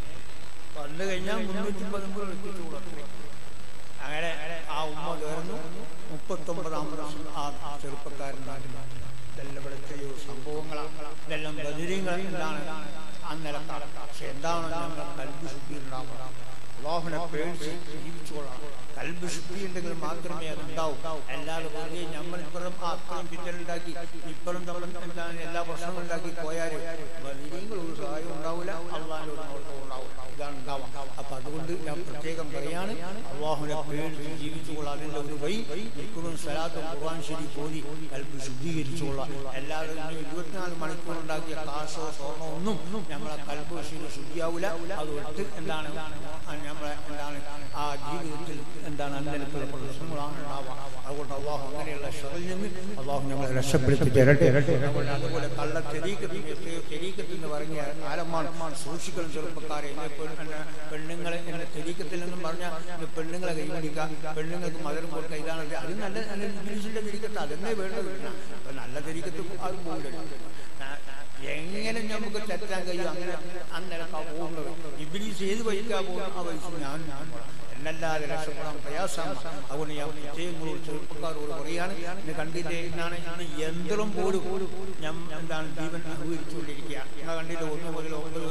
വന്നു കഴിഞ്ഞാൽ മുന്നൂറ്റി പതിമൂന്ന് എത്തിച്ചു കൊടുക്കും അങ്ങനെ ആ ഉമ്മ കയറുന്നു മുപ്പത്തൊമ്പതാം വർഷം ആ ചെറുപ്പക്കാരൻ നാട്ടിൽ ഇതെല്ലാം ഇവിടെ ചെയ്യോ സംഭവങ്ങളാണ് ഇതെല്ലാം ബദിരീങ്ങൾ എന്താണ് അന്നലത്താണ് പക്ഷെ എന്താണ് ഞങ്ങൾ കൽബ് ശുദ്ധി ഉണ്ടാവുക അള്ളാഹുനെ പേടിച്ച് ജീവിച്ചോളാം കൽബ് ശുദ്ധി ഉണ്ടെങ്കിൽ മാത്രമേ അത് ഉണ്ടാവൂ അല്ലാതെ വെറുതെ നമ്മൾ ഇപ്പോഴും അത്രയും പിറ്റലുണ്ടാക്കി ഇപ്പോഴും നമ്മൾ എന്താണ് എല്ലാ പ്രശ്നങ്ങളും ഉണ്ടാക്കി പോയാൽ ബദിരീങ്ങൾ ഒരു സഹായം ഉണ്ടാവില്ല അള്ളാഹിൻ്റെ ഒരു നോട്ടവും ഉണ്ടാവില്ല ഇതാണ് ഉണ്ടാവുക അപ്പൊ അതുകൊണ്ട് ഞാൻ പ്രത്യേകം പറയാണ് അള്ളാഹുനെ പേടിച്ച് ജീവിച്ചുകൊള്ളാം അതിന്റെ ഒരു വഴി ഇപ്പോഴും സ്വലാത്തും ഖുർആൻ ശരി പോയി കൽബ് ശുദ്ധീകരിച്ചുകൊള്ളാം അല്ലാതെ ഇനി ഇരുപത്തിനാല് മണിക്കൂർ ഉണ്ടാക്കിയ കാശോ സ്വർണ്ണോ ഒന്നും നമ്മളെ കൽബ് ശരി ശുദ്ധിയാവില്ല അതുകൊണ്ട് എന്താണ് നമ്മളെ എന്താണ് ആ ജീവിതത്തിൽ എന്താണ് അന്നേരത്തുള്ള പ്രശ്നങ്ങളാണ് ഉണ്ടാവുക അതുകൊണ്ട് അള്ളാഹു അങ്ങനെയുള്ള ഷറിൽ നിന്ന് അള്ളാഹു നമ്മളെ രക്ഷപ്പെടുത്തി തരട്ടെ അതുപോലെ അതുപോലെ കള്ള തെരീക്കത്തിന് എത്രയോ തെരീക്കത്ത് എന്ന് പറഞ്ഞ കാലമാണ് സൂക്ഷിക്കണം ചെറുപ്പക്കാരെ എന്നെ പെണ്ണ് എന്നെ പെണ്ണുങ്ങളെ എന്നെ തെരീക്കത്തിൽ നിന്നും പറഞ്ഞാൽ ഇത് പെണ്ണുങ്ങളെ കൈപിടിക്കുക പെണ്ണുങ്ങൾക്ക് മധുരം കൊടുക്കുക ഇതാണ് ഇത്. അത് നല്ല നല്ല ഇംഗ്ലീഷിന്റെ തെരീക്കത്ത് അതെന്നെ വേണ്ടത് അപ്പൊ നല്ല തെരീക്കത്ത് അത് പോകില്ല എങ്ങനെ നമുക്ക് തെറ്റാൻ കഴിയും അങ്ങനെ അന്നേരക്കാ പോകുന്നത് ഇബിലീസ് ഏത് വഴിക്കാ പോകുന്നത് ആ വഴിക്ക് ഞാൻ ഞാൻ പോണം. എന്നല്ലാതെ രക്ഷപ്പെടാൻ പ്രയാസമാണ് അതുകൊണ്ട് ഞാൻ പ്രത്യേകങ്ങളോട് ചെറുപ്പക്കാരോട് പറയാണ് ഇന്ന് കണ്ടില്ലേ എന്നാണ് ഞാൻ യന്ത്രം പോലും ഞാൻ എന്താണ് ജീവൻ അനുഭവിച്ചുകൊണ്ടിരിക്കുകയാണ് നിങ്ങൾ കണ്ടില്ല ഒന്ന് മുതൽ ഒമ്പത്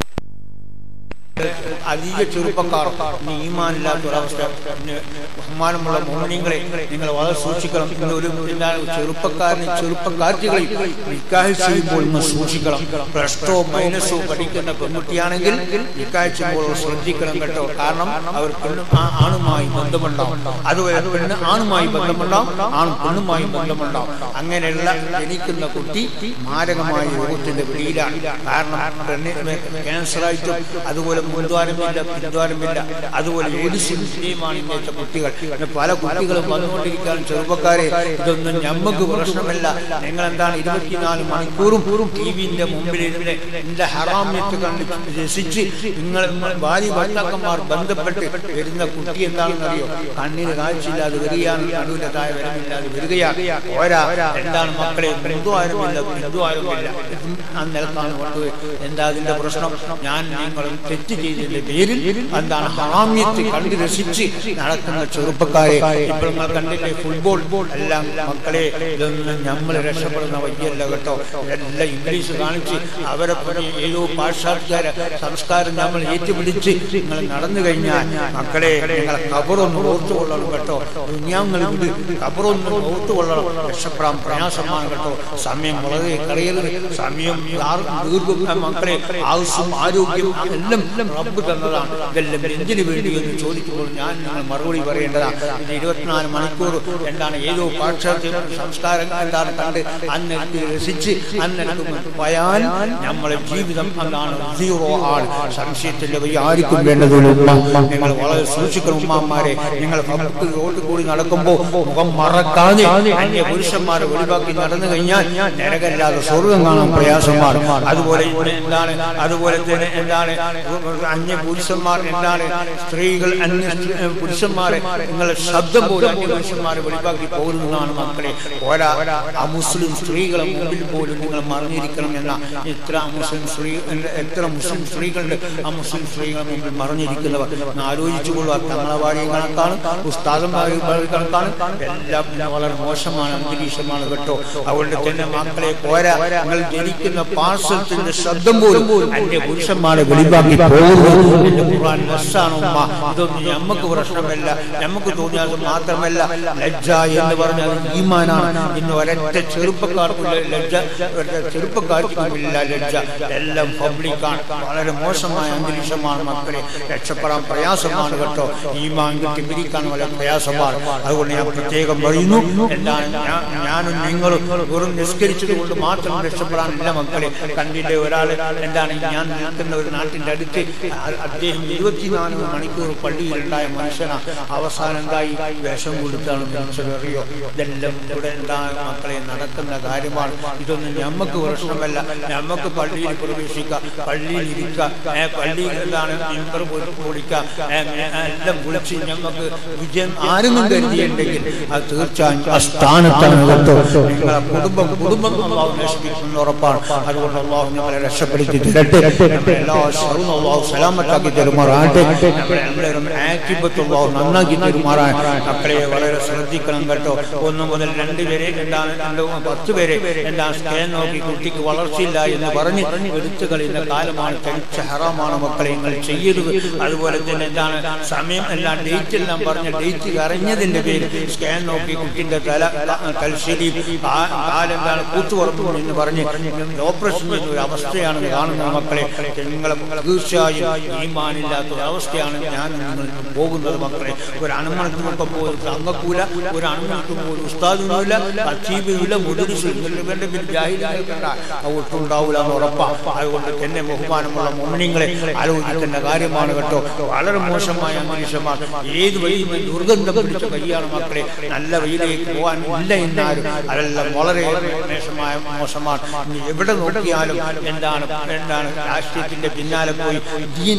അധിക ചെറുപ്പക്കാർ ഈമാനില്ലാത്ത ഒരവസ്ഥ പിന്നെ ബഹുമാനമുള്ള മോഹനിങ്ങളെ നിങ്ങൾ വളരെ സൂക്ഷിക്കണം ഇന്നൊരു എന്താണ് ചെറുപ്പക്കാരനെ ചെറുപ്പക്കാർത്തികളെ നിക്കാഹ് ചെയ്യുമ്പോൾ ഒന്ന് സൂക്ഷിക്കണം പ്ലസ് ടു മൈനസോ പഠിക്കുന്ന പെൺകുട്ടിയാണെങ്കിൽ നിക്കാഹ് ചെയ്യുമ്പോൾ ശ്രദ്ധിക്കണം കേട്ടോ കാരണം അവർ പെണ്ണും ആ- ആണുമായി ബന്ധമുണ്ടാവും അതുപോലെ പെണ്ണ് ആണുമായി ബന്ധമുണ്ടാവും ആണും പെണ്ണുമായി ബന്ധമുണ്ടാവും അങ്ങനെയുള്ള ജനിക്കുന്ന കുട്ടി മാരകമായ രോഗത്തിന്റെ പിടിയിലാണ് കാരണം പെണ്ണിന് ക്യാൻസറായിട്ടും അതുപോലെ മുൻദ്വാരമില്ല പിൻദ്വാരമില്ല അതുപോലെ ഏഡിസും വിഷയമാണ് ഇന്നത്തെ കുട്ടികൾ പിന്നെ പല കുട്ടികളും വന്നുകൊണ്ടിരിക്കുകയാണ് ചെറുപ്പക്കാരെ ഇതൊന്നും ഞമ്മക്ക് പ്രശ്നമല്ല നിങ്ങൾ എന്താണ് ഇരുപത്തിനാല് മണിക്കൂറും ടി വിന്റെ മുമ്പിൽ ഇരുന്ന് എന്റെ ഹറാമ്യത്ത് കണ്ട് രസിച്ച് നിങ്ങൾ ഭാര്യ ഭർത്താക്കന്മാർ ബന്ധപ്പെട്ട് വരുന്ന കുട്ടി എന്താണെന്നറിയോ കണ്ണിന് കാഴ്ചയില്ലാതെ വരികയാണ് നടുവിന്റെ താഴെ വരമില്ലാതെ വരികയാണ് ഓരാ എന്താണ് മക്കളെ ബന്ധുവാരുമില്ല ബന്ധുവാരുമില്ല ആ നിലത്താണ് കൊണ്ടുപോയി എന്താ അതിന്റെ പ്രശ്നം ഞാൻ നിങ്ങൾ തെറ്റ് ചെയ്തതിന്റെ പേരിൽ എന്താണ് ഹറാമ്യത്ത് കണ്ട് രസിച്ച് നടക്കുന്ന ചെറുപ്പക്കാരെ ഇപ്പോൾ നിങ്ങൾ കണ്ടില്ലേ ഫുട്ബോൾ എല്ലാം മക്കളെ ഇതൊന്നും നമ്മൾ രക്ഷപ്പെടുന്ന വയ്യല്ല കേട്ടോ എല്ലാം ഇംഗ്ലീഷ് കാണിച്ച് അവരെ പറ്റി ഏതോ പാശ്ചാത്യ സംസ്കാരം നമ്മൾ ഏറ്റുപിടിച്ച് നിങ്ങൾ നടന്നു കഴിഞ്ഞാൽ മക്കളെ നിങ്ങളെ കബറൊന്ന് ഓർത്തുകൊള്ളണം കേട്ടോ ദുനിയാങ്ങൾ വിട് കബറൊന്ന് ഓർത്തുകൊള്ളണം രക്ഷപ്പെടാൻ പ്രയാസമാണ് കേട്ടോ സമയം വളരെ കളയരുത് സമയം ആർ- ദീർഘം മക്കളെ ആവശ്യം ആരോഗ്യം എല്ലാം റബ്ബ് തന്നതാണ് ഇതെല്ലാം എന്തിനു വേണ്ടി എന്ന് ചോദിക്കുമ്പോൾ ഞാൻ നിങ്ങൾ മറുപടി പറയേണ്ടതാണ് ഇത് ഇരുപത്തിനാല് മണിക്കൂർ എന്താണ് ഏതോ പാശ്ചാത്യ സംസ്കാരം എന്താണ് കണ്ട് അന്നെടുത്ത് രസിച്ച് അന്നെടുത്ത് പോയാൽ നമ്മളെ ജീവിതം എന്താണ് സീറോ ആണ് സംശയത്തിന്റെ വഴി ആർക്കും വേണ്ടതുള്ള ഉമ്മ നിങ്ങൾ വളരെ സൂക്ഷിക്കണം ഉമ്മമാരെ നിങ്ങൾ പബ്ലിക് റോഡിൽ കൂടി നടക്കുമ്പോൾ മുഖം മറക്കാതെ അന്യ പുരുഷന്മാരെ ഒഴിവാക്കി നടന്നു കഴിഞ്ഞാൽ നരകല്ലാതെ സ്വർഗം കാണാൻ പ്രയാസമാണ് അതുപോലെ ഇവിടെ എന്താണ് അതുപോലെ തന്നെ എന്താണ് അന്യ പുരുഷന്മാർ എന്താണ് സ്ത്രീകൾ അന്യ സ്ത്രീ- പുരുഷന്മാരെ നിങ്ങളുടെ ശബ്ദം പോലും അന്യ പുരുഷന്മാരെ ഒഴിവാക്കി പോകുന്നതാണ് മക്കളെ പോരാ ആ മുസ്ലിം സ്ത്രീകളെ മുമ്പിൽ പോലും നിങ്ങൾ മറിഞ്ഞിരിക്കണം എന്ന ഇത്ര മുസ്ലിം സ്ത്രീ എത്ര മുസ്ലിം സ്ത്രീകളുണ്ട് ആ മുസ്ലിം സ്ത്രീകളെ മുമ്പിൽ മറിഞ്ഞിരിക്കുന്നവർ ഒന്ന് ആലോചിച്ചുകൊള്ളുക തങ്ങളെ ഭാര്യ കണക്കാണ് ഉസ്താദന്മാരെ കണക്കാണ് എല്ലാം പിന്നെ വളരെ മോശമാണ് അന്തരീക്ഷമാണ് കേട്ടോ അതുകൊണ്ട് തന്നെ മക്കളെ പോരാ നിങ്ങൾ ജനിക്കുന്ന പാർശ്വത്തിന്റെ ശബ്ദം പോലും അന്യ പുരുഷന്മാരെ വെളിവാക്കി പോകുന്നു എന്റെ ഖുർആൻ നസ്സാണ് ഉമ്മ ഇതൊന്നും നമുക്ക് പ്രശ്നമല്ല നമുക്ക് തോന്നിയത് മാത്രമല്ല ലജ്ജ എന്ന് പറഞ്ഞാൽ ഈമാനാണ് ഇന്ന് ഒരൊറ്റ ചെറുപ്പക്കാർക്കുള്ള ലജ്ജ ഒരൊറ്റ ചെറുപ്പക്കാർക്കുമില്ല ലജ്ജ എല്ലാം പബ്ലിക്കാണ് വളരെ മോശമായ അന്തരീക്ഷമാണ് മക്കളെ രക്ഷപ്പെടാൻ പ്രയാസമാണ് കേട്ടോ ഈമാൻ കിട്ടി പിരിക്കാൻ വളരെ പ്രയാസമാണ് അതുകൊണ്ട് ഞാൻ പ്രത്യേകം പറയുന്നു എന്താണ് ഞാൻ- ഞാനും നിങ്ങളും വെറും നിസ്കരിച്ചത് കൊണ്ട് മാത്രം രക്ഷപ്പെടാനില്ല മക്കളെ കണ്ടിട്ട് ഒരാൾ എന്താണ് ഞാൻ നിൽക്കുന്ന ഒരു നാട്ടിന്റെ അടുത്ത് അ- അദ്ദേഹം ഇരുപത്തിനാല് മണിക്കൂർ പള്ളിയിലുണ്ടായ മനുഷ്യനാ അവസാനം എന്തായി വിഷം കൊടുത്താണ് മനുഷ്യരറിയോ ഇതെല്ലാം ഇവിടെ എന്താണ് മക്കളെ നടക്കുന്ന കാര്യമാണ് ഇതൊന്നും ഞമ്മക്ക് പ്രശ്നമല്ല ഞമ്മക്ക് പള്ളിയിൽ പ്രവേശിക്കാം പള്ളിയിൽ ഇരിക്കാം ഏ, പള്ളിയിൽ എന്താണ് മെമ്പർ പൊളിക്കാം ഏ, ഏ, എല്ലാം വിളിച്ച് ഞമ്മക്ക് വിജയം ആരെങ്കിലും കരുതിയിട്ടുണ്ടെങ്കിൽ അത് തീർച്ചയായും ആ സ്ഥാനത്താണ് കേട്ടോ നിങ്ങളെ കുടുംബം കുടുംബം അള്ളാഹു നശിപ്പിക്കുന്ന ഉറപ്പാണ് അതുകൊണ്ട് അള്ളാഹു ഞങ്ങളെ രക്ഷപ്പെടുത്തി തരട്ടെ നമ്മളെ എല്ലാ ഷറും അള്ളാഹു സലാമത്താക്കി തരുമാറാകട്ടെ നമ്മളെ എല്ലാവരും ആക്ടിബത്ത് അള്ളാഹു നന്നാക്കി തരുമാറാൻ മക്കളെ വളരെ ശ്രദ്ധിക്കണം കേട്ടോ ഒന്ന് മുതൽ രണ്ട് പേരെ എന്താണ് രണ്ട് പത്ത് പേരെ എന്താണ് സ്കാൻ നോക്കി കുട്ടിക്ക് വളർച്ചയില്ല എന്ന് പറഞ്ഞ് എടുത്തു കളയുന്ന കാലമാണ് കഴിച്ച ഹറാമാണ് മക്കളെ നിങ്ങൾ ചെയ്യരുത് അതുപോലെ തന്നെ എന്താണ് സമയം എല്ലാം ഡേറ്റ് എല്ലാം പറഞ്ഞ ഡേറ്റ് അറിഞ്ഞതിന്റെ പേര് സ്കാൻ നോക്കി കുട്ടിന്റെ തല തലശ്ശേരി കാലെന്താണ് കൂത്തുപറമ്പു എന്ന് പറഞ്ഞ് ഓപ്പറേഷൻ ചെയ്യുന്ന ഒരു അവസ്ഥയാണ് കാണുന്നത് മക്കളെ നിങ്ങളെ തീർച്ചയായും ഈമാനില്ലാത്ത ഒരു അവസ്ഥയാണ് ഞാൻ നിങ്ങൾ പോകുന്നത് മക്കളെ ഒരു അണുമണത്തിനൊക്കെ പോലും തങ്ങക്കൂല ഒരു അണുമണത്തും പോലും ഉസ്താദിനുമില്ല അച്ചീബില്ല മുതിർവേണ്ട ജാഹിലിക്കണ്ട ഒട്ടുണ്ടാവില്ല എന്ന് ഉറപ്പാ അതുകൊണ്ട് തന്നെ ബഹുമാനമുള്ള മോമിനിങ്ങളെ ആലോചിക്കേണ്ട കാര്യമാണ് കേട്ടോ വളരെ മോശമായ അന്തരീക്ഷമാണ് ഏത് വഴിയും ദുർഗന്ധം പിടിച്ച കൈയാണ് മക്കളെ നല്ല വഴിയിലേക്ക് പോകാൻ ഇല്ല എന്നാലും അതെല്ലാം വളരെ മോശമായ മോശമാണ് ഇനി എവിടെ നോക്കിയാലും എന്താണ് എന്താണ് രാഷ്ട്രീയത്തിന്റെ പിന്നാലെ പോയി ദീൻ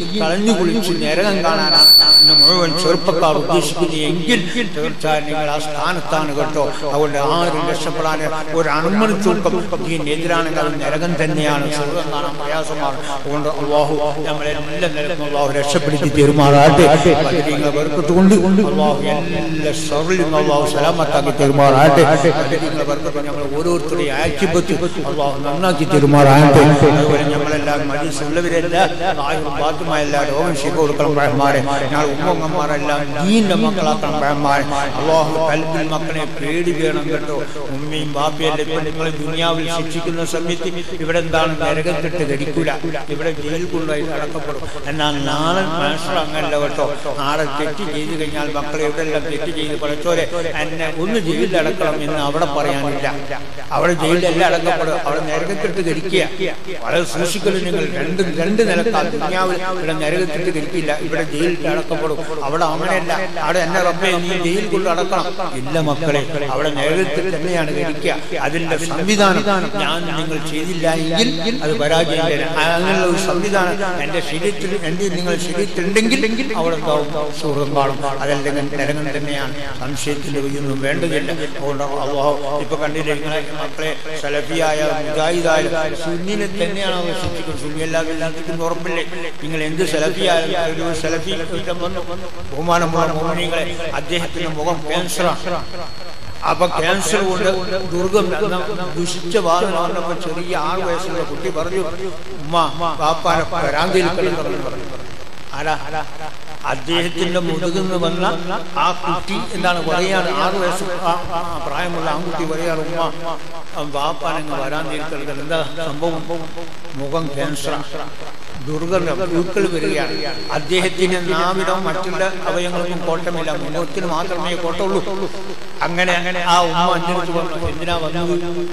കളഞ്ഞു കുളിച്ച് നരകം കാണാനാണ് ഇന്ന് മുഴുവൻ ചെറുപ്പക്കാർ ഉദ്ദേശിക്കുന്നത് എങ്കിൽ തീർച്ചയായും നിങ്ങൾ ആ സ്ഥാനത്താണ് കേട്ടോ അതുകൊണ്ട് ആരും രക്ഷപ്പെടാൻ ഒരു അണുമണി തൂക്കം ഇതിനെതിരാണെങ്കിൽ അത് നരകം തന്നെയാണ് സ്വർഗം കാണാൻ പ്രയാസമാണ് അതുകൊണ്ട് അള്ളാഹു നമ്മളെല്ലാം നിലക്കും അള്ളാഹു രക്ഷപ്പെടുത്തി തീരുമാറാട്ടെ ബദരീങ്ങളെ ബർക്കത്തുകൊണ്ട് അള്ളാഹു എല്ലാ ഷറിലും അള്ളാഹു സലാമത്താക്കി തീരുമാറാട്ടെ ബദരീങ്ങളെ ബർക്കത്ത് നമ്മൾ ഓരോരുത്തരെയും ആക്കിപ്പറ്റി അള്ളാഹു നന്നാക്കി തീരുമാറാട്ടെ അതുപോലെ നമ്മളെല്ലാം മനുഷ്യരുള്ളവരെല്ലാം ആയും ബാധ്യമായ എല്ലാ രോഗം ശിഖ കൊടുക്കണം പഴമാരെ ഞങ്ങൾ ഉമ്മങ്ങന്മാരെല്ലാം ദീന്റെ മക്കളാക്കണം പഴമാരെ അള്ളാഹു കൽബിൽ മക്കളെ പേടി വേണം കേട്ടോ ഉമ്മയും ബാപ്പയല്ലേ ഇപ്പൊ നിങ്ങൾ ദുനിയാവിൽ ശിക്ഷിക്കുന്ന സമയത്ത് ഇവിടെ എന്താണ് നരകത്തിട്ട് ധരിക്കൂല ഇവിടെ ജയിൽ കൊണ്ടുപോയി അടക്കപ്പെടും എന്നാൽ നാളെ മാസ്റ്റർ അങ്ങനല്ല കേട്ടോ നാളെ തെറ്റ് ചെയ്ത് കഴിഞ്ഞാൽ മക്കളെ എവിടെയെല്ലാം തെറ്റ് ചെയ്ത് പഠിച്ചോരെ എന്നെ ഒന്ന് ജയിലിൽ അടക്കണം എന്ന് അവിടെ പറയാനില്ല അവിടെ ജയിലിലെല്ലാം അടക്കപ്പെടും അവിടെ നരകത്തിട്ട് ധരിക്കുക വളരെ സൂക്ഷിക്കലും നിങ്ങൾ രണ്ട് രണ്ട് നിലക്കാൽ ദുനിയാവിൽ ഇവിടെ നരകത്തിട്ട് ധരിക്കില്ല ഇവിടെ ജയിലിൽ അടക്കപ്പെടും അവിടെ അങ്ങനെയല്ല അവിടെ എന്നെ റബ്ബെ നീ ജയിൽ കൊണ്ട് അടക്കണം ഇല്ല മക്കളെ അവിടെ നരകത്തിൽ തന്നെയാണ് ധരിക്കുക അതിന്റെ സംവിധാനം ഞാൻ നിങ്ങൾ ചെയ്തില്ല എങ്കിൽ അത് പരാജയം അങ്ങനെയുള്ള ഒരു സംവിധാനം എന്റെ ശരീരത്തിൽ എന്റെ നിങ്ങൾ ശരീരത്തിലുണ്ടെങ്കിൽ അവിടെ എന്താവും സുഹൃം കാണും അതല്ലെങ്കിൽ നരകം തന്നെയാണ് സംശയത്തിന്റെ ഒന്നും വേണ്ടതില്ല അതുകൊണ്ട് അള്ളാഹു ഇപ്പൊ കണ്ടില്ലേ നിങ്ങളെ മക്കളെ സലഫിയായ മുജാഹിദായ സുന്നിനെ തന്നെയാണ് അവർ ശിക്ഷിക്കുന്നത് സുന്നി അല്ലാതെ എല്ലാത്തിനും ഉറപ്പില്ലേ നിങ്ങൾ എന്ത് സലഫിയായാലും ഒരു സലഫി കുറ്റം വന്നു ബഹുമാനമുള്ള മോഹനികളെ അദ്ദേഹത്തിന്റെ മുഖം ക്യാൻസറാണ് അപ്പൊ ക്യാൻസർ കൊണ്ട് ദുർഗം എന്ന ദുഷിച്ച വാദം വന്നപ്പോ ചെറിയ ആറ് വയസ്സുള്ള കുട്ടി പറഞ്ഞു ഉമ്മ പാപ്പാന പരാന്തിയിൽ കിടന്നു പറഞ്ഞു ആരാ അദ്ദേഹത്തിന്റെ മുതുകുന്ന് വന്ന ആ കുട്ടി എന്താണ് പറയാണ് ആറ് വയസ്സ് ആ- ആ പ്രായമുള്ള ആൺകുട്ടി പറയാണ് ഉമ്മ ബാപ്പാനങ്ങ് വരാൻ തീർക്കുന്നത് എന്താ സംഭവം മുഖം ക്യാൻസർ ദുർഗന്ധം പൂക്കൾ വരികയാണ് അദ്ദേഹത്തിന് നാവിനോ മറ്റുള്ള അവയവങ്ങൾക്കും കോട്ടമില്ല മുഖത്തിന് മാത്രമേ കോട്ടമുള്ളൂ അങ്ങനെ അങ്ങനെ ആ ഉമ്മ അന്വേഷിച്ചു പറഞ്ഞു എന്തിനാ വന്നത്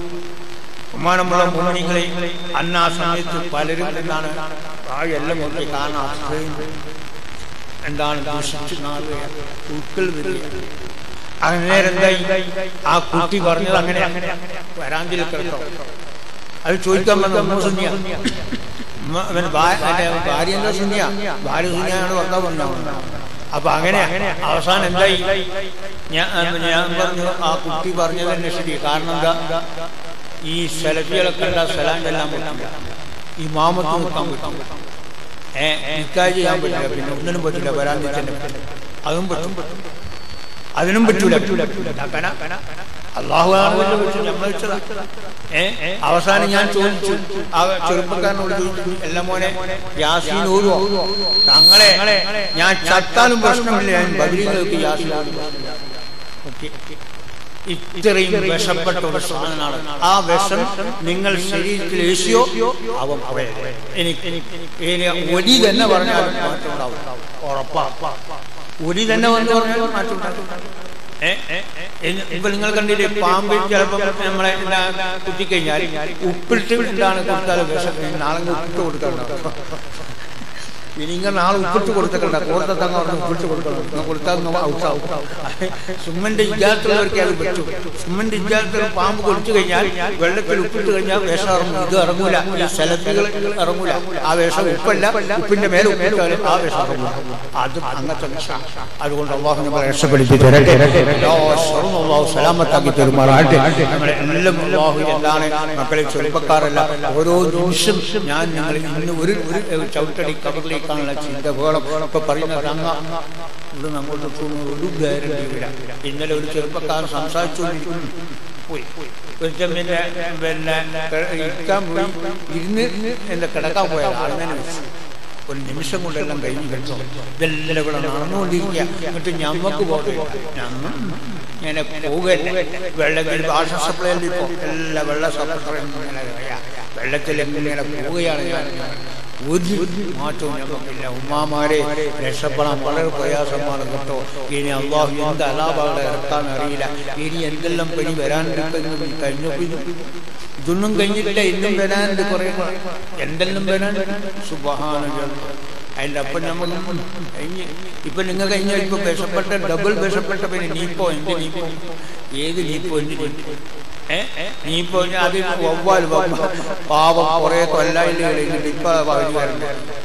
ഉമ്മാനമുള്ള മുന്നണികളെ അന്ന് ആ സമയത്ത് പലരും എന്താണ് ആ എല്ലാം നോക്കി കാണാൻ അത്രയും എന്താണ് ദൂഷിച്ച് നാളുക പൂക്കൾ വരിക അങ്ങനെ എന്തായി ആ കുട്ടി പറഞ്ഞത് അങ്ങനെ അങ്ങനെ വരാന്തിൽ കിടക്കോ അത് ചോദിക്കാൻ വന്ന ഉമ്മ സുന്നിയ ഉമ്മ- അവൻ ഭാ- അവന്റെ ഭാര്യ എന്താ സുന്നിയ ഭാര്യ സുന്നിയാണ് വന്നാ വന്ന അപ്പൊ അങ്ങനെ അവസാനം എന്തായി ഞാൻ ഞാൻ പറഞ്ഞു ആ കുട്ടി പറഞ്ഞത് തന്നെ ശരി കാരണം എന്താ ഈ സെലഫികളൊക്കെ ഉള്ള സലാം എല്ലാം പറ്റില്ല ഈ മാമത്ത് നോക്കാൻ പറ്റില്ല ഏ നിക്കായ് ചെയ്യാൻ പറ്റില്ല പിന്നെ ഒന്നിനും പറ്റില്ല വരാൻ തന്നെ അതും പറ്റും അതിനും പറ്റൂല അള്ളാഹുവാണ് നമ്മൾ വെച്ചതാ ഏ അവസാനം ഞാൻ ചോദിച്ചു ആ ചെറുപ്പക്കാരനോട് ചോദിച്ചു എല്ലാ മോനെ യാസീൻ ഓതുവോ തങ്ങളെ ഞാൻ ചത്താലും പ്രശ്നമില്ല ഞാൻ ബദരീങ്ങൾക്ക് യാസീൻ ഓതുവോ ഓക്കെ ഇത്രയും വിഷപ്പെട്ട ഒരു സാധനമാണ് ആ വിഷം നിങ്ങൾ ശരീരത്തിൽ ഏശിയോ അവൻ പോയത് എനിക്ക് ഇനി ഒലി തന്നെ പറഞ്ഞാൽ മാറ്റം ഉണ്ടാവും ഉറപ്പാ ഒലി തന്നെ വന്ന് പറഞ്ഞാൽ മാറ്റം ഉണ്ടാവും ഏ, ഏ, ഏ, ഇപ്പൊ നിങ്ങൾ കണ്ടില്ലേ പാമ്പ് ചിലപ്പോൾ നമ്മളെ ഇങ്ങനെ കുത്തിക്കഴിഞ്ഞാൽ ഉപ്പിട്ട് ഇട്ടാണ് കൊടുത്താൽ വിഷം നാളെ ഉപ്പിട്ട് കൊടുക്കാറുണ്ടാവും ഇനി ഇങ്ങനെ നാളെ ഉപ്പിട്ട് കൊടുത്തിട്ടുണ്ട് കോർത്തത്തങ്ങ പറഞ്ഞ് ഉപ്പിട്ട് കൊടുക്കണം കൊടുത്താൽ ഔട്ടാവും സുമ്മന്റെ ഇജാത്തുള്ളവർക്ക് അത് പറ്റും സുമ്മന്റെ ഇജാത്തുള്ള പാമ്പ് കുടിച്ചു കഴിഞ്ഞാൽ വെള്ളത്തിൽ ഉപ്പിട്ട് കഴിഞ്ഞാൽ വിഷം ഇറങ്ങും ഇത് ഇറങ്ങൂല ഈ സെലഫികൾ ഇറങ്ങൂല ആ വിഷം ഉപ്പല്ല ഉപ്പിന്റെ മേലെ ഉപ്പിട്ടാൽ ആ വിഷം ഇറങ്ങൂല അത് അങ്ങനത്തെ വിഷം അതുകൊണ്ട് അള്ളാഹു നമ്മളെ രക്ഷപ്പെടുത്തി തരട്ടെ എല്ലാ ഷറും അള്ളാഹു സലാമത്താക്കി തെരുമാറാട്ടെ നമ്മളെ എല്ലാം അള്ളാഹു എന്താണ് മക്കളെ ചെറുപ്പക്കാരല്ല ഓരോ നിമിഷം ഞാൻ നിങ്ങൾ ഇന്ന് ഒരു ഒരു ചവിട്ടടി കബറിലേക്കാണുള്ള ചിന്ത വേണം ഇപ്പൊ പറയുന്ന തങ്ങ ഇവിടെ നമ്മോട്ട് പോകുന്ന ഒരു ഗ്യാരണ്ടി ഇല്ല ഇന്നലെ ഒരു ചെറുപ്പക്കാരൻ സംസാരിച്ചുകൊണ്ടിരിക്കുന്നു പോയി ഒരുത്തൻ പിന്നെ പിന്നെ ഇരിക്കാൻ പോയി ഇരുന്ന് എന്റെ കിടക്കാൻ പോയ ആളിനെ വെച്ചു ഒരു നിമിഷം കൊണ്ടെല്ലാം കഴിഞ്ഞു കേട്ടോ ഇതെല്ലാം ഇവിടെ നടന്നുകൊണ്ടിരിക്കുക എന്നിട്ട് ഞമ്മക്ക് പോകട്ടെ ഞമ്മ ഇങ്ങനെ പോകല്ലേ വെള്ളത്തിൽ ഭാഷ സപ്ലൈ ഇപ്പോ എല്ലാ വെള്ള സപ്ലൈ ഇങ്ങനെ വയ്യ. വെള്ളത്തിൽ ഇങ്ങനെ പോവുകയാണ് ഞാൻ ഒരു മാറ്റവും ഞങ്ങൾക്കില്ല ഉമ്മാമാരെ രക്ഷപ്പെടാൻ വളരെ പ്രയാസമാണ് കേട്ടോ ഇനി അള്ളാഹു എന്ത് അലാബാടെ ഇറക്കാൻ അറിയില്ല ഇനി എന്തെല്ലാം പനി വരാണ്ടിരിക്കുന്നു കഴിഞ്ഞു ഇതൊന്നും കഴിഞ്ഞിട്ടില്ല ഇന്നും വരാനുണ്ട് കുറെ എന്തെല്ലാം വരാനുണ്ട് സുബഹാന അതിന്റെ അപ്പം നമ്മൾ കഴിഞ്ഞ് ഇപ്പൊ നിങ്ങൾ കഴിഞ്ഞ ഇപ്പൊ വിഷപ്പെട്ട ഡബിൾ വിഷപ്പെട്ട പിന്നെ നീപ്പോ എന്ത് നീപ്പോ ഏത് നീപ്പോ എന്ത് നീപ്പോ ഏ നീപ്പോ അത് വവ്വാൽ വവ്വാൽ പാവം കുറെ കൊല്ലായില്ല കഴിഞ്ഞിട്ട് ഇപ്പൊ വഴി വരണം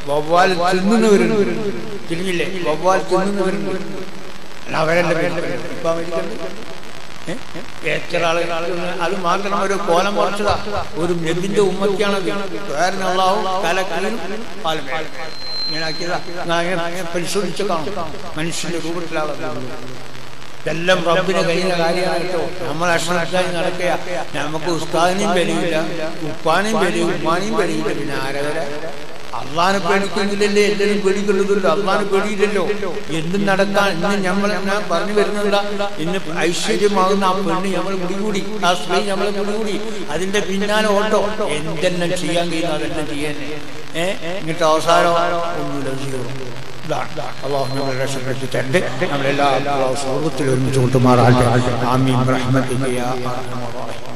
വവ്വാൽ തിന്നുന്നവരുണ്ട് തിരിഞ്ഞില്ലേ വവ്വാൽ തിന്നുന്നവരുണ്ട് അല്ല അവരല്ല ഇപ്പൊ അമേരിക്കയിൽ ഏ? എത്ര ആളുകൾ അത് മാത്രം ഒരു കോലം കുറച്ചതാ ഒരു നെബിന്റെ ഉമ്മയ്ക്കാണത് വേറെ അള്ളാവും കലക്കലും പാലം ഇങ്ങനെ ആക്കിയതാ ഞാൻ അങ്ങനെ പരിശോധിച്ച് കാണും മനുഷ്യന്റെ രൂപത്തിലാണ് ഇതെല്ലാം റബ്ബിനെ കഴിയുന്ന കാര്യമാണ് കേട്ടോ നമ്മൾ അക്ഷരത്തായി നടക്കുക നമുക്ക് ഉസ്താദിനെയും വിലയില്ല ഉപ്പാനെയും വിലയും ഉമ്മാനെയും വിലയില്ല പിന്നെ ആരവരെ അള്ളാനെ പേടിക്കുന്നില്ലല്ലേ എല്ലാവരും പേടിക്കുള്ളതുണ്ട് അള്ളാനെ പേടിയില്ലല്ലോ എന്തും നടക്കാൻ ഇന്ന് നമ്മൾ ഞാൻ പറഞ്ഞു വരുന്നതാ ഇന്ന് ഐശ്വര്യമാകുന്ന ആ പെണ്ണ് നമ്മൾ പിടികൂടി ആ സ്ത്രീ നമ്മളെ പിടികൂടി അതിന്റെ പിന്നാലെ ഓട്ടോ എന്തെല്ലാം ചെയ്യാൻ കഴിയുന്നു അതെല്ലാം ചെയ്യാൻ ഏഹ് എന്നിട്ട് അവസാനം ഒന്നുമില്ല സീറോ ഇതാണ് അള്ളാഹു നമ്മളെ രക്ഷപ്പെടുത്തി തരണ്ട് നമ്മളെല്ലാ സ്വർഗത്തിൽ ഒരുമിച്ച് കൊണ്ടുമാറാട്ടെ ആമീൻ റഹ്മത്തിൻ്റെ